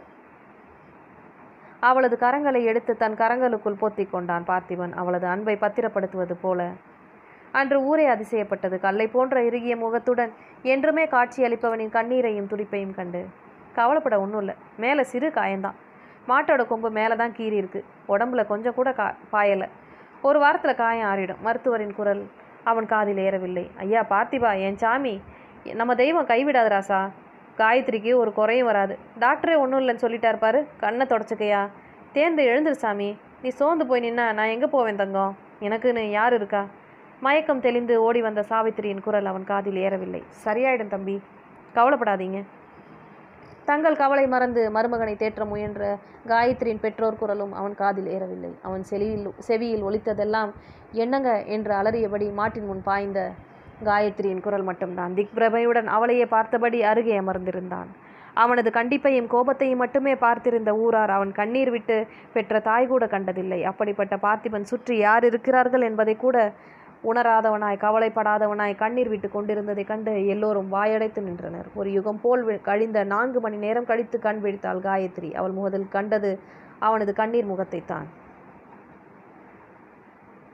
அவளது கரங்களை எடுத்து தன் கரங்களுக்குள் பொத்திக் கொண்டான் பார்த்திபன் அவளது அன்பை பத்திரப்படுத்துவது போல அன்று ஊரே அதிசயப்பட்டது கல்லை போன்ற இறுகிய முகத்துடன் என்றுமே காட்சியளிப்பவனின் கண்ணீரையும் துடிப்பையும் கண்டு கவலைப்பட ஒன்றும் இல்லை மேலே சிறு காயம்தான் மாட்டோட கொம்பு மேலே தான் கீறி இருக்கு உடம்புல கொஞ்சம் கூட கா பாயலை ஒரு வாரத்தில் காயம் ஆறிடும் மருத்துவரின் குரல் அவன் காதில் ஏறவில்லை ஐயா பார்த்திபா என் சாமி நம்ம தெய்வம் கைவிடாது ராசா காயத்ரிக்கு ஒரு குறையும் வராது டாக்டரே ஒன்றும் இல்லைன்னு சொல்லிட்டார் பாரு கண்ணை தொடச்சிக்கையா தேர்ந்து எழுந்துரு சாமி நீ சோர்ந்து போய் நின்னா நான் எங்கே போவேன் தங்கம் எனக்குன்னு யார் இருக்கா மயக்கம் தெளிந்து ஓடி வந்த சாவித்திரியின் குரல் அவன் காதில் ஏறவில்லை சரியாயிடும் தம்பி கவலைப்படாதீங்க தங்கள் கவலை மறந்து மருமகனை தேற்ற முயன்ற காயத்ரியின் பெற்றோர் குரலும் அவன் காதில் ஏறவில்லை அவன் செவியில் செவியில் ஒலித்ததெல்லாம் என்னங்க என்று அலறியபடி மாட்டின் முன் பாய்ந்த காயத்ரியின் குரல் மட்டும்தான் திக்பிரபையுடன் அவளையே பார்த்தபடி அருகே அமர்ந்திருந்தான் அவனது கண்டிப்பையும் கோபத்தையும் மட்டுமே பார்த்திருந்த ஊரார் அவன் கண்ணீர் விட்டு பெற்ற தாய் கூட கண்டதில்லை அப்படிப்பட்ட பார்த்திபன் சுற்றி யார் இருக்கிறார்கள் என்பதை கூட உணராதவனாய் கவலைப்படாதவனாய் கண்ணீர் விட்டு கொண்டிருந்ததைக் கண்டு எல்லோரும் வாயடைத்து நின்றனர் ஒரு யுகம் போல் வி- கழிந்த நான்கு மணி நேரம் கழித்து கண் விழித்தாள் காயத்ரி அவள் முதலில் கண்டது அவனது கண்ணீர் முகத்தைத்தான்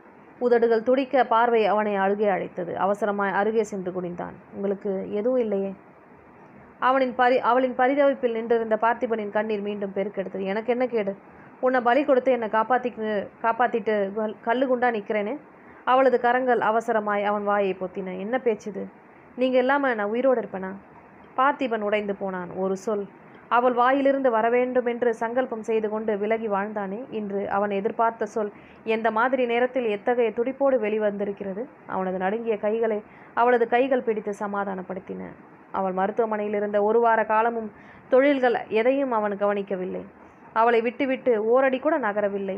உதடுகள் துடிக்க பார்வை அவனை அருகே அழைத்தது அவசரமாய் அருகே சென்று குனிந்தான் உங்களுக்கு எதுவும் இல்லையே அவனின் பரி அவளின் பரிதவிப்பில் நின்றிருந்த பார்த்திபனின் கண்ணீர் மீண்டும் பெருக்கெடுத்தது எனக்கு என்ன கேடு உன்னை பலி கொடுத்து என்னை காப்பாத்திக்கு காப்பாத்திட்டு கல் கல்லு குண்டா நிற்கிறேனே அவளது கரங்கள் அவசரமாய் அவன் வாயை பொத்தின என்ன பேச்சுது நீங்கள் இல்லாமல் நான் உயிரோடு இருப்பேனா பார்த்திபன் உடைந்து போனான் ஒரு சொல் அவள் வாயிலிருந்து வர வேண்டும் என்று சங்கல்பம் செய்து கொண்டு விலகி வாழ்ந்தானே இன்று அவன் எதிர்பார்த்த சொல் எந்த மாதிரி நேரத்தில் எத்தகைய துடிப்போடு வெளிவந்திருக்கிறது அவனது நடுங்கிய கைகளை அவளது கைகள் பிடித்து சமாதானப்படுத்தின அவள் மருத்துவமனையில் இருந்த ஒரு வார காலமும் தொழில்கள் எதையும் அவன் கவனிக்கவில்லை அவளை விட்டுவிட்டு ஓரடி கூட நகரவில்லை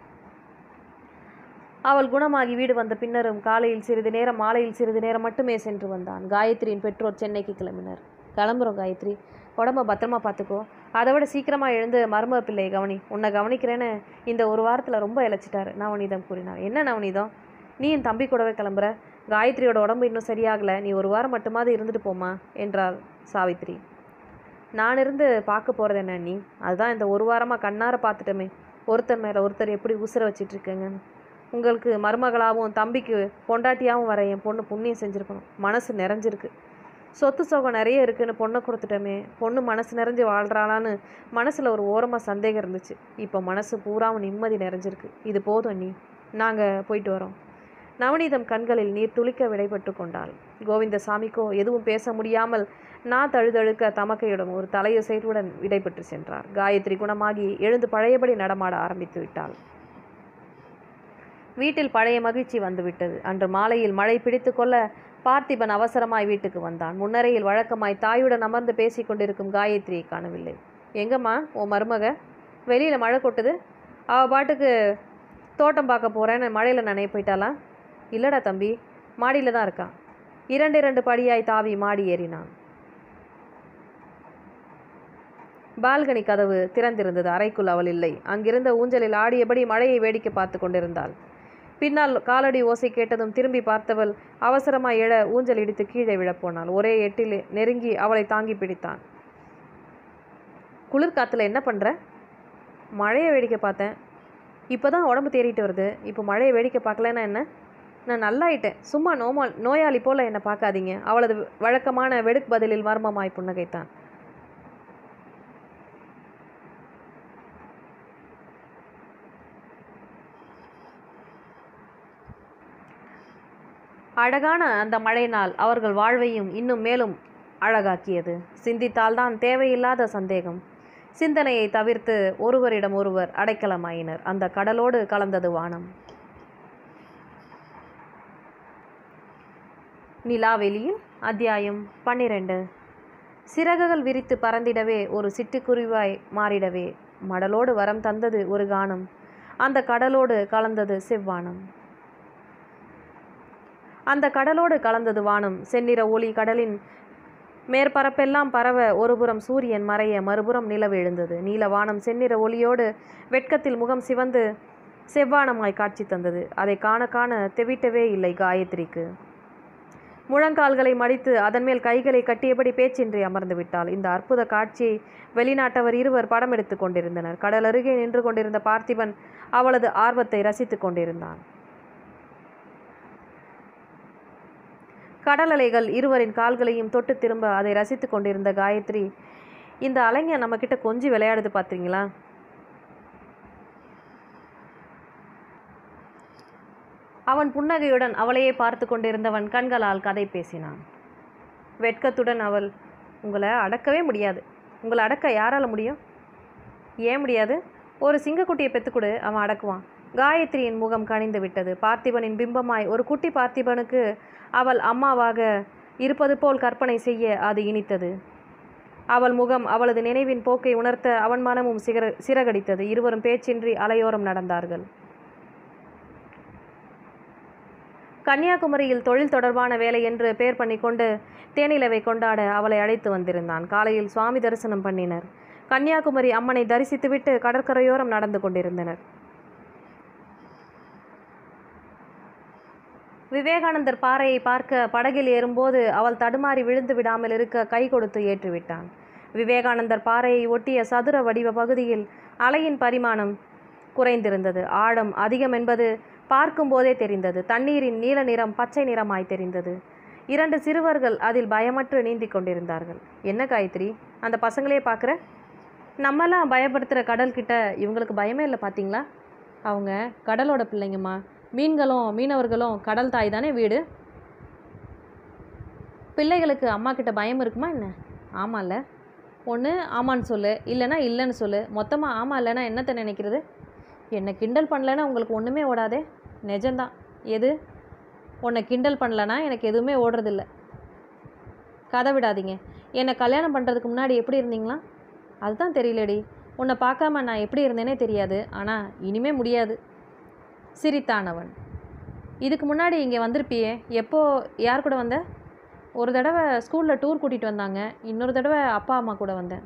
அவள் குணமாகி வீடு வந்த பின்னரும் காலையில் சிறிது நேரம் மாலையில் சிறிது நேரம் மட்டுமே சென்று வந்தான் காயத்ரியின் பெற்றோர் சென்னைக்கு கிளம்பினர் கிளம்புறோம் காயத்ரி உடம்ப பத்திரமா பார்த்துக்கோ அதை விட சீக்கிரமாக எழுந்து மருமக பிள்ளையை கவனி உன்னை கவனிக்கிறேன்னு இந்த ஒரு வாரத்தில் ரொம்ப இழைச்சிட்டாரு நவநீதம் கூறினார் என்ன நவநீதம் நீ என் தம்பி கூடவே கிளம்புற காயத்ரியோட உடம்பு இன்னும் சரியாகலை நீ ஒரு வாரம் மட்டுமாவது இருந்துட்டு போமா என்றாள் சாவித்ரி நான் இருந்து பார்க்க போகிறது என்ன நீ அதுதான் இந்த ஒரு வாரமாக கண்ணார பார்த்துட்டோமே ஒருத்தர் மேலே ஒருத்தர் எப்படி உசுர வச்சிட்டு இருக்கீங்கன்னு உங்களுக்கு மருமகளாகவும் தம்பிக்கு பொண்டாட்டியாகவும் வர என் பொண்ணு புண்ணியம் செஞ்சுருக்கணும் மனசு நிறைஞ்சிருக்கு சொத்து சோகம் நிறைய இருக்குன்னு பொண்ணை கொடுத்துட்டோமே பொண்ணு மனசு நிறைஞ்சு வாழ்கிறாளான்னு மனசில் ஒரு ஓரமாக சந்தேகம் இருந்துச்சு இப்போ மனசு பூராவும் நிம்மதி நிறைஞ்சிருக்கு இது போதும் நீ நாங்கள் போயிட்டு வரோம் நவநீதம் கண்களில் நீர் துளிக்க விடைபட்டு கொண்டாள் கோவிந்தசாமிக்கோ எதுவும் பேச முடியாமல் நான் தழுதழுக்க தமக்கையுடன் ஒரு தலையசைவுடன் விடைபெற்று சென்றார் காயத்ரி குணமாகி எழுந்து பழையபடி நடமாட ஆரம்பித்து விட்டாள் வீட்டில் பழைய மகிழ்ச்சி வந்துவிட்டது அன்று மாலையில் மழை பிடித்து கொள்ள பார்த்திபன் அவசரமாய் வீட்டுக்கு வந்தான் முன்னரையில் வழக்கமாய் தாயுடன் அமர்ந்து பேசிக் கொண்டிருக்கும் காயத்ரியை காணவில்லை எங்கம்மா உன் மருமக வெளியில் மழை கொட்டுது அவள் பாட்டுக்கு தோட்டம் பார்க்க போகிறேன்னு மழையில் நனைய போயிட்டாளா இல்லைடா தம்பி மாடியில் தான் இருக்கான் இரண்டு இரண்டு படியாய் தாவி மாடி ஏறினான் பால்கனி கதவு திறந்திருந்தது அறைக்குள் அவள் இல்லை அங்கிருந்த ஊஞ்சலில் ஆடியபடி மழையை வேடிக்கை பார்த்து கொண்டிருந்தாள் பின்னால் காலடி ஓசை கேட்டதும் திரும்பி பார்த்தவள் அவசரமாய் எழ ஊஞ்சல் இடித்து கீழே விழப்போனாள் ஒரே எட்டில் நெருங்கி அவளை தாங்கி பிடித்தான் குளிர் காத்துல என்ன பண்ற மழையை வேடிக்கை பார்த்தேன் இப்போ தான் உடம்பு தேறிட்டு வருது இப்போ மழையை வேடிக்கை பார்க்கலன்னா என்ன நான் நல்லாயிட்டேன் சும்மா நோமா நோயாளி போல என்னை பார்க்காதீங்க அவளது வழக்கமான வெடுக்கு பதிலில் மர்மமாய் புன்னகைத்தான் அழகான அந்த மழை நாள் அவர்கள் வாழ்வையும் இன்னும் மேலும் அழகாக்கியது சிந்தித்தால்தான் தேவையில்லாத சந்தேகம் சிந்தனையை தவிர்த்து ஒருவரிடம் ஒருவர் அடைக்கலமாயினர் அந்த கடலோடு கலந்தது வானம் நிலாவெளியில் அத்தியாயம் பன்னிரண்டு சிறகுகள் விரித்து பறந்திடவே ஒரு சிட்டுக்குருவாய் மாறிடவே மடலோடு வரம் தந்தது ஒரு கானம் அந்த கடலோடு கலந்தது செவ்வானம் அந்த கடலோடு கலந்தது வானம் செந்நிற ஒளி கடலின் மேற்பரப்பெல்லாம் பரவ ஒருபுறம் சூரியன் மறைய மறுபுறம் நிலவு எழுந்தது நீல வானம் செந்நிற ஒளியோடு வெட்கத்தில் முகம் சிவந்து செவ்வானமாய் காட்சி தந்தது அதை காண காண தெவிட்டவே இல்லை காயத்ரிக்கு முழங்கால்களை மடித்து அதன் மேல் கைகளை கட்டியபடி பேச்சின்றி அமர்ந்து விட்டாள் இந்த அற்புத காட்சியை வெளிநாட்டவர் இருவர் படம் எடுத்து கொண்டிருந்தனர் கடல் அருகே நின்று கொண்டிருந்த பார்த்திபன் அவளது ஆர்வத்தை ரசித்துக் கொண்டிருந்தான் கடல் அலைகள் இருவரின் கால்களையும் தொட்டு திரும்ப அதை ரசித்து கொண்டிருந்த காயத்ரி இந்த அலைங்க நம்மக்கிட்ட கொஞ்சி விளையாடுது பார்த்தீங்களா அவன் புன்னகையுடன் அவளையே பார்த்து கொண்டிருந்தவன் கண்களால் கதை பேசினான் வெட்கத்துடன் அவள் உங்களை அடக்கவே முடியாது உங்களை அடக்க யாரால முடியும் ஏன் முடியாது ஒரு சிங்கக்குட்டியை பெத்துக்கொடு அவன் அடக்குவான் காயத்ரியின் முகம் கனிந்து விட்டது பார்த்திபனின் பிம்பமாய் ஒரு குட்டி பார்த்திபனுக்கு அவள் அம்மாவாக இருப்பது போல் கற்பனை செய்ய அது இனித்தது அவள் முகம் அவளது நினைவின் போக்கை உணர்த்த அவன் மனமும் சிகர சிறகடித்தது இருவரும் பேச்சின்றி அலையோரம் நடந்தார்கள் கன்னியாகுமரியில் தொழில் தொடர்பான வேலை என்று பெயர் பண்ணிக்கொண்டு தேனிலவை கொண்டாட அவளை அழைத்து வந்திருந்தான் காலையில் சுவாமி தரிசனம் பண்ணினர் கன்னியாகுமரி அம்மனை தரிசித்துவிட்டு கடற்கரையோரம் நடந்து கொண்டிருந்தனர் விவேகானந்தர் பாறையை பார்க்க படகில் ஏறும்போது அவள் தடுமாறி விழுந்து விடாமல் இருக்க கை கொடுத்து ஏற்றிவிட்டான் விவேகானந்தர் பாறையை ஒட்டிய சதுர வடிவ பகுதியில் அலையின் பரிமாணம் குறைந்திருந்தது ஆழம் அதிகம் என்பது பார்க்கும்போதே தெரிந்தது தண்ணீரின் நீல நிறம் பச்சை நிறமாய் தெரிந்தது இரண்டு சிறுவர்கள் அதில் பயமற்று நீந்தி கொண்டிருந்தார்கள் என்ன காயத்ரி அந்த பசங்களே பார்க்குற நம்மலாம் பயப்படுத்துகிற கடல்கிட்ட இவங்களுக்கு பயமே இல்லை பார்த்தீங்களா அவங்க கடலோட பிள்ளைங்கம்மா மீன்களும் மீனவர்களும் கடல் தாய் தானே வீடு பிள்ளைகளுக்கு அம்மா கிட்ட பயம் இருக்குமா என்ன ஆமாம்ல ஒன்று ஆமான்னு சொல்லு இல்லைன்னா இல்லைன்னு சொல்லு மொத்தமாக ஆமாம் இல்லைன்னா என்னத்தை நினைக்கிறது என்னை கிண்டல் பண்ணலைன்னா உங்களுக்கு ஒன்றுமே ஓடாதே நிஜம்தான் எது உன்னை கிண்டல் பண்ணலன்னா எனக்கு எதுவுமே ஓடுறதில்ல கதை விடாதீங்க என்னை கல்யாணம் பண்ணுறதுக்கு முன்னாடி எப்படி இருந்தீங்களா அதுதான் தெரியலடி உன்னை பார்க்காம நான் எப்படி இருந்தேனே தெரியாது ஆனால் இனிமே முடியாது சிரித்தான் அவன் இதுக்கு முன்னாடி இங்கே வந்திருப்பியே எப்போ யார் கூட வந்த ஒரு தடவை ஸ்கூலில் டூர் கூட்டிகிட்டு வந்தாங்க இன்னொரு தடவை அப்பா அம்மா கூட வந்தேன்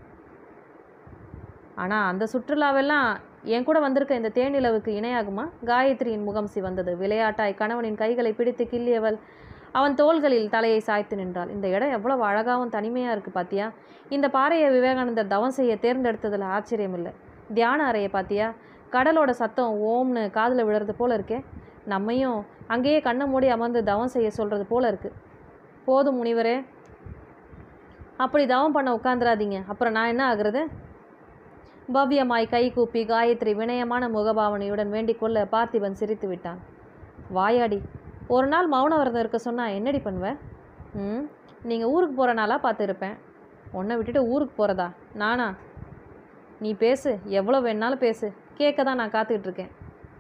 ஆனால் அந்த சுற்றுலாவெல்லாம் என் கூட வந்திருக்க இந்த தேனிலவுக்கு இணையாகுமா காயத்ரியின் முகம் சிவந்தது விளையாட்டாய் கணவனின் கைகளை பிடித்து கிள்ளியவள் அவன் தோள்களில் தலையை சாய்த்து நின்றாள் இந்த இடம் எவ்வளவு அழகாகவும் தனிமையாக இருக்குது பாத்தியா இந்த பாறையை விவேகானந்தர் தவம் செய்ய தேர்ந்தெடுத்ததில் ஆச்சரியம் இல்லை தியான அறையை பாத்தியா கடலோட சத்தம் ஓம்னு காதில் விழுறது போல இருக்கே நம்மையும் அங்கேயே கண்ணை மூடி அமர்ந்து தவம் செய்ய சொல்கிறது போல இருக்கு போதும் முனிவரே அப்படி தவம் பண்ண உட்காந்துராதீங்க அப்புறம் நான் என்ன ஆகுறது பவ்யமாய் கை கூப்பி காயத்ரி வினயமான முகபாவனையுடன் வேண்டிக் கொள்ள பார்த்திபன் சிரித்து விட்டான் வாயாடி ஒரு நாள் மௌன விரதம் இருக்க சொன்னா என்னடி பண்ணுவ ம் நீங்கள் ஊருக்கு போகிற நாளாக பார்த்துருப்பேன் உன்னை விட்டுட்டு ஊருக்கு போகிறதா நானா நீ பேசு எவ்வளோ வேணாலும் பேசு கேட்க தான் நான் காத்துக்கிட்டு இருக்கேன்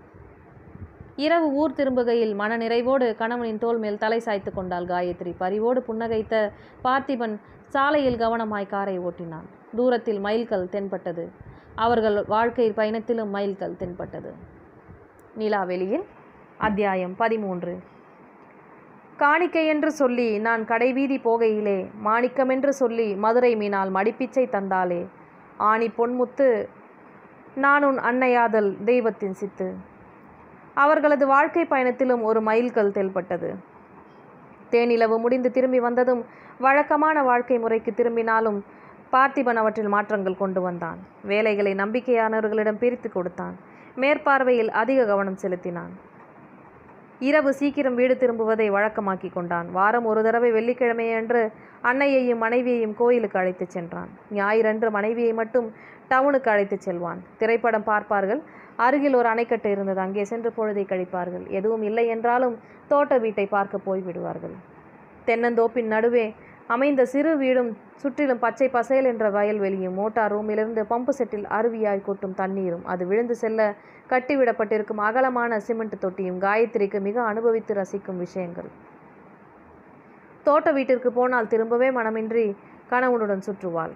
இரவு ஊர் திரும்புகையில் மன நிறைவோடு கணவனின் தோள் மேல் தலை சாய்த்து கொண்டாள் காயத்ரி பரிவோடு புன்னகைத்த பார்த்திபன் சாலையில் கவனமாய் காரை ஓட்டினான் தூரத்தில் மைல்கல் தென்பட்டது அவர்கள் வாழ்க்கை பயணத்திலும் மைல்கல் தென்பட்டது நிலாவெளியில் அத்தியாயம் பதிமூன்று காணிக்கை என்று சொல்லி நான் கடைவீதி போகையிலே மாணிக்கமென்று சொல்லி மதுரை மீனால் மடிப்பிச்சை தந்தாளே ஆணி பொன்முத்து நான் உன் அன்னையாதல் தெய்வத்தின் சித்து அவர்களது வாழ்க்கை பயணத்திலும் ஒரு மைல்கல் தென்பட்டது தேனிலவு முடிந்து திரும்பி வந்ததும் வழக்கமான வாழ்க்கை முறைக்கு திரும்பினாலும் பார்த்திபன் அவற்றில் மாற்றங்கள் கொண்டு வந்தான் வேலைகளை நம்பிக்கையானவர்களிடம் பிரித்து கொடுத்தான் மேற்பார்வையில் அதிக கவனம் செலுத்தினான் இரவு சீக்கிரம் வீடு திரும்புவதை வழக்கமாக்கி கொண்டான் வாரம் ஒரு தடவை வெள்ளிக்கிழமையன்று அன்னையையும் மனைவியையும் கோயிலுக்கு அழைத்துச் சென்றான் ஞாயிறன்று மனைவியை மட்டும் டவுனுக்கு அழைத்துச் செல்வான் திரைப்படம் பார்ப்பார்கள் அருகில் ஒரு அணைக்கட்டு இருந்தது அங்கே சென்று பொழுதை கழிப்பார்கள் எதுவும் இல்லை என்றாலும் தோட்ட வீட்டை பார்க்க போய் விடுவார்கள் தென்னந்தோப்பின் நடுவே அமைந்த சிறு வீடும் சுற்றிலும் பச்சை பசேல் என்ற வயல்வெளியும் மோட்டார் ரூமிலிருந்து பம்பு செட்டில் அருவியாய் கொட்டும் தண்ணீரும் அது விழுந்து செல்ல கட்டிவிடப்பட்டிருக்கும் அகலமான சிமெண்ட் தொட்டியும் காயத்ரிக்கு மிக அனுபவித்து ரசிக்கும் விஷயங்கள் தோட்ட வீட்டிற்கு போனால் திரும்பவே மனமின்றி கணவனுடன் சுற்றுவாள்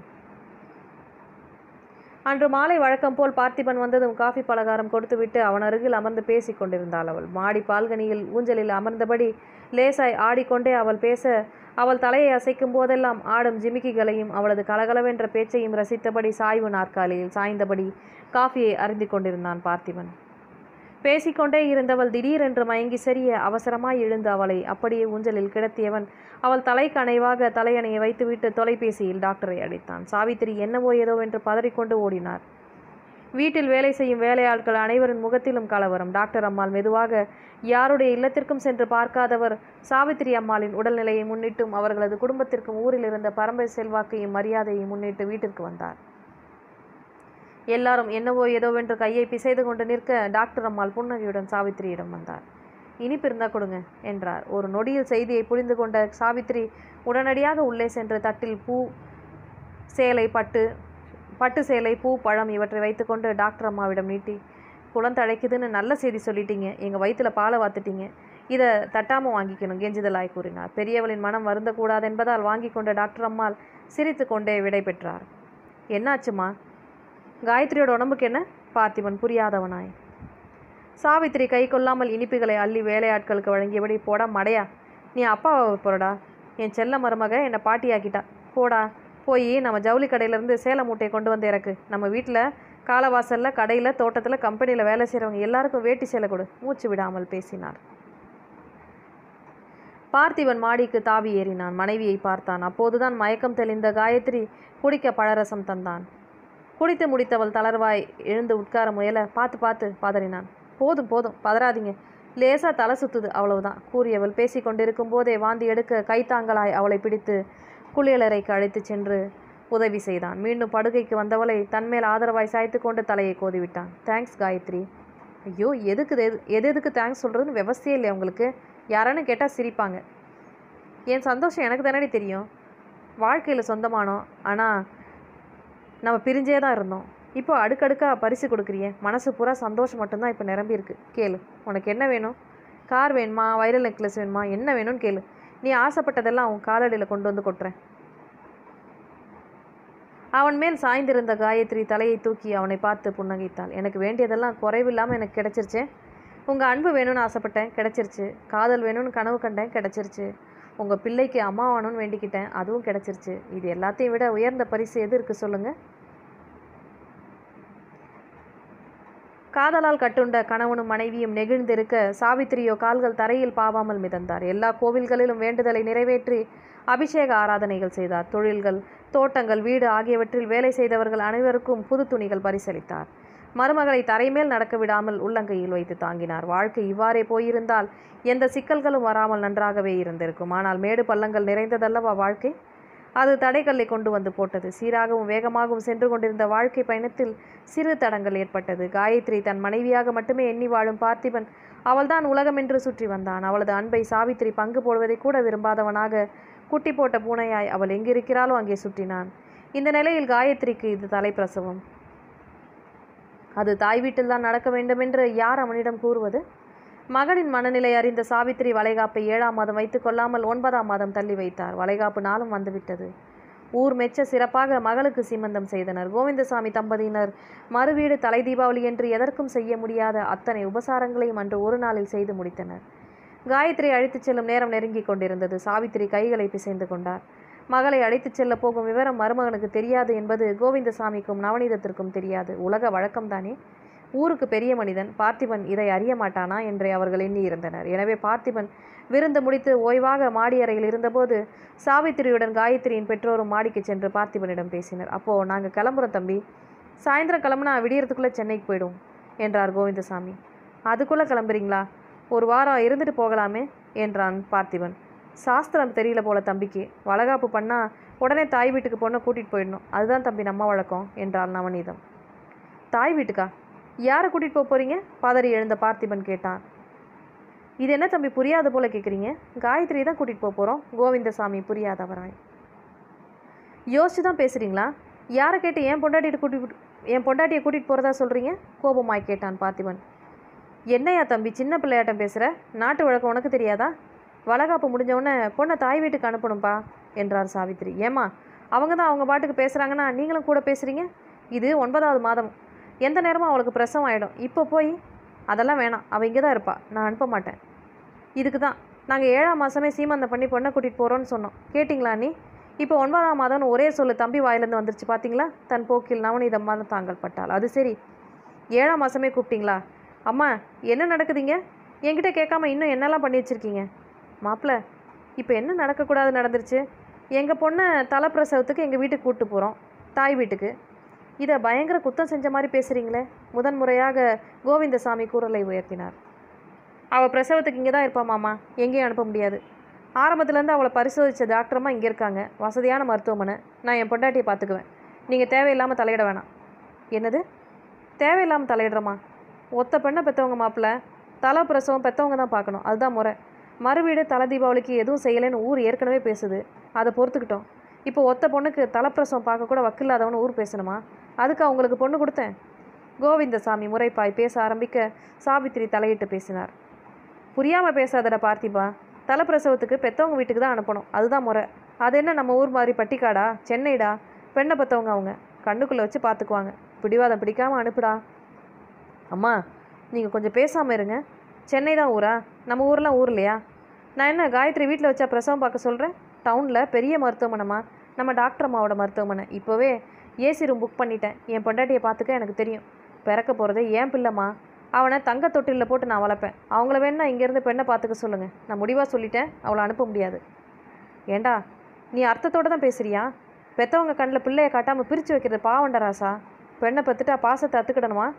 அன்று மாலை வழக்கம் போல் பார்த்திபன் வந்ததும் காஃபி பலகாரம் கொடுத்துவிட்டு அவன் அருகில் அமர்ந்து பேசிக் கொண்டிருந்தாள் அவள் மாடி பால்கனியில் ஊஞ்சலில் அமர்ந்தபடி லேசாய் ஆடிக்கொண்டே அவள் பேச அவள் தலையை அசைக்கும் போதெல்லாம் ஆடும் ஜிமிக்கிகளையும் அவளது கலகலவென்ற பேச்சையும் ரசித்தபடி சாய்வு நாற்காலியில் சாய்ந்தபடி காஃபியை அருந்திக் கொண்டிருந்தான் பார்த்திபன் பேசிக்கொண்டே இருந்தவள் திடீரென்று மயங்கி சரிய அவசரமாய் எழுந்து அவளை அப்படியே ஊஞ்சலில் கிடத்தியவன் அவள் தலைக்கு அணைவாக தலையணையை வைத்துவிட்டு தொலைபேசியில் டாக்டரை அழைத்தான் சாவித்திரி என்னவோ ஏதோ என்று பதறிக்கொண்டு ஓடினார் வீட்டில் வேலை செய்யும் வேலையாட்கள் அனைவரின் முகத்திலும் கலவரம் டாக்டர் அம்மாள் மெதுவாக யாருடைய இல்லத்திற்கும் சென்று பார்க்காதவர் சாவித்திரி அம்மாளின் உடல்நிலையை முன்னிட்டும் அவர்களது குடும்பத்திற்கும் ஊரில் இருந்த பரம்பரை செல்வாக்கையும் மரியாதையை முன்னிட்டு வீட்டிற்கு வந்தார் எல்லாரும் என்னவோ ஏதோவென்று கையை பிசைது கொண்டு நிற்க டாக்டர் அம்மாள் புன்னகையுடன் சாவித்திரியிடம் வந்தார் இனிப்பு இருந்தா கொடுங்க என்றார் ஒரு நொடியில் செய்தியை புரிந்து கொண்ட சாவித்திரி உடனடியாக உள்ளே சென்று தட்டில் பூ சேலை பட்டு பட்டு சேலை பூ பழம் இவற்றை வைத்துக்கொண்டு டாக்டர் அம்மாவிடம் நீட்டி குளந்தழைக்குதுன்னு நல்ல செய்தி சொல்லிட்டீங்க எங்கள் வயிற்றுல பாலை வாத்துட்டீங்க இதை தட்டாமல் வாங்கிக்கணும் கெஞ்சுதலாய் கூறினார் பெரியவளின் மனம் வருந்தக்கூடாது என்பதால் வாங்கி கொண்ட டாக்டர் அம்மாள் சிரித்து கொண்டே விடை பெற்றார் என்னாச்சுமா காயத்ரியோட உடம்புக்கு என்ன பார்த்திபன் புரியாதவனாய் சாவித்திரி கை கொள்ளாமல் இனிப்புகளை அள்ளி வேலையாட்களுக்கு வழங்கியபடி போடா மடையா நீ அப்பாவை போறடா என் செல்ல மருமக என்னை பாட்டியாக்கிட்டா போடா போய் நம்ம ஜவுளி கடையிலேருந்து சேலை மூட்டையை கொண்டு வந்து இறக்கு நம்ம வீட்டில் காலவாசலில் கடையில் தோட்டத்தில் கம்பெனியில் வேலை செய்கிறவங்க எல்லாருக்கும் வேட்டி சேலை கொடு மூச்சு விடாமல் பேசினார் பார்த்திபன் மாடிக்கு தாவி ஏறினான் மனைவியை பார்த்தான் அப்போதுதான் மயக்கம் தெளிந்த காயத்ரி குடிக்க பழரசம் தந்தான் குடித்து முடித்தவள் தளர்வாய் எழுந்து உட்கார முயல பார்த்து பார்த்து பதறினான் போதும் போதும் பதறாதீங்க லேசாக தலை சுத்துது அவ்வளவுதான் கூறியவள் பேசி கொண்டிருக்கும் போதே வாந்தி எடுக்க கைத்தாங்கலாய் அவளை பிடித்து குளியலறைக்கு அழைத்துச் சென்று உதவி செய்தான் மீண்டும் படுகைக்கு வந்தவளை தன்மேல் ஆதரவாய் சாய்த்து கொண்டு தலையை கோதிவிட்டான் தேங்க்ஸ் காயத்ரி ஐயோ எதுக்கு இது- எது எதுக்கு தேங்க்ஸ் சொல்கிறதுன்னு விவசாயே இல்லையா உங்களுக்கு யாரான்னு கேட்டால் சிரிப்பாங்க என் சந்தோஷம் எனக்கு தானடி தெரியும் வாழ்க்கையில் சொந்தமானோம் ஆனால் நம்ம பிரிஞ்சே தான் இருந்தோம் இப்போ அடுக்கடுக்காக பரிசு கொடுக்குறியே மனசு பூரா சந்தோஷம் மட்டும்தான் இப்போ நிரம்பி இருக்கு கேளு உனக்கு என்ன வேணும் கார் வேணுமா வைரல் நெக்லஸ் வேணுமா என்ன வேணும்னு கேளு நீ ஆசைப்பட்டதெல்லாம் உன் காலடியில் கொண்டு வந்து கொட்டுறேன் அவன் மேல் சாய்ந்திருந்த காயத்ரி தலையை தூக்கி அவனை பார்த்து புன்னகைத்தாள் எனக்கு வேண்டியதெல்லாம் குறைவில்லாமல் எனக்கு கிடைச்சிருச்சே உங்கள் அன்பு வேணும்னு ஆசைப்பட்டேன் கிடைச்சிருச்சு காதல் வேணும்னு கனவு கண்டேன் கிடைச்சிருச்சு உங்கள் பிள்ளைக்கு அம்மா வேணும்னு வேண்டிக்கிட்டேன் அதுவும் கிடைச்சிருச்சு இது எல்லாத்தையும் விட உயர்ந்த பரிசு எது இருக்குது சொல்லுங்கள் காதலால் கட்டுண்ட கணவனும் மனைவியும் நெகிழ்ந்திருக்க சாவித்திரியோ கால்கள் தரையில் பாவாமல் மிதந்தார் எல்லா கோவில்களிலும் வேண்டுதலை நிறைவேற்றி அபிஷேக ஆராதனைகள் செய்தார் தொழில்கள் தோட்டங்கள் வீடு ஆகியவற்றில் வேலை செய்தவர்கள் அனைவருக்கும் புது துணிகள் பரிசளித்தார் மருமகளை தரைமேல் நடக்க விடாமல் உள்ளங்கையில் வைத்து தாங்கினார் வாழ்க்கை இவ்வாறே போயிருந்தால் எந்த சிக்கல்களும் வராமல் நன்றாகவே இருந்திருக்கும் ஆனால் மேடு பள்ளங்கள் நிறைந்ததல்லவா வாழ்க்கை அது தடைகளை கொண்டு வந்து போட்டது சீராகவும் வேகமாகவும் சென்று கொண்டிருந்த வாழ்க்கை பயணத்தில் சிறு தடங்கள் ஏற்பட்டது காயத்ரி தன் மனைவியாக மட்டுமே எண்ணி வாழும் பார்த்திபன் அவள்தான் உலகம் என்று சுற்றி வந்தான் அவளது அன்பை சாவித்திரி பங்கு போடுவதை கூட விரும்பாதவனாக குட்டி போட்ட பூனையாய் அவள் எங்கிருக்கிறாளோ அங்கே சுற்றினான் இந்த நிலையில் காயத்ரிக்கு இது தலைப்பிரசவம் அது தாய் வீட்டில்தான் நடக்க வேண்டுமென்று யார் அவனிடம் கூறுவது மகனின் மனநிலை அறிந்த சாவித்திரி வளைகாப்பை ஏழாம் மாதம் வைத்துக் கொள்ளாமல் ஒன்பதாம் மாதம் தள்ளி வைத்தார் வளைகாப்பு நாளும் வந்துவிட்டது ஊர் மெச்ச சிறப்பாக மகளுக்கு சீமந்தம் செய்தனர் கோவிந்தசாமி தம்பதியினர் மறுவீடு தலை தீபாவளி என்று எதற்கும் செய்ய முடியாத அத்தனை உபசாரங்களையும் அன்று ஒரு நாளில் செய்து முடித்தனர் காயத்ரி அழைத்துச் செல்லும் நேரம் நெருங்கிக் கொண்டிருந்தது சாவித்திரி கைகளை பிசைந்து கொண்டார் மகளை அழைத்துச் செல்ல போகும் விவரம் மருமகனுக்கு தெரியாது என்பது கோவிந்தசாமிக்கும் நவநீதத்திற்கும் தெரியாது உலக வழக்கம்தானே ஊருக்கு பெரிய மனிதன் பார்த்திபன் இதை அறிய மாட்டானா என்றே அவர்கள் எண்ணியிருந்தனர் எனவே பார்த்திபன் விருந்து முடித்து ஓய்வாக மாடியறையில் இருந்தபோது சாவித்திரியுடன் காயத்ரியின் பெற்றோரும் மாடிக்கு சென்று பார்த்திபனிடம் பேசினர் அப்போ நாங்கள் கிளம்புறோம் தம்பி சாயந்தரம் கிளம்புனா விடியறதுக்குள்ளே சென்னைக்கு போயிடும் என்றார் கோவிந்தசாமி அதுக்குள்ளே கிளம்புறீங்களா ஒரு வாரம் இருந்துட்டு போகலாமே என்றான் பார்த்திபன் சாஸ்திரம் தெரியல போல தம்பிக்கு வளகாப்பு பண்ணா உடனே தாய் வீட்டுக்கு பொண்ணை கூட்டிகிட்டு போயிடணும் அதுதான் தம்பி நம்ம வழக்கம் என்றாள் நவநீதம் தாய் வீட்டுக்கா யாரை கூட்டிகிட்டு போக போகிறீங்க பதறி எழுந்த பார்த்திபன் கேட்டான் இது என்ன தம்பி புரியாத போல கேட்குறீங்க காயத்ரி தான் கூட்டிகிட்டு போக போகிறோம் கோவிந்தசாமி புரியாதவராய் யோசிச்சு தான் பேசுகிறீங்களா யாரை கேட்டு என் பொண்டாட்டியை கூட்டிட்டு என் பொண்டாட்டியை கூட்டிகிட்டு போகிறதா சொல்கிறீங்க கோபமாய் கேட்டான் பார்த்திபன் என்னையா தம்பி சின்ன பிள்ளையாட்டம் பேசுகிற நாட்டு வழக்கம் உனக்கு தெரியாதா வளகாப்பு முடிஞ்ச உடனே பொண்ணை தாய் வீட்டுக்கு அனுப்பணும்ப்பா என்றார் சாவித்திரி ஏம்மா அவங்க தான் அவங்க பாட்டுக்கு பேசுகிறாங்கன்னா நீங்களும் கூட பேசுகிறீங்க இது ஒன்பதாவது மாதம் எந்த நேரமும் அவளுக்கு பிரசவம் ஆகிடும் இப்போ போய் அதெல்லாம் வேணாம் அவள் இங்கே தான் இருப்பா நான் அனுப்ப மாட்டேன் இதுக்கு தான் நாங்கள் ஏழாம் மாதமே சீமந்தம் பண்ணி பொண்ணை கூட்டிகிட்டு போகிறோன்னு சொன்னோம் கேட்டிங்களா நீ இப்போ ஒன்பதாம் மாதம்னு ஒரே சொல்லு தம்பி வாயிலேருந்து வந்துருச்சு பார்த்தீங்களா தன் போக்கில் நவநீதம் மாதம் தாங்கள் பட்டாள் அது சரி ஏழாம் மாதமே கூப்பிட்டீங்களா அம்மா என்ன நடக்குதுங்க என்கிட்ட கேட்காம இன்னும் என்னெல்லாம் பண்ணி வச்சுருக்கீங்க மாப்பிள்ள இப்போ என்ன நடக்கக்கூடாது நடந்துருச்சு எங்கள் பொண்ணை தலைப்பிரசவத்துக்கு எங்கள் வீட்டுக்கு கூப்பிட்டு போகிறோம் தாய் வீட்டுக்கு இதை பயங்கர குத்தம் செஞ்ச மாதிரி பேசுகிறீங்களே முதன் முறையாக கோவிந்தசாமி குரலை உயர்த்தினார் அவள் பிரசவத்துக்கு இங்கே தான் இருப்பா மாமா எங்கேயும் அனுப்ப முடியாது ஆரம்பத்துலேருந்து அவளை பரிசோதித்த டாக்டரம்மா இங்கே இருக்காங்க வசதியான மருத்துவமனை நான் என் பொண்டாட்டியை பார்த்துக்குவேன் நீங்கள் தேவையில்லாமல் தலையிட வேணாம் என்னது தேவையில்லாமல் தலையிடுறோமா ஒத்த பெண்ணை பெற்றவங்க மாப்பிள்ள தலை பிரசவம் பெற்றவங்க தான் பார்க்கணும் அதுதான் முறை மறுவீடு தலை தீபாவளிக்கு எதுவும் செய்யலைன்னு ஊர் ஏற்கனவே பேசுது அதை பொறுத்துக்கிட்டோம் இப்போ ஒத்த பொண்ணுக்கு தலைப்பிரசவம் பார்க்க கூட வக்கில்லாதவனு ஊர் பேசணுமா அதுக்கு அவங்களுக்கு பொண்ணு கொடுத்தேன் கோவிந்தசாமி முறைப்பாய் பேச ஆரம்பிக்க சாவித்திரி தலையிட்டு பேசினார் புரியாமல் பேசாதடா பார்த்திபா தலைப்பிரசவத்துக்கு பெற்றவங்க வீட்டுக்கு தான் அனுப்பணும் அதுதான் முறை அது என்ன நம்ம ஊர் மாதிரி பட்டிக்காடா சென்னைடா பெண்ணை பெற்றவங்க அவங்க கண்ணுக்குள்ளே வச்சு பார்த்துக்குவாங்க பிடிவாதம் பிடிக்காமல் அனுப்புடா அம்மா நீங்கள் கொஞ்சம் பேசாமல் இருங்க சென்னை தான் ஊரா நம்ம ஊர்லாம் ஊர் இல்லையா நான் என்ன காயத்ரி வீட்டில் வச்சா பிரசவம் பார்க்க சொல்கிறேன் டவுனில் பெரிய மருத்துவமனைமா நம்ம டாக்டர் அம்மாவோட மருத்துவமனை இப்போவே ஏசி ரூம் புக் பண்ணிட்டேன் என் பொண்டாட்டியை பார்த்துக்க எனக்கு தெரியும் பிறக்க போகிறது ஏன் பிள்ளைம்மா அவனை தங்க தொட்டிலில் போட்டு நான் வளர்ப்பேன் அவங்கள வேணா இங்கேருந்து பெண்ணை பார்த்துக்க சொல்லுங்கள் நான் முடிவாக சொல்லிட்டேன் அவளை அனுப்ப முடியாது ஏண்டா நீ அர்த்தத்தோடு தான் பேசுறியா பெற்றவங்க கண்ணில் பிள்ளைய காட்டாமல் பிரித்து வைக்கிறது பாவண்ட ராசா பெண்ணை பெற்றுட்டா பாசத்தை அத்துக்கிடணுமா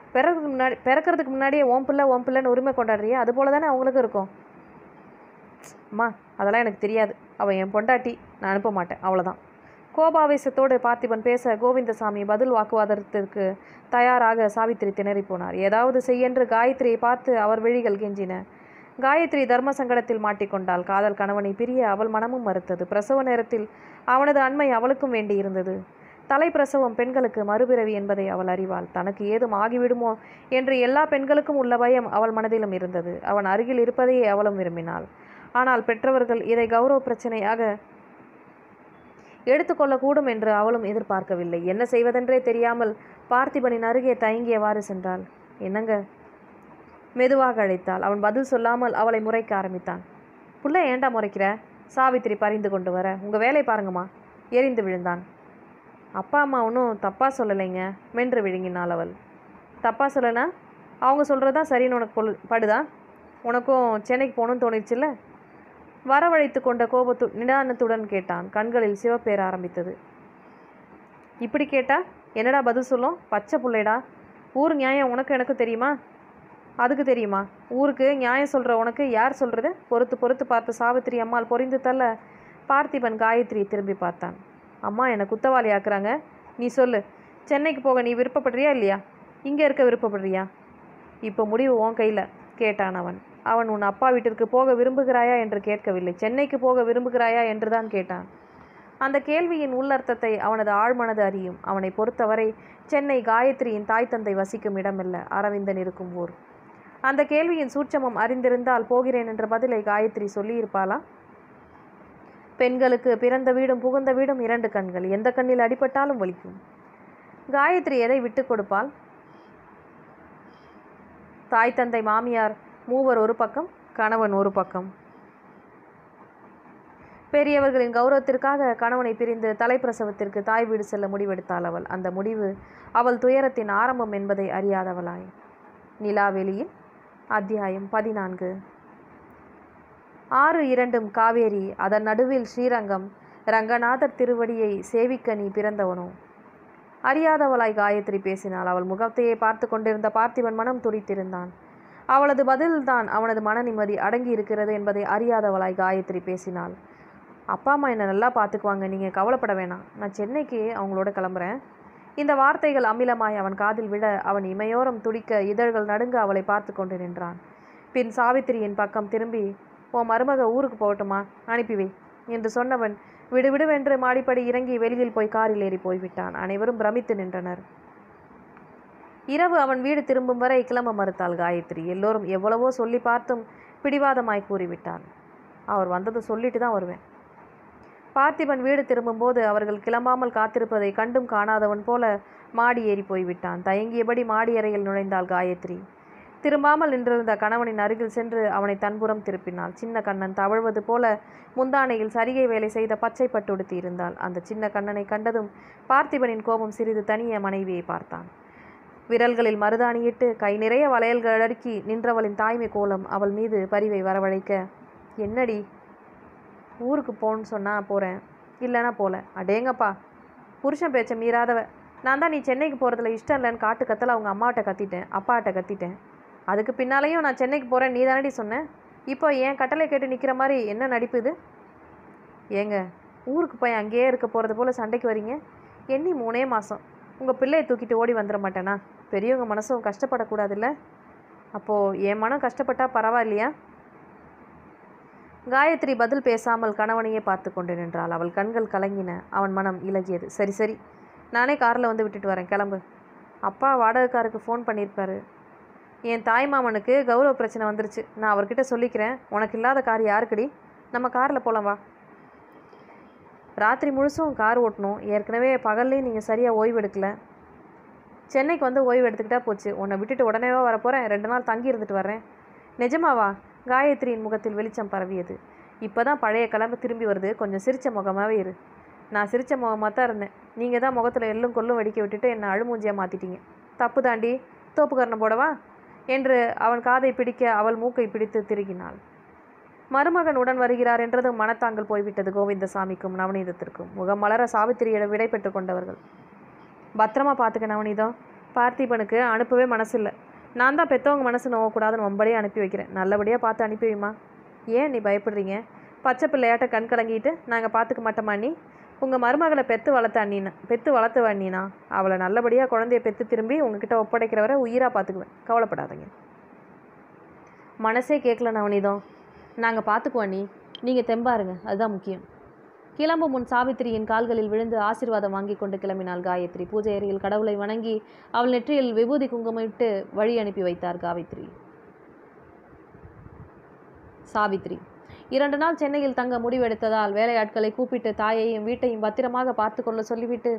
பிறக்கிறதுக்கு முன்னாடி பிறக்கிறதுக்கு முன்னாடியே ஓம் பிள்ளை ஓம் பிள்ளைன்னு உரிமை கொண்டாடுறியே அது போல தானே அவங்களுக்கும் இருக்கும் அம்மா அதெல்லாம் எனக்கு தெரியாது அவள் என் பொண்டாட்டி நான் அனுப்ப மாட்டேன் அவ்வளோதான் கோபாவேசத்தோடு பார்த்திபன் பேச கோவிந்தசாமி பதில் வாக்குவாதத்திற்கு தயாராக சாவித்திரி திணறி போனார் ஏதாவது செய்யென்று காயத்ரியை பார்த்து அவர் விழிகள் கெஞ்சின காயத்ரி தர்ம சங்கடத்தில் மாட்டிக்கொண்டாள் காதல் கணவனை பிரிய அவள் மனமும் மறுத்தது பிரசவ நேரத்தில் அவனது அண்மை அவளுக்கும் வேண்டியிருந்தது தலைப்பிரசவம் பெண்களுக்கு மறுபிறவி என்பதை அவள் அறிவாள் தனக்கு ஏதும் ஆகிவிடுமோ என்று எல்லா பெண்களுக்கும் உள்ள பயம் அவள் மனதிலும் இருந்தது அவன் அருகில் இருப்பதையே அவளும் விரும்பினாள் ஆனால் பெற்றவர்கள் இதை கௌரவ பிரச்சனையாக எடுத்துக்கொள்ளக்கூடும் என்று அவளும் எதிர்பார்க்கவில்லை என்ன செய்வதென்றே தெரியாமல் பார்த்திபனின் அருகே தயங்கியவாறு சென்றாள் என்னங்க மெதுவாக அழைத்தாள் அவன் பதில் சொல்லாமல் அவளை முறைக்க ஆரம்பித்தான் புள்ள ஏண்டா முறைக்கிற சாவித்திரி பறிந்து கொண்டு வர உங்கள் வேலை பாருங்கம்மா எரிந்து விழுந்தான் அப்பா அம்மா ஒன்றும் தப்பாக சொல்லலைங்க மென்று விழுங்கினாள் அவள் தப்பாக சொல்லனா அவங்க சொல்கிறதா சரின்னு உனக்கு பொல் படுதா உனக்கும் சென்னைக்கு போகணும்னு தோணிடுச்சுல்ல வரவழைத்து கொண்ட கோபத்து நிதானத்துடன் கேட்டான் கண்களில் சிவப்பேற ஆரம்பித்தது இப்படி கேட்டா என்னடா பதில் சொல்லும் பச்சை புள்ளைடா ஊர் நியாயம் உனக்கு எனக்கு தெரியுமா அதுக்கு தெரியுமா ஊருக்கு நியாயம் சொல்கிற உனக்கு யார் சொல்கிறது பொறுத்து பொறுத்து பார்த்த சாவித்திரி அம்மாள் பொறிந்து தள்ள பார்த்திபன் காயத்ரி திரும்பி பார்த்தான் அம்மா என்னை குத்தவாளி ஆக்குறாங்க நீ சொல்லு சென்னைக்கு போக நீ விருப்பப்படுறியா இல்லையா இங்கே இருக்க விருப்பப்படுறியா இப்போ முடிவு உன் கையில் கேட்டான் அவன் அவன் உன் அப்பா வீட்டிற்கு போக விரும்புகிறாயா என்று கேட்கவில்லை சென்னைக்கு போக விரும்புகிறாயா என்று தான் கேட்டான் அந்த கேள்வியின் உள்ளர்த்தத்தை அவனது ஆழ்மனது அறியும் அவனை பொறுத்தவரை சென்னை காயத்ரியின் தாய் தந்தை வசிக்கும் இடமல்ல அரவிந்தன் இருக்கும் ஊர் அந்த கேள்வியின் சூட்சமம் அறிந்திருந்தால் போகிறேன் என்ற பதிலை காயத்ரி சொல்லியிருப்பாளா பெண்களுக்கு பிறந்த வீடும் புகுந்த வீடும் இரண்டு கண்கள் எந்த கண்ணில் அடிபட்டாலும் வலிக்கும் காயத்ரி எதை விட்டு கொடுப்பாள் தாய் தந்தை மாமியார் மூவர் ஒரு பக்கம் கணவன் ஒரு பக்கம் பெரியவர்களின் கௌரவத்திற்காக கணவனை பிரிந்து தலைப்பிரசவத்திற்கு தாய் வீடு செல்ல முடிவெடுத்தாள் அவள் அந்த முடிவு அவள் துயரத்தின் ஆரம்பம் என்பதை அறியாதவளாய் நிலாவெளியில் அத்தியாயம் பதினான்கு ஆறு இரண்டும் காவேரி அதன் நடுவில் ஸ்ரீரங்கம் ரங்கநாதர் திருவடியை சேவிக்க நீ பிறந்தவனோ அறியாதவளாய் காயத்ரி பேசினாள் அவள் முகத்தையே பார்த்து கொண்டிருந்த பார்த்திபன் மனம் துடித்திருந்தான் அவளது பதில்தான் அவனது மன நிம்மதி அடங்கி இருக்கிறது என்பதை அறியாதவளாய் காயத்ரி பேசினாள் அப்பா அம்மா என்னை நல்லா பார்த்துக்குவாங்க நீங்கள் கவலைப்பட வேணாம் நான் சென்னைக்கு அவங்களோட கிளம்புறேன் இந்த வார்த்தைகள் அமிலமாய் அவன் காதில் விட அவன் இமையோரம் துடிக்க இதழ்கள் நடுங்க அவளை பார்த்து கொண்டு நின்றான் பின் சாவித்திரியின் பக்கம் திரும்பி உன் மருமக ஊருக்கு போகட்டுமா அனுப்பி வை என்று சொன்னவன் விடுவிடுவென்று மாடிப்படி இறங்கி வெளியில் போய் காரில் ஏறி போய்விட்டான் அனைவரும் பிரமித்து நின்றனர் இரவு அவன் வீடு திரும்பும் வரை கிளம்ப மறுத்தாள் காயத்ரி எல்லோரும் எவ்வளவோ சொல்லி பார்த்தும் பிடிவாதமாய் கூறிவிட்டான் அவர் வந்தது சொல்லிட்டு தான் வருவேன் பார்த்திபன் வீடு திரும்பும்போது அவர்கள் கிளம்பாமல் காத்திருப்பதை கண்டும் காணாதவன் போல மாடி ஏறி போய்விட்டான் தயங்கியபடி மாடி அறையில் நுழைந்தாள் காயத்ரி திரும்பாமல் நின்றிருந்த கணவனின் அருகில் சென்று அவனை தன்புறம் திருப்பினாள் சின்ன கண்ணன் தவழ்வது போல முந்தானையில் சரிகை வேலை செய்த பச்சை பட்டுடுத்தி இருந்தாள் அந்த சின்ன கண்ணனை கண்டதும் பார்த்திபனின் கோபம் சிறிது தனிய மனைவியை பார்த்தான் விரல்களில் மருதாணியிட்டு கை நிறைய வளையல்கள் அடுக்கி நின்றவளின் தாய்மை கோலம் அவள் மீது பரிவை வரவழைக்க என்னடி ஊருக்கு போன்னு சொன்னா போகிறேன் இல்லைன்னா போல அடேங்கப்பா புருஷன் பேச்சை மீறாதவ நான் தான் நீ சென்னைக்கு போகிறதுல இஷ்டம் இல்லைன்னு காட்டு கத்தல அவங்க அம்மாட்ட கத்திட்டேன் அப்பாட்ட கத்திட்டேன் அதுக்கு பின்னாலேயும் நான் சென்னைக்கு போகிறேன் நீ தானடி சொன்னேன் இப்போ ஏன் கட்டளை கேட்டு நிற்கிற மாதிரி என்ன நடிப்பு இது ஏங்க ஊருக்கு போய் அங்கேயே இருக்க போகிறது போல் சண்டைக்கு வரீங்க எண்ணி மூணே மாதம் உங்கள் பிள்ளையை தூக்கிட்டு ஓடி வந்துட மாட்டேனா பெரியவங்க மனசும் கஷ்டப்படக்கூடாதுல்ல அப்போது என் மனம் கஷ்டப்பட்டா பரவாயில்லையா காயத்ரி பதில் பேசாமல் கணவனையே பார்த்து கொண்டு நின்றாள் அவள் கண்கள் கலங்கின அவன் மனம் இலகியது சரி சரி நானே காரில் வந்து விட்டுட்டு வரேன் கிளம்பு அப்பா வாடகைக்காருக்கு ஃபோன் பண்ணியிருப்பாரு என் தாய் மாமனுக்கு கௌரவ பிரச்சனை வந்துருச்சு நான் அவர்கிட்ட சொல்லிக்கிறேன் உனக்கு இல்லாத கார் யாருக்குடி நம்ம காரில் போகலாம் வா ராத்திரி முழுசும் கார் ஓட்டணும் ஏற்கனவே பகல்லையும் நீங்கள் சரியாக ஓய்வு எடுக்கல சென்னைக்கு வந்து ஓய்வு எடுத்துக்கிட்டா போச்சு உன்னை விட்டுட்டு உடனேவா வரப்போகிறேன் ரெண்டு நாள் தங்கி இருந்துட்டு வர்றேன் நிஜமாவா காயத்ரியின் முகத்தில் வெளிச்சம் பரவியது இப்போ தான் பழைய கிளம்பு திரும்பி வருது கொஞ்சம் சிரிச்ச முகமாகவே இரு நான் சிரிச்ச முகமாக தான் இருந்தேன் நீங்கள் தான் முகத்தில் எள்ளும் கொல்லும் வெடிக்க விட்டுட்டு என்னை அழுமூஞ்சியாக மாற்றிட்டீங்க தப்பு தாண்டி தோப்புக்கரணம் போடவா என்று அவன் காதை பிடிக்க அவள் மூக்கை பிடித்து திருகினாள் மருமகன் உடன் வருகிறார் என்றதும் மனத்தாங்கல் போய்விட்டது கோவிந்தசாமிக்கும் நவநீதத்திற்கும் முகம் மலர சாவித்திரியிடம் விடை பெற்று கொண்டவர்கள் பத்திரமா பார்த்துக்க நவநீதம் பார்த்திபனுக்கு அனுப்பவே மனசில்லை நான் தான் பெற்றவங்க மனசு நோவக்கூடாதுன்னு ரொம்படியே அனுப்பி வைக்கிறேன் நல்லபடியாக பார்த்து அனுப்பி வைமா ஏன் நீ பயப்படுறீங்க பச்சை பிள்ளையாட்ட கண் கலங்கிட்டு நாங்கள் பார்த்துக்க மாட்டோமா நீ உங்கள் மருமகளை பெற்று வளர்த்த அண்ணினா பெற்று வளர்த்து அண்ணினா அவளை நல்லபடியாக குழந்தைய பெற்று திரும்பி உங்ககிட்ட ஒப்படைக்கிறவரை உயிராக பார்த்துக்குவேன் கவலைப்படாதீங்க மனசே கேட்கல நவனிதம் நாங்கள் பார்த்துக்குவோம் நீ நீங்கள் தெம்பாருங்க அதுதான் முக்கியம் கிளம்பும் முன் சாவித்திரியின் கால்களில் விழுந்து ஆசீர்வாதம் வாங்கி கொண்டு கிளம்பினாள் காயத்ரி பூஜை அறையில் கடவுளை வணங்கி அவள் நெற்றியில் விபூதி குங்குமிட்டு வழி அனுப்பி வைத்தார் காவித்ரி சாவித்ரி இரண்டு நாள் சென்னையில் தங்க முடிவெடுத்ததால் வேலையாட்களை கூப்பிட்டு தாயையும் வீட்டையும் பத்திரமாக பார்த்து கொள்ள சொல்லிவிட்டு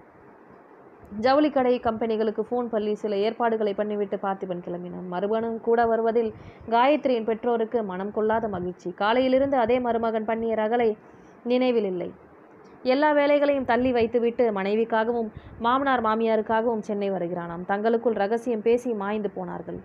ஜவுளிக்கடை கம்பெனிகளுக்கு ஃபோன் பண்ணி சில ஏற்பாடுகளை பண்ணிவிட்டு பார்த்திபன் கிளம்பினான் மருமகனும் கூட வருவதில் காயத்ரியின் பெற்றோருக்கு மனம் கொள்ளாத மகிழ்ச்சி காலையிலிருந்து அதே மருமகன் பண்ணிய ரகளை நினைவில் இல்லை எல்லா வேலைகளையும் தள்ளி வைத்துவிட்டு மனைவிக்காகவும் மாமனார் மாமியாருக்காகவும் சென்னை வருகிறானாம் தங்களுக்குள் ரகசியம் பேசி மாய்ந்து போனார்கள்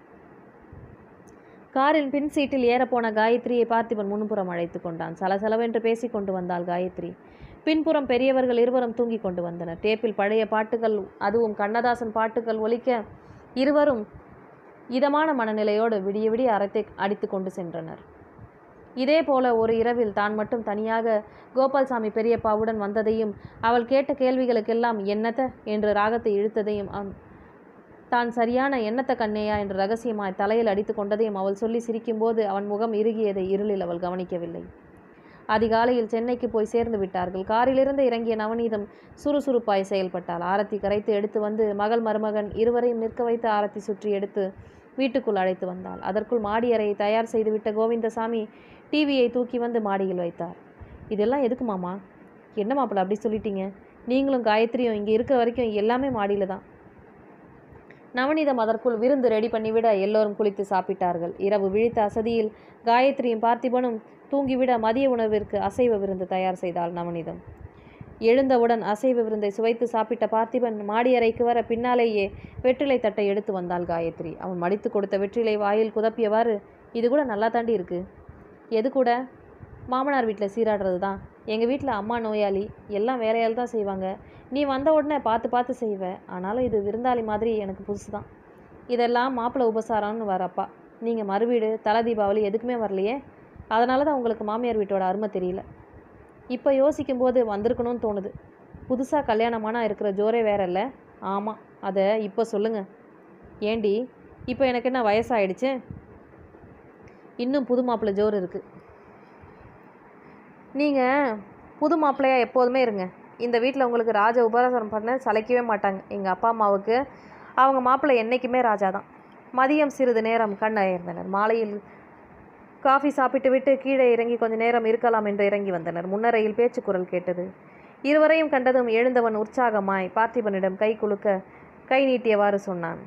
காரின் பின் சீட்டில் ஏறப்போன காயத்ரியை பார்த்திபன் முன்புறம் அழைத்து கொண்டான் சலசலவென்று பேசிக் கொண்டு வந்தாள் காயத்ரி பின்புறம் பெரியவர்கள் இருவரும் தூங்கிக் கொண்டு வந்தனர் டேப்பில் பழைய பாட்டுகள் அதுவும் கண்ணதாசன் பாட்டுகள் ஒலிக்க இருவரும் இதமான மனநிலையோடு விடிய விடிய அரைத்தை அடித்து கொண்டு சென்றனர் இதே போல ஒரு இரவில் தான் மட்டும் தனியாக கோபால்சாமி பெரியப்பாவுடன் வந்ததையும் அவள் கேட்ட கேள்விகளுக்கெல்லாம் என்னத்த என்று ராகத்தை இழுத்ததையும் அவன் தான் சரியான எண்ணத்த கண்ணேயா என்று ரகசியமாய் தலையில் அடித்து கொண்டதையும் அவள் சொல்லி சிரிக்கும்போது அவன் முகம் இறுகியதை இருளில் அவள் கவனிக்கவில்லை அதிகாலையில் சென்னைக்கு போய் சேர்ந்து விட்டார்கள் காரிலிருந்து இறங்கிய நவநீதம் சுறுசுறுப்பாய் செயல்பட்டாள் ஆரத்தி கரைத்து எடுத்து வந்து மகள் மருமகன் இருவரையும் நிற்க வைத்து ஆரத்தி சுற்றி எடுத்து வீட்டுக்குள் அழைத்து வந்தாள் அதற்குள் மாடி அறையை தயார் செய்துவிட்ட கோவிந்தசாமி டிவியை தூக்கி வந்து மாடியில் வைத்தார் இதெல்லாம் எதுக்கு மாமா என்ன மாப்பிள்ள அப்படி சொல்லிட்டீங்க நீங்களும் காயத்ரியும் இங்கே இருக்க வரைக்கும் எல்லாமே மாடியில் தான் நவநீதம் அதற்குள் விருந்து ரெடி பண்ணிவிட எல்லோரும் குளித்து சாப்பிட்டார்கள் இரவு விழித்த அசதியில் காயத்ரியும் பார்த்திபனும் தூங்கிவிட மதிய உணவிற்கு அசைவ விருந்து தயார் செய்தாள் நவநீதம் எழுந்தவுடன் அசைவ விருந்தை சுவைத்து சாப்பிட்ட பார்த்திபன் மாடியறைக்கு வர பின்னாலேயே வெற்றிலை தட்டை எடுத்து வந்தாள் காயத்ரி அவன் மடித்து கொடுத்த வெற்றிலை வாயில் குதப்பியவாறு இது கூட நல்லா தாண்டி இருக்கு எது கூட மாமனார் வீட்டில் சீராடுறது தான் எங்கள் வீட்டில் அம்மா நோயாளி எல்லாம் வேலையால் தான் செய்வாங்க நீ வந்த உடனே பார்த்து பார்த்து செய்வ ஆனாலும் இது விருந்தாளி மாதிரி எனக்கு புதுசு தான் இதெல்லாம் மாப்பிள்ளை உபசாரம்னு வரப்பா நீங்கள் மறுவீடு தலை தீபாவளி எதுக்குமே வரலையே அதனால தான் உங்களுக்கு மாமியார் வீட்டோட அருமை தெரியல இப்போ யோசிக்கும்போது வந்திருக்கணும்னு தோணுது புதுசாக கல்யாணமானா இருக்கிற ஜோரே வேற இல்லை ஆமாம் அதை இப்போ சொல்லுங்க ஏண்டி இப்போ எனக்கு என்ன வயசாயிடுச்சு இன்னும் புது மாப்பிள்ளை ஜோர் இருக்குது நீங்கள் புது மாப்பிள்ளையா எப்போதுமே இருங்க இந்த வீட்டில் உங்களுக்கு ராஜ உபராசனம் பண்ண சளைக்கவே மாட்டாங்க எங்கள் அப்பா அம்மாவுக்கு அவங்க மாப்பிள்ளை என்றைக்குமே ராஜா தான் மதியம் சிறிது நேரம் கண் அயர்ந்தனர் மாலையில் காஃபி சாப்பிட்டு விட்டு கீழே இறங்கி கொஞ்ச நேரம் இருக்கலாம் என்று இறங்கி வந்தனர் முன்னரையில் பேச்சு குரல் கேட்டது இருவரையும் கண்டதும் எழுந்தவன் உற்சாகமாய் பார்த்திபனிடம் கை குலுக்க கை நீட்டியவாறு சொன்னான்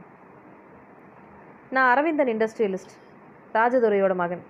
நான் அரவிந்தன் இண்டஸ்ட்ரியலிஸ்ட் ராஜதுரையோட மகன்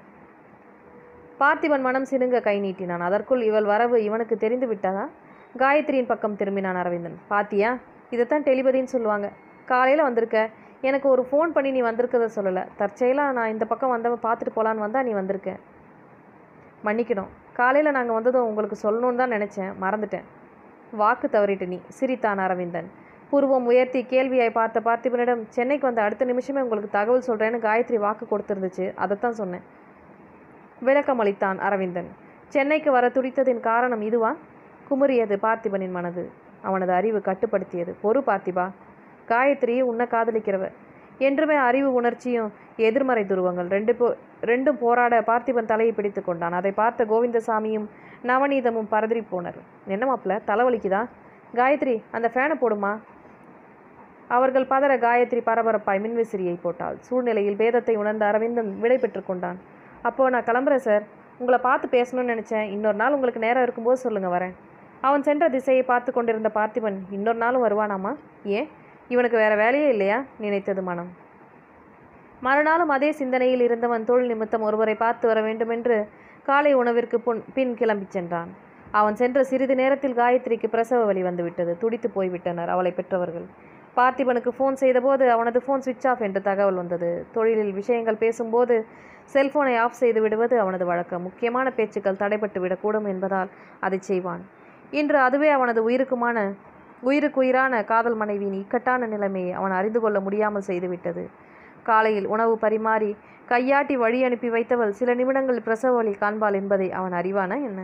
பார்த்திபன் மனம் சினுங்க கை நீட்டினான் அதற்குள் இவள் வரவு இவனுக்கு தெரிந்து விட்டதா காயத்ரியின் பக்கம் திரும்பினான் அரவிந்தன் பாத்தியா இதைத்தான் டெலிபதின்னு சொல்லுவாங்க காலையில் வந்திருக்க எனக்கு ஒரு ஃபோன் பண்ணி நீ வந்திருக்கத சொல்லலை தற்செயலாக நான் இந்த பக்கம் வந்தவன் பார்த்துட்டு போகலான்னு வந்தால் நீ வந்திருக்க மன்னிக்கணும் காலையில் நாங்கள் வந்ததும் உங்களுக்கு சொல்லணும்னு தான் நினச்சேன் மறந்துட்டேன் வாக்கு தவறிட்டு நீ சிரித்தான் அரவிந்தன் பூர்வம் உயர்த்தி கேள்வியாய் பார்த்த பார்த்திபனிடம் சென்னைக்கு வந்த அடுத்த நிமிஷமே உங்களுக்கு தகவல் சொல்கிறேன்னு காயத்ரி வாக்கு கொடுத்துருந்துச்சு அதைத்தான் சொன்னேன் விளக்கம் அளித்தான் அரவிந்தன் சென்னைக்கு வர துடித்ததின் காரணம் இதுவா குமுறியது பார்த்திபனின் மனது அவனது அறிவு கட்டுப்படுத்தியது பொறு பார்த்திபா காயத்ரி உன்னை காதலிக்கிறவ என்றுமே அறிவு உணர்ச்சியும் எதிர்மறை துருவங்கள் ரெண்டு போ ரெண்டும் போராட பார்த்திபன் தலையை பிடித்து கொண்டான் அதை பார்த்த கோவிந்தசாமியும் நவநீதமும் பரதறி போனர் என்ன மாப்பிள்ள தலைவலிக்குதா காயத்ரி அந்த ஃபேனை போடுமா அவர்கள் பதற காயத்ரி பரபரப்பாய் மின்விசிறியை போட்டாள் சூழ்நிலையில் பேதத்தை உணர்ந்த அரவிந்தன் விடை பெற்று கொண்டான் அப்போ நான் கிளம்புறேன் சார் உங்களை பார்த்து பேசணும்னு நினச்சேன் இன்னொரு நாள் உங்களுக்கு நேரம் இருக்கும்போது சொல்லுங்க வரேன் அவன் சென்ற திசையை பார்த்து கொண்டிருந்த பார்த்திபன் இன்னொரு நாளும் வருவானாமா ஏன் இவனுக்கு வேற வேலையே இல்லையா நினைத்தது மனம் மறுநாளும் அதே சிந்தனையில் இருந்தவன் தொழில் நிமித்தம் ஒருவரை பார்த்து வர வேண்டுமென்று காலை உணவிற்கு புன் பின் கிளம்பிச் சென்றான் அவன் சென்ற சிறிது நேரத்தில் காயத்ரிக்கு பிரசவ வலி வந்துவிட்டது துடித்து போய்விட்டனர் அவளை பெற்றவர்கள் பார்த்திபனுக்கு ஃபோன் செய்தபோது அவனது ஃபோன் சுவிட்ச் ஆஃப் என்று தகவல் வந்தது தொழிலில் விஷயங்கள் பேசும்போது செல்போனை ஆஃப் செய்து விடுவது அவனது வழக்கம் முக்கியமான பேச்சுக்கள் தடைபட்டு விடக்கூடும் என்பதால் அதை செய்வான் இன்று அதுவே அவனது உயிருக்குமான உயிருக்கு உயிரான காதல் மனைவியின் இக்கட்டான நிலைமையை அவன் அறிந்து கொள்ள முடியாமல் செய்துவிட்டது காலையில் உணவு பரிமாறி கையாட்டி வழி அனுப்பி வைத்தவள் சில நிமிடங்கள் பிரசவ வலி காண்பாள் என்பதை அவன் அறிவானா என்ன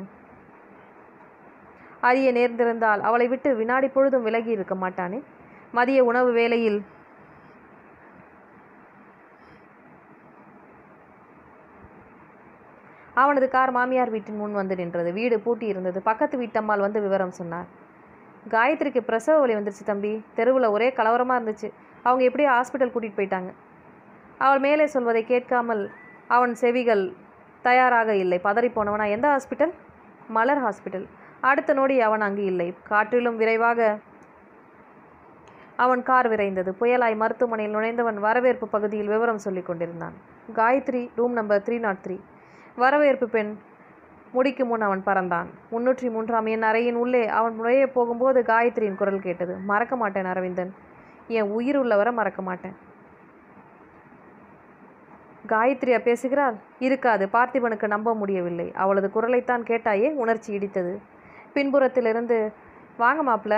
அறிய நேர்ந்திருந்தால் அவளை விட்டு வினாடி பொழுதும் விலகி இருக்க மாட்டானே மதிய உணவு வேளையில் அவனது கார் மாமியார் வீட்டின் முன் வந்து நின்றது வீடு பூட்டி இருந்தது பக்கத்து வீட்டம்மாள் வந்து விவரம் சொன்னார் காயத்ரிக்கு பிரசவ வலி வந்துருச்சு தம்பி தெருவில் ஒரே கலவரமாக இருந்துச்சு அவங்க எப்படியோ ஹாஸ்பிட்டல் கூட்டிகிட்டு போயிட்டாங்க அவள் மேலே சொல்வதை கேட்காமல் அவன் செவிகள் தயாராக இல்லை பதறி போனவனா எந்த ஹாஸ்பிட்டல் மலர் ஹாஸ்பிட்டல் அடுத்த நொடி அவன் அங்கு இல்லை காற்றிலும் விரைவாக அவன் கார் விரைந்தது புயலாய் மருத்துவமனையில் நுழைந்தவன் வரவேற்பு பகுதியில் விவரம் சொல்லிக் கொண்டிருந்தான் Gayathri room number three not three வரவேற்பு பெண் முடிக்கும் முன் அவன் பறந்தான் முன்னூற்றி மூன்றாம் என் அறையின் உள்ளே அவன் நுழைய போகும்போது காயத்ரியின் குரல் கேட்டது மறக்க மாட்டேன் அரவிந்தன் என் உயிர் உள்ளவரை மறக்க மாட்டேன் காயத்ரியா பேசுகிறாள் இருக்காது பார்த்திபனுக்கு நம்ப முடியவில்லை அவளது குரலைத்தான் கேட்டாயே உணர்ச்சி இடித்தது பின்புறத்திலிருந்து வாங்க மாப்பிள்ள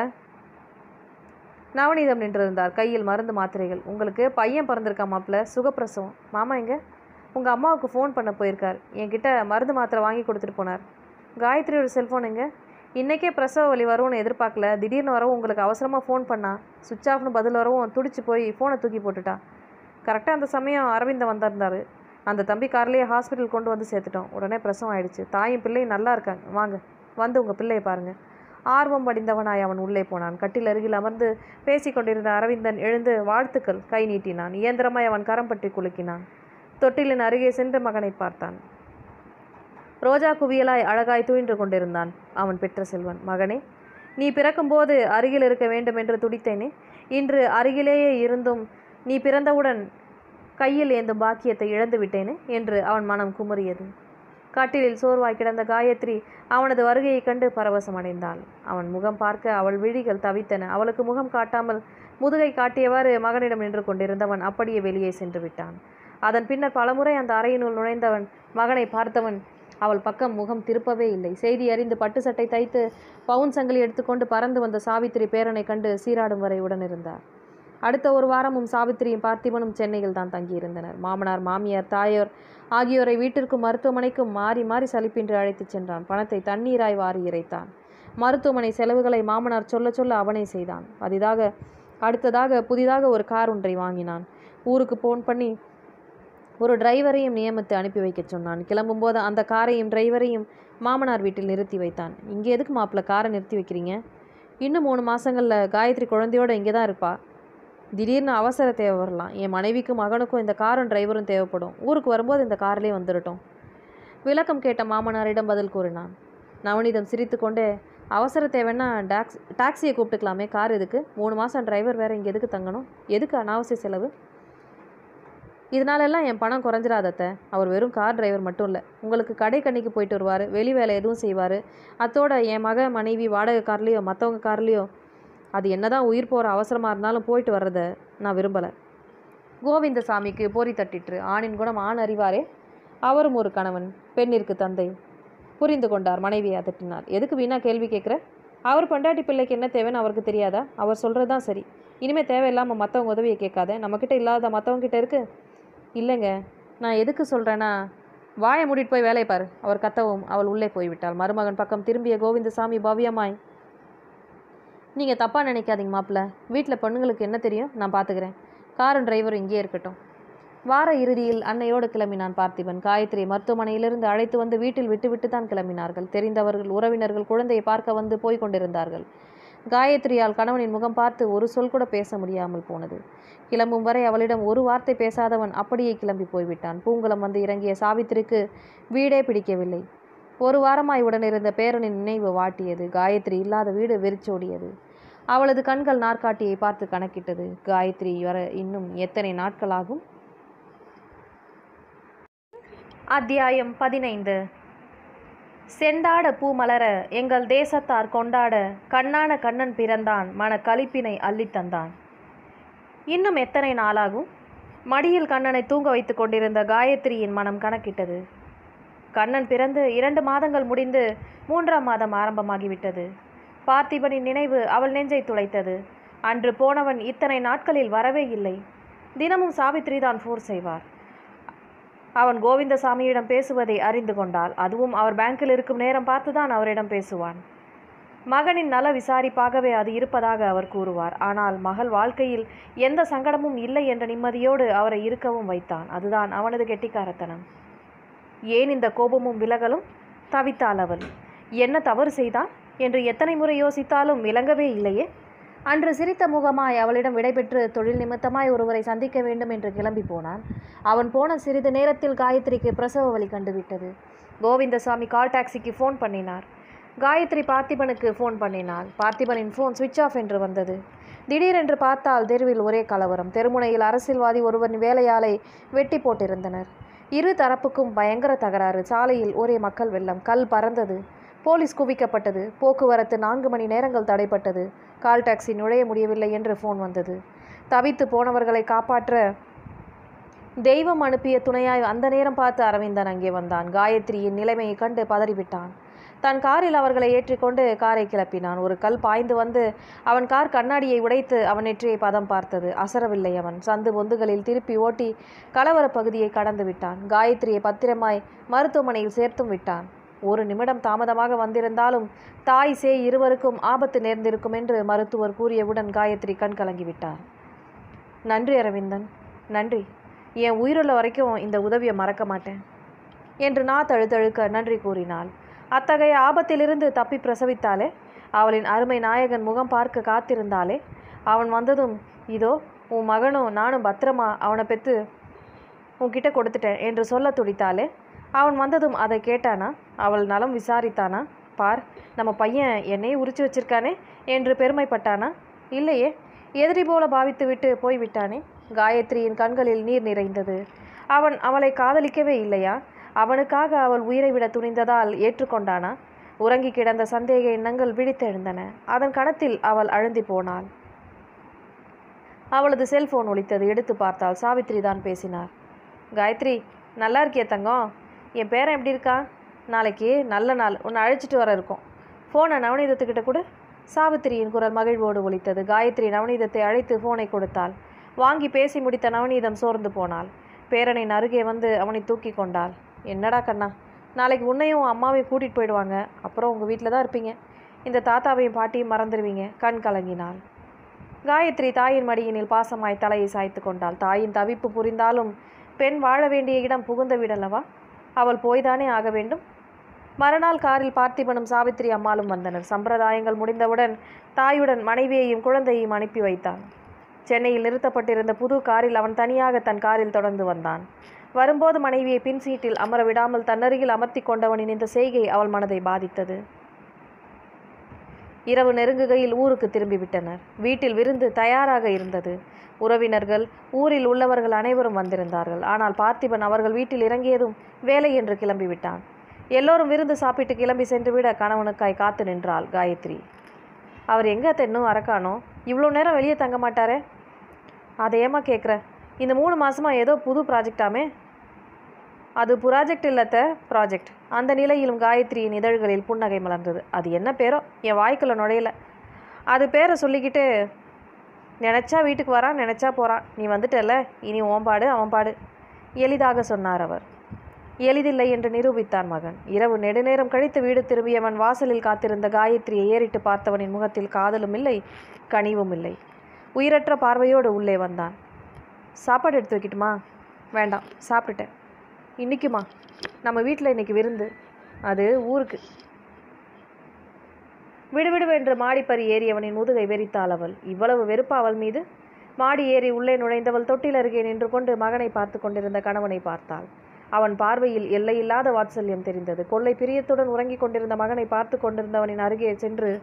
நவநீதம் நின்றிருந்தார் கையில் மருந்து மாத்திரைகள் உங்களுக்கு பையன் பிறந்திருக்கா மாப்பிள்ள சுகப்பிரசவம் மாமா எங்க உங்கள் அம்மாவுக்கு ஃபோன் பண்ண போயிருக்கார் என்கிட்ட மருந்து மாத்திரை வாங்கி கொடுத்துட்டு போனார் காயத்ரியோட செல்ஃபோன் எங்க இன்றைக்கே பிரசவ வலி வரும்னு எதிர்பார்க்கல திடீர்னு வரவும் உங்களுக்கு அவசரமாக ஃபோன் பண்ணா சுவிட்ச் ஆஃப்னு பதில் வரவும் துடிச்சு போய் ஃபோனை தூக்கி போட்டுட்டா கரெக்டாக அந்த சமயம் அரவிந்தன் வந்திருந்தாரு அந்த தம்பி கார்லேயே ஹாஸ்பிட்டல் கொண்டு வந்து சேர்த்துட்டோம் உடனே பிரசவம் ஆயிடுச்சு தாயும் பிள்ளையும் நல்லா இருக்காங்க வாங்க வந்து உங்கள் பிள்ளையை பாருங்க ஆர்வம் படிந்தவனாய் அவன் உள்ளே போனான் கட்டில் அருகில் அமர்ந்து பேசிக் கொண்டிருந்த அரவிந்தன் எழுந்து வாழ்த்துக்கள் கை நீட்டினான் இயந்திரமாய் அவன் கரம் பற்றி குலுக்கினான் தொட்டிலின் அருகே சென்று மகனை பார்த்தான் ரோஜா குவியலாய் அழகாய் துயின்று கொண்டிருந்தான் அவன் பெற்ற செல்வன் மகனே நீ பிறக்கும்போது அருகில் இருக்க வேண்டும் என்று துடித்தேனே இன்று அருகிலேயே இருந்தும் நீ பிறந்தவுடன் கையில் ஏந்தும் பாக்கியத்தை இழந்து விட்டேனே என்று அவன் மனம் குமுறியது காட்டிலில் சோர்வாய் கிடந்த காயத்ரி அவனது வருகையைக் கண்டு பரவசமடைந்தாள் அவன் முகம் பார்க்க அவள் விழிகள் தவித்தன அவளுக்கு முகம் காட்டாமல் முதுகை காட்டியவாறு மகனிடம் நின்று கொண்டிருந்தவன் அப்படியே வெளியே சென்று விட்டான் அதன் பின்னர் பலமுறை அந்த அறையினுள் நுழைந்தவன் மகனை பார்த்தவன் அவள் பக்கம் முகம் திருப்பவே இல்லை செய்தி அறிந்து பட்டு சட்டை தைத்து பவுன் சங்கிலி எடுத்துக்கொண்டு பறந்து வந்த சாவித்திரி பேரனை கண்டு சீராடும் வரை உடனிருந்தார் அடுத்த ஒரு வாரமும் சாவித்திரியும் பார்த்திபனும் சென்னையில் தான் தங்கியிருந்தனர் மாமனார் மாமியார் தாயோர் ஆகியோரை வீட்டிற்கும் மருத்துவமனைக்கும் மாறி மாறி சலிப்பின்றி அழைத்துச் சென்றான் பணத்தை தண்ணீராய் வாரி இறைத்தான் மருத்துவமனை செலவுகளை மாமனார் சொல்ல சொல்ல அவனே செய்தான் அரிதாக அடுத்ததாக புதிதாக ஒரு கார் ஒன்றை வாங்கினான் ஊருக்கு ஃபோன் பண்ணி ஒரு டிரைவரையும் நியமித்து அனுப்பி வைக்கச் சொன்னான் கிளம்பும்போது அந்த காரையும் டிரைவரையும் மாமனார் வீட்டில் நிறுத்தி வைத்தான் இங்கே எதுக்கு மாப்பிள்ள காரை நிறுத்தி வைக்கிறீங்க இன்னும் மூணு மாசங்கள்ல காயத்ரி குழந்தையோட இங்கே தான் இருப்பா திடீர்னு அவசர தேவை வரலாம் என் மனைவிக்கும் மகனுக்கும் இந்த காரும் டிரைவரும் தேவைப்படும் ஊருக்கு வரும்போது இந்த கார்லேயே வந்துடட்டும் விளக்கம் கேட்ட மாமனாரிடம் பதில் கூறினான் நவநீதம் சிரித்துக்கொண்டே அவசர தேவைன்னா டாக்ஸ் டாக்ஸியை கூப்பிட்டுக்கலாமே கார் எதுக்கு மூணு மாதம் டிரைவர் வேறு இங்கே எதுக்கு தங்கணும் எதுக்கு அனாவசிய செலவு இதனாலெல்லாம் என் பணம் குறைஞ்சிராதத்த அவர் வெறும் கார் டிரைவர் மட்டும் இல்லை உங்களுக்கு கடை கண்ணிக்கு போயிட்டு வருவார் வெளி வேலை எதுவும் செய்வார் அத்தோட என் மக மனைவி வாடகை கார்லேயோ மற்றவங்க கார்லேயோ அது என்னதான் உயிர் போகிற அவசரமாக இருந்தாலும் போயிட்டு வர்றதை நான் விரும்பலை கோவிந்தசாமிக்கு பொறி தட்டிற்று ஆணின் குணம் ஆண் அறிவாரே அவரும் ஒரு கணவன் பெண்ணிற்கு தந்தை புரிந்து கொண்டார் மனைவியை அதட்டினார் எதுக்கு வீணா கேள்வி கேட்குற அவர் பொண்டாட்டி பிள்ளைக்கு என்ன தேவைன்னு அவருக்கு தெரியாதா அவர் சொல்கிறது தான் சரி இனிமேல் தேவையில்லாமல் மற்றவங்க உதவியை கேட்காத நம்மக்கிட்ட இல்லாத மற்றவங்க கிட்ட இருக்கு இல்லைங்க நான் எதுக்கு சொல்கிறேன்னா வாயை மூடிட்டு போய் வேலையை பாரு அவர் கத்தவும் அவள் உள்ளே போய்விட்டாள் மருமகன் பக்கம் திரும்பிய கோவிந்தசாமி பவ்யமாய் நீங்கள் தப்பாக நினைக்காதீங்க மாப்பிள்ள வீட்டில் பொண்ணுங்களுக்கு என்ன தெரியும் நான் பார்த்துக்கிறேன் காரும் டிரைவரும் இங்கேயே இருக்கட்டும் வார இறுதியில் அன்னையோடு கிளம்பினான் பார்த்திபன் காயத்ரி மருத்துவமனையிலிருந்து அழைத்து வந்து வீட்டில் விட்டுவிட்டு தான் கிளம்பினார்கள் தெரிந்தவர்கள் உறவினர்கள் குழந்தையை பார்க்க வந்து போய் கொண்டிருந்தார்கள் காயத்ரியால் கணவனின் முகம் பார்த்து ஒரு சொல் கூட பேச முடியாமல் போனது கிளம்பும் வரை அவளிடம் ஒரு வார்த்தை பேசாதவன் அப்படியே கிளம்பி போய்விட்டான் பூங்குளம் வந்து இறங்கிய சாவித்திரிக்கு வீடே பிடிக்கவில்லை ஒரு வாரமாய் உடனிருந்த பேரனின் நினைவு வாட்டியது காயத்ரி இல்லாத வீடு வெறிச்சோடியது அவளது கண்கள் நாற்காட்டியை பார்த்து கணக்கிட்டது காயத்ரி வர இன்னும் எத்தனை நாட்களாகும் அத்தியாயம் பதினைந்து செண்டாட பூ மலர எங்கள் தேசத்தார் கொண்டாட கண்ணான கண்ணன் பிறந்தான் மன களிப்பினை அள்ளித் தந்தான் இன்னும் எத்தனை நாளாகும் மடியில் கண்ணனை தூங்க வைத்து கொண்டிருந்த காயத்ரியின் மனம் கணக்கிட்டது கண்ணன் பிறந்து இரண்டு மாதங்கள் முடிந்து மூன்றாம் மாதம் ஆரம்பமாகிவிட்டது பார்த்திபனின் நினைவு அவள் நெஞ்சை துளைத்தது அன்று போனவன் இத்தனை நாட்களில் வரவே இல்லை தினமும் சாவித்ரி தான் ஃபோர் செய்வார் அவன் கோவிந்தசாமியிடம் பேசுவதை அறிந்து கொண்டாள் அதுவும் அவர் பேங்கில் இருக்கும் நேரம் பார்த்துதான் அவரிடம் பேசுவான் மகனின் நல விசாரிப்பாகவே அது இருப்பதாக அவர் கூறுவார் ஆனால் மகள் வாழ்க்கையில் எந்த சங்கடமும் இல்லை என்ற நிம்மதியோடு அவரை இருக்கவும் வைத்தான் அதுதான் அவனது கெட்டிக்காரத்தனம் ஏன் இந்த கோபமும் விலகலும் தவித்தாள் அவள் என்ன தவறு செய்தான் என்று எத்தனை முறை யோசித்தாலும் விளங்கவே இல்லையே அன்று சிரித்த முகமாய் அவளிடம் விடைபெற்று தொழில் நிமித்தமாய் ஒருவரை சந்திக்க வேண்டும் என்று கிளம்பி போனான் அவன் போன சிறிது நேரத்தில் காயத்ரிக்கு பிரசவ வலி கண்டுவிட்டது கோவிந்தசாமி கால் டாக்ஸிக்கு ஃபோன் பண்ணினார் காயத்ரி பார்த்திபனுக்கு ஃபோன் பண்ணினாள் பார்த்திபனின் ஃபோன் சுவிட்ச் ஆஃப் என்று வந்தது திடீரென்று பார்த்தால் தெருவில் ஒரே கலவரம் தெருமுனையில் அரசியல்வாதி ஒருவன் வேலையாளை வெட்டி போட்டிருந்தனர் இரு தரப்புக்கும் பயங்கர தகராறு சாலையில் ஒரே மக்கள் வெள்ளம் கல் பறந்தது போலீஸ் குவிக்கப்பட்டது போக்குவரத்து நான்கு மணி நேரங்கள் தடைப்பட்டது கால் டாக்ஸி நுழைய முடியவில்லை என்று ஃபோன் வந்தது தவித்து போனவர்களை காப்பாற்ற தெய்வம் அனுப்பிய துணையாய் அந்த நேரம் பார்த்து அரவிந்தன் அங்கே வந்தான் காயத்ரியின் நிலைமையை கண்டு பதறிவிட்டான் தன் காரில் அவர்களை ஏற்றிக்கொண்டு காரை கிளப்பினான் ஒரு கல் பாய்ந்து வந்து அவன் கார் கண்ணாடியை உடைத்து அவன் நெற்றியை பதம் பார்த்தது அசரவில்லை அவன் சந்து பொந்துகளில் திருப்பி ஓட்டி கலவர பகுதியை கடந்து விட்டான் காயத்ரியை பத்திரமாய் மருத்துவமனையில் சேர்த்தும் விட்டான் ஒரு நிமிடம் தாமதமாக வந்திருந்தாலும் தாய் சேய் இருவருக்கும் ஆபத்து நேர்ந்திருக்கும் என்று மருத்துவர் கூறியவுடன் காயத்ரி கண் கலங்கிவிட்டார் நன்றி அரவிந்தன் நன்றி என் உயிருள்ள வரைக்கும் இந்த உதவியை மறக்க மாட்டேன் என்று நா தழுதழுக்க நன்றி கூறினாள் அத்தகைய ஆபத்திலிருந்து தப்பி பிரசவித்தாளே அவளின் அருமை நாயகன் முகம் பார்க்க காத்திருந்தாளே அவன் வந்ததும் இதோ உன் மகனும் நானும் பத்திரமா அவனை பெற்று உன்கிட்ட கொடுத்துட்டேன் என்று சொல்ல துடித்தாளே அவன் வந்ததும் அதை கேட்டானா அவள் நலம் விசாரித்தானா பார் நம்ம பையன் என்னையே உரிச்சு வச்சிருக்கானே என்று பெருமைப்பட்டானா இல்லையே எதிரி போல பாவித்துவிட்டு போய்விட்டானே காயத்ரியின் கண்களில் நீர் நிறைந்தது அவன் அவளை காதலிக்கவே இல்லையா அவனுக்காக அவள் உயிரை விட துணிந்ததால் ஏற்றுக்கொண்டானா உறங்கி கிடந்த சந்தேக எண்ணங்கள் விழித்தெழுந்தன அதன் கணத்தில் அவள் அழுந்தி போனாள் அவளது செல்போன் ஒலித்தது எடுத்து பார்த்தாள் சாவித்ரி தான் பேசினார் காயத்ரி நல்லா இருக்கிய தங்கம் என் பேரன் எப்படி இருக்கான் நாளைக்கு நல்ல நாள் உன்னை அழைச்சிட்டு வர இருக்கோம் ஃபோனை நவநீதத்துக்கிட்ட கொடு சாவித்திரியின் குரல் மகிழ்வோடு ஒலித்தது காயத்ரி நவநீதத்தை அழைத்து ஃபோனை கொடுத்தாள் வாங்கி பேசி முடித்த நவநீதம் சோர்ந்து போனாள் பேரனின் அருகே வந்து அவனை தூக்கி கொண்டாள் என்னடா கண்ணா நாளைக்கு உன்னையும் அம்மாவையும் கூட்டிகிட்டு போயிடுவாங்க அப்புறம் உங்கள் வீட்டில் தான் இருப்பீங்க இந்த தாத்தாவையும் பாட்டியும் மறந்துடுவீங்க கண் கலங்கினாள் காயத்ரி தாயின் மடியினில் பாசமாய் தலையை சாய்த்து கொண்டாள் தாயின் தவிப்பு புரிந்தாலும் பெண் வாழ வேண்டிய இடம் புகுந்த வீடல்லவா அவள் போய்தானே ஆக வேண்டும் மறுநாள் காரில் பார்த்திபனும் சாவித்திரி அம்மாளும் வந்தனர் சம்பிரதாயங்கள் முடிந்தவுடன் தாயுடன் மனைவியையும் குழந்தையையும் அனுப்பி வைத்தான் சென்னையில் நிறுத்தப்பட்டிருந்த புது காரில் அவன் தனியாக தன் காரில் தொடர்ந்து வந்தான் வரும்போது மனைவியை பின் சீட்டில் அமர விடாமல் தன்னருகில் அமர்த்தி கொண்டவனின் இந்த செய்கை அவள் மனதை பாதித்தது இரவு நெருங்குகையில் ஊருக்கு திரும்பிவிட்டனர் வீட்டில் விருந்து தயாராக இருந்தது உறவினர்கள் ஊரில் உள்ளவர்கள் அனைவரும் வந்திருந்தார்கள் ஆனால் பார்த்திபன் அவர்கள் வீட்டில் இறங்கியதும் வேலை என்று கிளம்பிவிட்டான் எல்லோரும் விருந்து சாப்பிட்டு கிளம்பி சென்றுவிட கணவனுக்காய் காத்து நின்றாள் காயத்ரி அவர் எங்கே தென்னும் அரக்கானோ இவ்வளோ நேரம் வெளியே தங்க மாட்டாரே அதை ஏமா கேட்குற இந்த மூணு மாசமா ஏதோ புது ப்ராஜெக்டாமே அது ப்ராஜெக்ட் இல்லத்த ப்ராஜெக்ட் அந்த நிலையிலும் காயத்ரியின் இதழ்களில் புன்னகை மலர்ந்தது அது என்ன பேரோ என் வாய்க்குள்ள நுழையல அது பேரை சொல்லிக்கிட்டு நினச்சா வீட்டுக்கு வரான் நினச்சா போகிறான் நீ வந்துட்டல இனி ஓம்பாடு அவன்பாடு எளிதாக சொன்னார் அவர் எளிதில்லை என்று நிரூபித்தான் மகன் இரவு நெடுநேரம் கழித்து வீடு திரும்பியவன் வாசலில் காத்திருந்த காயத்ரியை ஏறிட்டு பார்த்தவனின் முகத்தில் காதலும் இல்லை கனிவும் இல்லை உயிரற்ற பார்வையோடு உள்ளே வந்தான் சாப்பாடு எடுத்து வைக்கட்டுமா வேண்டாம் சாப்பிட்டுட்டேன் இன்னைக்குமா நம்ம வீட்டில் இன்னைக்கு விருந்து அது ஊருக்கு விடுவிடுவென்று மாடிப்பறி ஏறியவனின் முதுகை வெறித்தாள் அவள் இவ்வளவு வெறுப்பா அவள் மீது மாடி ஏறி உள்ளே நுழைந்தவள் தொட்டில் அருகே நின்று கொண்டு மகனை பார்த்து கொண்டிருந்த கணவனை பார்த்தாள் அவன் பார்வையில் எல்லையில்லாத வாத்சல்யம் தெரிந்தது கொள்ளை பிரியத்துடன் உறங்கிக் கொண்டிருந்த மகனை பார்த்து கொண்டிருந்தவனின் அருகே சென்று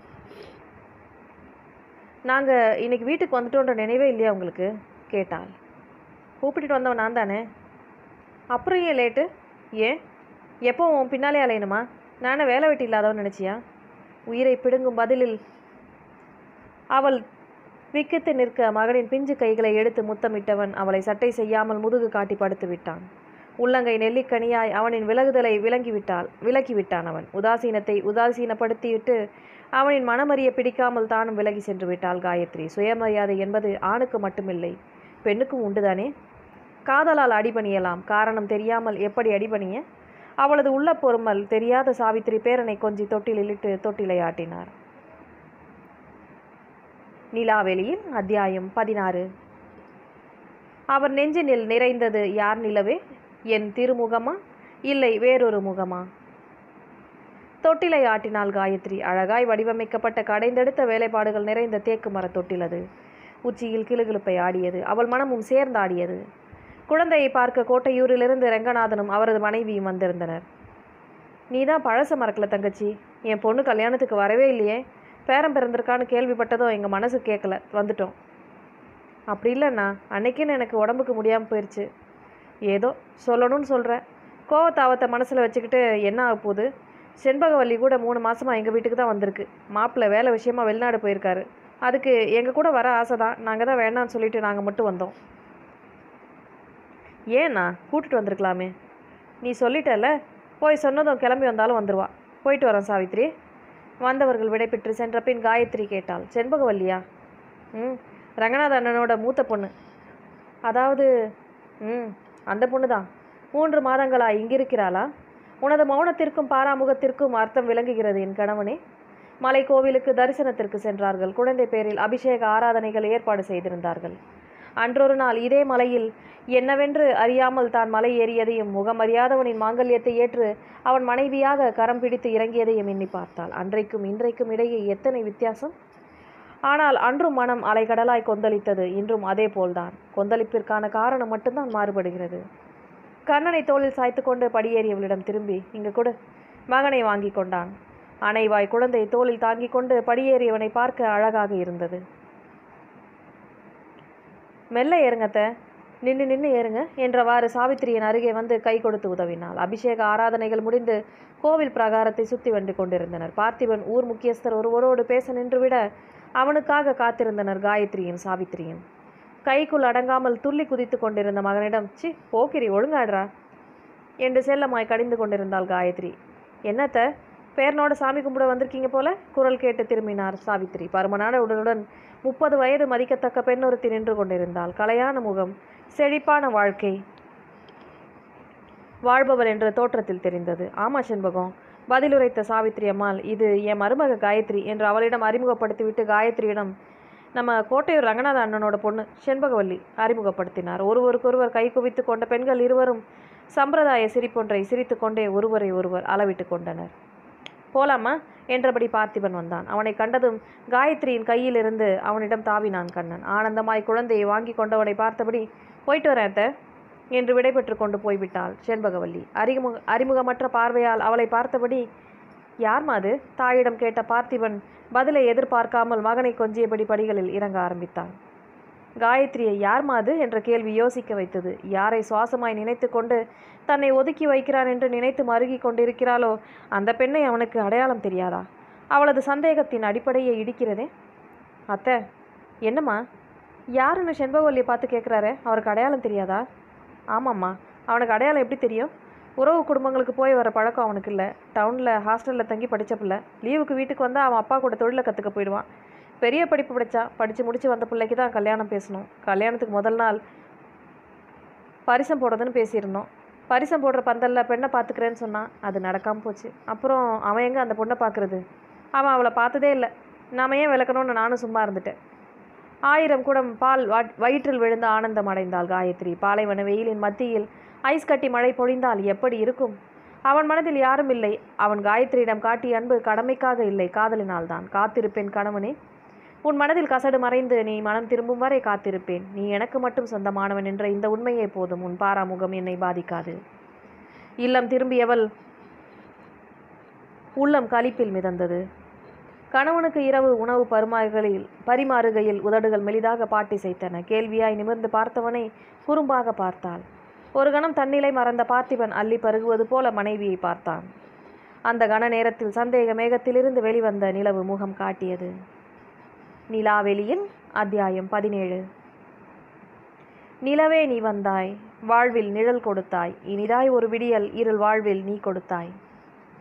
நாங்கள் இன்னைக்கு வீட்டுக்கு வந்துட்டோன்ற நினைவே இல்லையா உங்களுக்கு கேட்டாள் கூப்பிட்டுட்டு வந்தவன் நான் தானே அப்புறம் ஏன் லேட்டு ஏன் எப்போ உன் பின்னாலே அலையணுமா நானே வேலை வெட்டி இல்லாதவன் நினச்சியா உயிரை பிடுங்கும் பதிலில் அவள் விக்கித்து நிற்க மகனின் பிஞ்சு கைகளை எடுத்து முத்தமிட்டவன் அவளை சட்டை செய்யாமல் முதுகு காட்டி படுத்து விட்டான் உள்ளங்கை நெல்லிக்கனியாய் அவனின் விலகுதலை விளங்கிவிட்டாள் விலக்கிவிட்டான் அவன் உதாசீனத்தை உதாசீனப்படுத்திவிட்டு அவனின் மனமறிய பிடிக்காமல் தானும் விலகி சென்று விட்டாள் காயத்ரி சுயமரியாதை என்பது ஆணுக்கு மட்டுமில்லை பெண்ணுக்கும் உண்டுதானே காதலால் அடிபணியலாம் காரணம் தெரியாமல் எப்படி அடிபணிய அவளது உள்ள பொறுமல் தெரியாத சாவித்திரி பேரனை கொஞ்சி தொட்டிலில் இட்டு தொட்டிலை ஆட்டினார் நிலாவெளியில் அத்தியாயம் பதினாறு அவர் நெஞ்சினில் நிறைந்தது யார் நிலவே என் திருமுகமா இல்லை வேறொரு முகமா தொட்டிலை ஆட்டினாள் காயத்ரி அழகாய் வடிவமைக்கப்பட்ட கடைந்தெடுத்த வேலைப்பாடுகள் நிறைந்த தேக்கு மர தொட்டிலது உச்சியில் கிளுகிழுப்பை ஆடியது அவள் மனமும் சேர்ந்தாடியது குழந்தையை பார்க்க கோட்டையூரிலிருந்து ரெங்கநாதனும் அவரது மனைவியும் வந்திருந்தனர் நீ தான் பழச மறக்கல தங்கச்சி என் பொண்ணு கல்யாணத்துக்கு வரவே இல்லையே பேரம் பிறந்திருக்கான்னு கேள்விப்பட்டதும் எங்கள் மனசு கேட்கல வந்துட்டோம் அப்படி இல்லைண்ணா அன்னைக்குன்னு எனக்கு உடம்புக்கு முடியாமல் போயிடுச்சு ஏதோ சொல்லணும்னு சொல்கிறேன் கோவத்தாவத்தை மனசில் வச்சுக்கிட்டு என்ன ஆக போகுது செண்பகவல்லி கூட மூணு மாதமாக எங்கள் வீட்டுக்கு தான் வந்திருக்கு மாப்பிள்ளை வேலை விஷயமா வெளிநாடு போயிருக்காரு அதுக்கு எங்கள் கூட வர ஆசை தான் நாங்கள் தான் வேணான்னு சொல்லிட்டு நாங்கள் மட்டும் வந்தோம் ஏண்ணா கூட்டிட்டு வந்திருக்கலாமே நீ சொல்லிட்டல போய் சொன்னதும் கிளம்பி வந்தாலும் வந்துடுவா போயிட்டு வரோம் சாவித்ரி வந்தவர்கள் விடைபெற்று சென்ற பின் காயத்ரி கேட்டாள் செண்பகவல்லியா ம் ரங்கநாத அண்ணனோட மூத்த பொண்ணு அதாவது ம் அந்த பொண்ணு தான் மூன்று மாதங்களா இங்கிருக்கிறாளா உனது மௌனத்திற்கும் பாராமுகத்திற்கும் அர்த்தம் விளங்குகிறது என் கணவனே மலை கோவிலுக்கு தரிசனத்திற்கு சென்றார்கள் குழந்தை பேரில் அபிஷேக ஆராதனைகள் ஏற்பாடு செய்திருந்தார்கள் அன்றொரு நாள் இதே மலையில் என்னவென்று அறியாமல் தான் மலை ஏறியதையும் முகமறியாதவனின் மாங்கல்யத்தை ஏற்று அவன் மனைவியாக கரம் பிடித்து இறங்கியதையும் எண்ணி பார்த்தாள் அன்றைக்கும் இன்றைக்கும் இடையே எத்தனை வித்தியாசம் ஆனால் அன்றும் மனம் அலைகடலாய் கொந்தளித்தது இன்றும் அதே போல்தான் கொந்தளிப்பிற்கான காரணம் மட்டும்தான் மாறுபடுகிறது கண்ணனை தோளில் சாய்த்து கொண்டு படியேறியவளிடம் திரும்பி இங்கு கொடு மகனை வாங்கி கொண்டான் அணைவாய் குழந்தை தோளில் தாங்கிக் கொண்டு படியேறியவனை பார்க்க அழகாக இருந்தது மெல்ல ஏறுங்கத்த நின்று நின்று ஏறுங்க என்றவாறு சாவித்திரியின் அருகே வந்து கை கொடுத்து உதவினாள் அபிஷேக ஆராதனைகள் முடிந்து கோவில் பிரகாரத்தை சுத்தி வந்து கொண்டிருந்தனர் பார்த்திபன் ஊர் முக்கியஸ்தர் ஒருவரோடு பேச நின்றுவிட அவனுக்காக காத்திருந்தனர் காயத்ரியும் சாவித்திரியும் கைக்குள் அடங்காமல் துள்ளி குதித்து கொண்டிருந்த மகனிடம் சி போக்கிரி ஒழுங்காடுறா என்று செல்லமாய் கடிந்து கொண்டிருந்தாள் காயத்ரி என்னத்த பேரனோட சாமி கும்பிட வந்திருக்கீங்க போல குரல் கேட்டு திரும்பினார் சாவித்திரி பருமனான உடலுடன் முப்பது வயது மதிக்கத்தக்க பெண் ஒருத்தி நின்று கொண்டிருந்தாள் கலையான முகம் செழிப்பான வாழ்க்கை வாழ்பவர் என்ற தோற்றத்தில் தெரிந்தது ஆமா செண்பகம் பதிலுரைத்த சாவித்திரி அம்மாள் இது என் மருமக காயத்ரி என்று அவளிடம் அறிமுகப்படுத்திவிட்டு காயத்ரியிடம் நம்ம கோட்டையூர் ரங்கநாத அண்ணனோட பொண்ணு செண்பகவல்லி அறிமுகப்படுத்தினார் ஒருவருக்கொருவர் கை குவித்து கொண்ட பெண்கள் இருவரும் சம்பிரதாய சிரிப்பொன்றை சிரித்துக்கொண்டே ஒருவரை ஒருவர் அளவிட்டு கொண்டனர் போலாமா என்றபடி பார்த்திபன் வந்தான் அவனை கண்டதும் காயத்ரியின் கையிலிருந்து அவனிடம் தாவினான் கண்ணன் ஆனந்தமாய் குழந்தையை வாங்கி கொண்டவனை பார்த்தபடி போயிட்டு வரேன் அத்தை என்று விடைபெற்று கொண்டு போய்விட்டாள் செண்பகவல்லி அறிமுக அறிமுகமற்ற பார்வையால் அவளை பார்த்தபடி யார்மா அது தாயிடம் கேட்ட பார்த்திபன் பதிலை எதிர்பார்க்காமல் மகனை கொஞ்சியபடி படிகளில் இறங்க ஆரம்பித்தான் காயத்ரியை யார்மா அது என்ற கேள்வி யோசிக்க வைத்தது யாரை சுவாசமாய் நினைத்து கொண்டு தன்னை ஒதுக்கி வைக்கிறான் என்று நினைத்து மருகி கொண்டிருக்கிறாளோ அந்த பெண்ணை அவனுக்கு அடையாளம் தெரியாதா அவளது சந்தேகத்தின் அடிப்படையை இடிக்கிறதே அத்தை என்னம்மா யாருன்னு செண்பகவல்லியை பார்த்து கேட்குறாரு அவருக்கு அடையாளம் தெரியாதா ஆமாம்மா அவனுக்கு அடையாளம் எப்படி தெரியும் உறவு குடும்பங்களுக்கு போய் வர பழக்கம் அவனுக்கு இல்லை டவுனில் ஹாஸ்டலில் தங்கி படித்த பிள்ளை லீவுக்கு வீட்டுக்கு வந்தால் அவன் அப்பா கூட தொழிலை கற்றுக்க போயிடுவான் பெரிய படிப்பு படித்தா படித்து முடிச்சு வந்த பிள்ளைக்கு தான் கல்யாணம் பேசணும் கல்யாணத்துக்கு முதல் நாள் பரிசம் போடுறதுன்னு பேசியிருந்தோம் பரிசம் போடுற பந்தலில் பெண்ணை பார்த்துக்கிறேன்னு சொன்னான் அது நடக்காமல் போச்சு அப்புறம் அவன் எங்கே அந்த பொண்ணை பார்க்குறது அவன் அவளை பார்த்ததே இல்லை நாம ஏன் விளக்கணும்னு நானும் சும்மா இருந்துட்டேன் ஆயிரம் குடம் பால் வா- வயிற்றில் விழுந்து ஆனந்தம் அடைந்தாள் காயத்ரி பாலைவன வெயிலின் மத்தியில் ஐஸ் கட்டி மழை பொழிந்தால் எப்படி இருக்கும் அவன் மனதில் யாரும் இல்லை அவன் காயத்ரியிடம் காட்டிய அன்பு கடமைக்காக இல்லை காதலினால்தான் காத்திருப்பேன் கணவனே உன் மனதில் கசடு மறைந்து நீ மனம் திரும்பும் வரை காத்திருப்பேன் நீ எனக்கு மட்டும் சொந்தமானவன் என்ற இந்த உண்மையே போதும் உன் பாராமுகம் என்னை பாதிக்காது இல்லம் திரும்பியவள் உள்ளம் களிப்பில் மிதந்தது கணவனுக்கு இரவு உணவு பரிமாறுகளில் பரிமாறுகையில் உதடுகள் மெலிதாக பாட்டிசைத்தன கேள்வியாய் நிமிர்ந்து பார்த்தவனை குறும்பாக பார்த்தாள் ஒரு கணம் தன்னிலை மறந்த பார்த்திபன் அள்ளி பருகுவது போல மனைவியை பார்த்தான் அந்த கண நேரத்தில் சந்தேக மேகத்திலிருந்து வெளிவந்த நிலவு முகம் காட்டியது நிலாவெளியில் அத்தியாயம் பதினேழு நிலவே நீ வந்தாய் வாழ்வில் நிழல் கொடுத்தாய் இனிதாய் ஒரு விடியல் இருள் வாழ்வில் நீ கொடுத்தாய்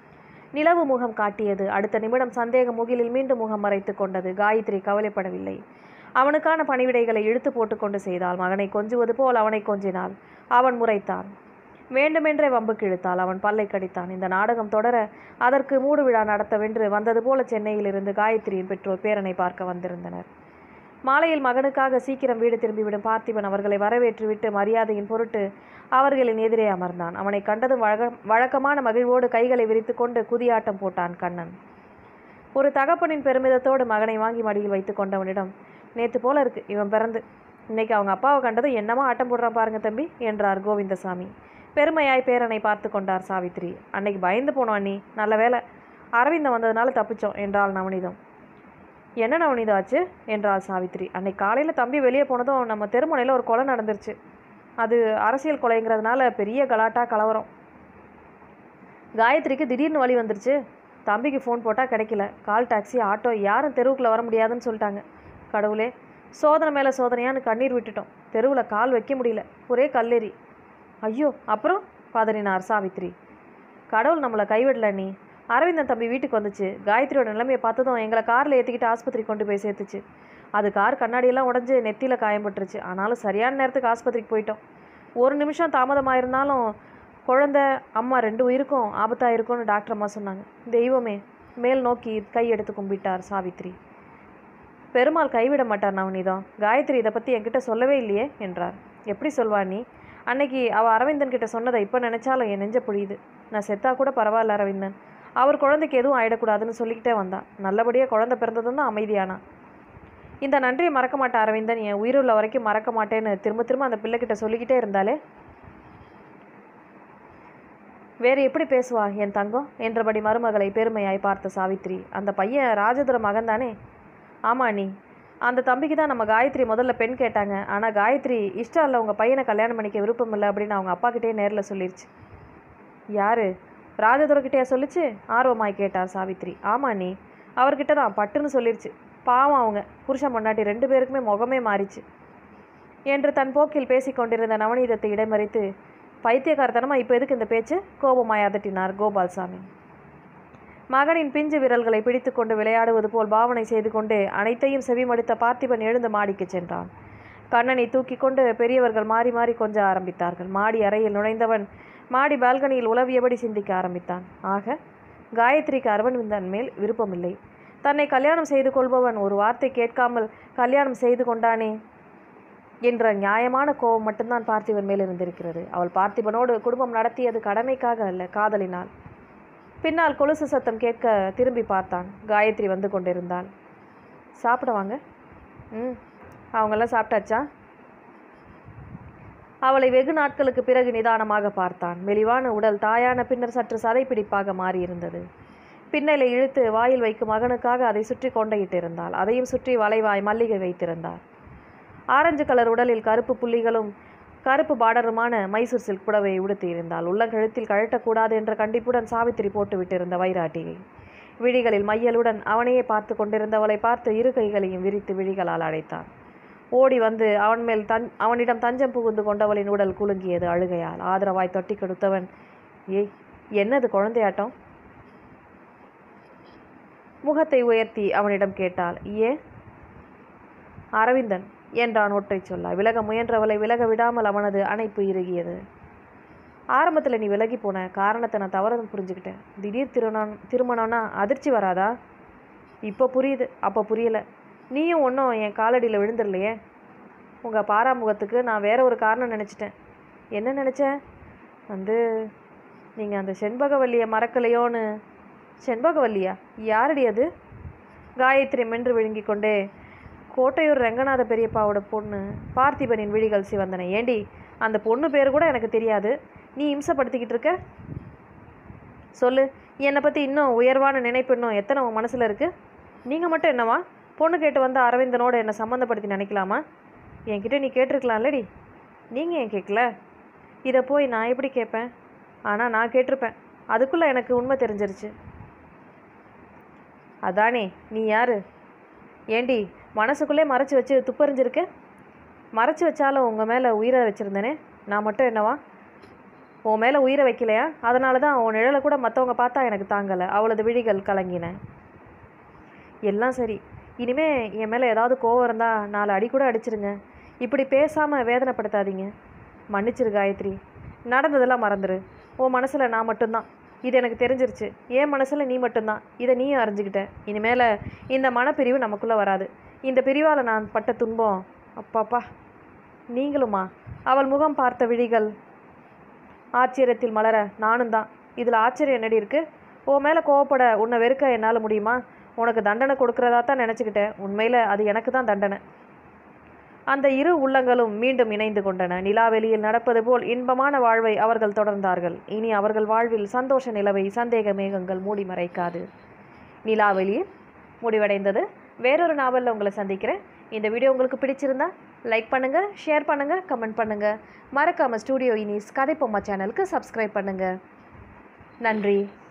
நிலவு முகம் காட்டியது அடுத்த நிமிடம் சந்தேக முகிலில் மீண்டும் முகம் மறைத்து கொண்டது காயத்ரி கவலைப்படவில்லை அவனுக்கான பணிவிடைகளை இழுத்து போட்டுக்கொண்டு செய்தாள் மகனை கொஞ்சுவது போல் அவனை கொஞ்சினாள் அவன் முறைத்தான் வேண்டுமென்றே வம்புக்கு இழுத்தாள் அவன் பல்லை கடித்தான் இந்த நாடகம் தொடர அதற்கு மூடு விழா நடத்தவென்று வந்தது போல சென்னையிலிருந்து காயத்ரியின் பெற்றோர் பேரனை பார்க்க வந்திருந்தனர் மாலையில் மகனுக்காக சீக்கிரம் வீடு திரும்பிவிடும் பார்த்திபன் அவர்களை வரவேற்றுவிட்டு மரியாதையின் பொருட்டு அவர்களின் எதிரே அமர்ந்தான் அவனை கண்டதும் வழக வழக்கமான மகிழ்வோடு கைகளை விரித்துக்கொண்டு குதியாட்டம் போட்டான் கண்ணன் ஒரு தகப்பனின் பெருமிதத்தோடு மகனை வாங்கி மடியில் வைத்து கொண்டவனிடம் நேத்து போல இருக்கு இவன் பிறந்து இன்னைக்கு அவங்க அப்பாவை கண்டதும் என்னமா ஆட்டம் போடுறான் பாருங்க தம்பி என்றார் கோவிந்தசாமி பெருமையாய் பேரனை பார்த்து கொண்டார் சாவித்ரி அன்னைக்கு பயந்து போனோம் அண்ணி நல்ல வேலை அரவிந்தன் வந்ததுனால தப்பிச்சோம் என்றாள் நவனிதம் என்ன நவனிதம் ஆச்சு என்றாள் சாவித்ரி அன்னைக்கு காலையில் தம்பி வெளியே போனதும் நம்ம தெருமுனையில் ஒரு கொலை நடந்துருச்சு அது அரசியல் கொலைங்கிறதுனால பெரிய கலாட்டா கலவரம் காயத்ரிக்கு திடீர்னு வழி வந்துருச்சு தம்பிக்கு ஃபோன் போட்டால் கிடைக்கல கால் டாக்ஸி ஆட்டோ யாரும் தெருவுக்குள்ள வர முடியாதுன்னு சொல்லிட்டாங்க கடவுளே சோதனை மேலே சோதனையான்னு கண்ணீர் விட்டுட்டோம் தெருவில் கால் வைக்க முடியல ஒரே கல்லெறி ஐயோ அப்புறம் பதறினார் சாவித்ரி கடவுள் நம்மளை கைவிடல நீ அரவிந்தன் தம்பி வீட்டுக்கு வந்துச்சு காயத்ரியோட நிலைமையை பார்த்ததும் எங்களை காரில் ஏற்றிக்கிட்டு ஆஸ்பத்திரி கொண்டு போய் சேர்த்துச்சு அது கார் கண்ணாடியெல்லாம் உடஞ்சி நெத்தியில் காயம்பட்டுருச்சு ஆனாலும் சரியான நேரத்துக்கு ஆஸ்பத்திரிக்கு போயிட்டோம் ஒரு நிமிஷம் தாமதமாக இருந்தாலும் குழந்தை அம்மா ரெண்டு உயிருக்கும் ஆபத்தாக இருக்கும்னு டாக்டர் அம்மா சொன்னாங்க தெய்வமே மேல் நோக்கி கை எடுத்து கும்பிட்டார் சாவித்ரி பெருமாள் கைவிட மாட்டார் நவனிதம் காயத்ரி இதை பற்றி என்கிட்ட சொல்லவே இல்லையே என்றார் எப்படி சொல்வா நீ அன்னைக்கு அவள் அரவிந்தன் கிட்ட சொன்னதை இப்போ நினச்சாலும் என் நெஞ்ச புரியுது நான் செத்தா கூட பரவாயில்ல அரவிந்தன் அவர் குழந்தைக்கு எதுவும் ஆயிடக்கூடாதுன்னு சொல்லிக்கிட்டே வந்தான் நல்லபடியாக குழந்தை பிறந்ததும் தான் அமைதியானான் இந்த நன்றியை மறக்க மாட்டேன் அரவிந்தன் என் உயிருள்ள வரைக்கும் மறக்க மாட்டேன்னு திரும்ப திரும்ப அந்த பிள்ளைகிட்ட சொல்லிக்கிட்டே இருந்தாலே வேறு எப்படி பேசுவா என் தங்கம் என்றபடி மருமகளை பெருமையாய் பார்த்த சாவித்ரி அந்த பையன் ராஜதுர மகன் தானே ஆமா நீ அந்த தம்பிக்கு தான் நம்ம காயத்ரி முதல்ல பெண் கேட்டாங்க ஆனால் காயத்ரி இஷ்டம் இல்லை உங்கள் பையனை கல்யாணம் பண்ணிக்க விருப்பம் இல்லை அப்படின்னு அவங்க அப்பா கிட்டே நேரில் சொல்லிருச்சு யாரு ராஜதுரக்கிட்டே சொல்லிச்சு ஆர்வமாய் கேட்டார் சாவித்ரி ஆமா நீ அவர்கிட்ட தான் பட்டுன்னு சொல்லிருச்சு பாவம் அவங்க புருஷன் பொண்டாட்டி ரெண்டு பேருக்குமே முகமே மாறிச்சு என்று தன் போக்கில் பேசிக் கொண்டிருந்த நவநீதத்தை இடைமறித்து பைத்தியக்காரத்தனமா இப்போ எதுக்கு இந்த பேச்சு கோபமாய் அதட்டினார் கோபால்சாமி மகனின் பிஞ்சு விரல்களை பிடித்துக்கொண்டு விளையாடுவது போல் பாவனை செய்து கொண்டு அனைத்தையும் செவிமடுத்த பார்த்திபன் எழுந்து மாடிக்குச் சென்றான் கண்ணனை தூக்கி கொண்டு பெரியவர்கள் மாறி மாறி கொஞ்ச ஆரம்பித்தார்கள் மாடி அறையில் நுழைந்தவன் மாடி பால்கனியில் உலவியபடி சிந்திக்க ஆரம்பித்தான் ஆக காயத்ரிக்கு அரவன்விந்தன் மேல் விருப்பமில்லை தன்னை கல்யாணம் செய்து கொள்பவன் ஒரு வார்த்தை கேட்காமல் கல்யாணம் செய்து கொண்டானே என்ற நியாயமான கோபம் மட்டும்தான் பார்த்திபன் மேல் இருந்திருக்கிறது அவள் பார்த்திபனோடு குடும்பம் நடத்தியது கடமைக்காக அல்ல காதலினால் பின்னால் கொலுசு சத்தம் கேட்க திரும்பி பார்த்தான் காயத்ரி வந்து கொண்டிருந்தாள் சாப்பிட வாங்க ம் அவங்கெல்லாம் சாப்பிட்டாச்சா அவளை வெகு நாட்களுக்கு பிறகு நிதானமாக பார்த்தான் மெலிவான உடல் தாயான பின்னர் சற்று சதைப்பிடிப்பாக மாறியிருந்தது பின்னலை இழுத்து வாயில் வைக்கும் மகனுக்காக அதை சுற்றி கொண்டையிட்டிருந்தாள் அதையும் சுற்றி வளைவாய் மல்லிகை வைத்திருந்தார் ஆரஞ்சு கலர் உடலில் கருப்பு புள்ளிகளும் கருப்பு பார்டருமான மைசூர் சில்க் புடவையை உடுத்தியிருந்தாள் உள்ளங்கழுத்தில் கழட்டக்கூடாது என்ற கண்டிப்புடன் சாவித்திரி போட்டு விட்டிருந்த வைராட்டியை விழிகளில் மையலுடன் அவனையே பார்த்து கொண்டிருந்தவளை பார்த்து இரு கைகளையும் விரித்து விழிகளால் அழைத்தான் ஓடி வந்து அவன் மேல் தன் அவனிடம் தஞ்சம் புகுந்து கொண்டவளின் உடல் குலுங்கியது அழுகையால் ஆதரவாய் தொட்டி கொடுத்தவன் ஏய் என்னது குழந்தையாட்டம் முகத்தை உயர்த்தி அவனிடம் கேட்டாள் ஏன் அரவிந்தன் என்றான் ஒற்றை சொல்ல விலக முயன்றவளை விலக விடாமல் அவனது அணைப்பு இறுகியது ஆரம்பத்தில் நீ விலகி போன காரணத்தை நான் தவறு புரிஞ்சுக்கிட்டேன் திடீர் திருமணம் திருமணம்னா அதிர்ச்சி வராதா இப்போ புரியுது அப்போ புரியல நீயும் ஒன்றும் என் காலடியில் விழுந்துடலையே உங்கள் பாராமுகத்துக்கு நான் வேற ஒரு காரணம் நினச்சிட்டேன் என்ன நினச்சேன் வந்து நீங்கள் அந்த செண்பகவல்லியை மறக்கலையோன்னு செண்பகவல்லியா யாரடி அது காயத்ரி மென்று விழுங்கிக் கொண்டே கோட்டையூர் ரெங்கநாத பெரியப்பாவோட பொண்ணு பார்த்திபனின் விழிகள் சிவந்தன ஏண்டி அந்த பொண்ணு பேர் கூட எனக்கு தெரியாது நீ இம்சப்படுத்திக்கிட்டு இருக்க சொல்லு என்னை பற்றி இன்னும் உயர்வான நினைப்பு இன்னும் எத்தனை உன் மனசில் இருக்குது நீங்கள் மட்டும் என்னவா பொண்ணு கேட்டு வந்த அரவிந்தனோட என்னை சம்மந்தப்படுத்தி நினைக்கலாமா என்கிட்ட நீ கேட்டிருக்கலாம்லடி நீங்கள் ஏன் கேட்கல இதை போய் நான் எப்படி கேட்பேன் ஆனால் நான் கேட்டிருப்பேன் அதுக்குள்ளே எனக்கு உண்மை தெரிஞ்சிருச்சு அதானே நீ யாரு ஏண்டி மனசுக்குள்ளே மறைச்சி வச்சு துப்பறிஞ்சிருக்க மறைச்சி வச்சாலும் உங்கள் மேலே உயிரை வச்சுருந்தேனே நான் மட்டும் என்னவா உன் மேலே உயிரை வைக்கலையா அதனால தான் உன் நிழலை கூட மற்றவங்க பார்த்தா எனக்கு தாங்கலை அவளது விழிகள் கலங்கின எல்லாம் சரி இனிமே என் மேலே ஏதாவது கோவம் இருந்தால் நாலு அடி கூட அடிச்சிருங்க இப்படி பேசாமல் வேதனைப்படுத்தாதீங்க மன்னிச்சிரு காயத்ரி நடந்ததெல்லாம் மறந்துரு உன் மனசில் நான் மட்டும்தான் இது எனக்கு தெரிஞ்சிருச்சு என் மனசில் நீ மட்டும்தான் இதை நீயும் அறிஞ்சுக்கிட்ட இனிமேல் இந்த மனப்பிரிவு நமக்குள்ளே வராது இந்த பிரிவால் நான் பட்ட துன்பம் அப்பாப்பா நீங்களுமா அவள் முகம் பார்த்த விழிகள் ஆச்சரியத்தில் மலர நானும் தான் இதில் ஆச்சரியம் என்னடி இருக்கு உன் மேலே கோவப்பட உன்னை வெறுக்க என்னால் முடியுமா உனக்கு தண்டனை கொடுக்கறதா தான் நினச்சிக்கிட்டேன் உண்மையில் அது எனக்கு தான் தண்டனை அந்த இரு உள்ளங்களும் மீண்டும் இணைந்து கொண்டன நிலாவெளியில் நடப்பது போல் இன்பமான வாழ்வை அவர்கள் தொடர்ந்தார்கள் இனி அவர்கள் வாழ்வில் சந்தோஷ நிலவை சந்தேக மேகங்கள் மூடி மறைக்காது நிலாவெளியில் முடிவடைந்தது வேறொரு நாவலில் உங்களை சந்திக்கிறேன் இந்த வீடியோ உங்களுக்கு பிடிச்சிருந்தா லைக் பண்ணுங்கள் ஷேர் பண்ணுங்கள் கமெண்ட் பண்ணுங்கள் மறக்காமல் ஸ்டூடியோ இனிஸ் கதைப்பொம்மா சேனலுக்கு சப்ஸ்கிரைப் பண்ணுங்கள் நன்றி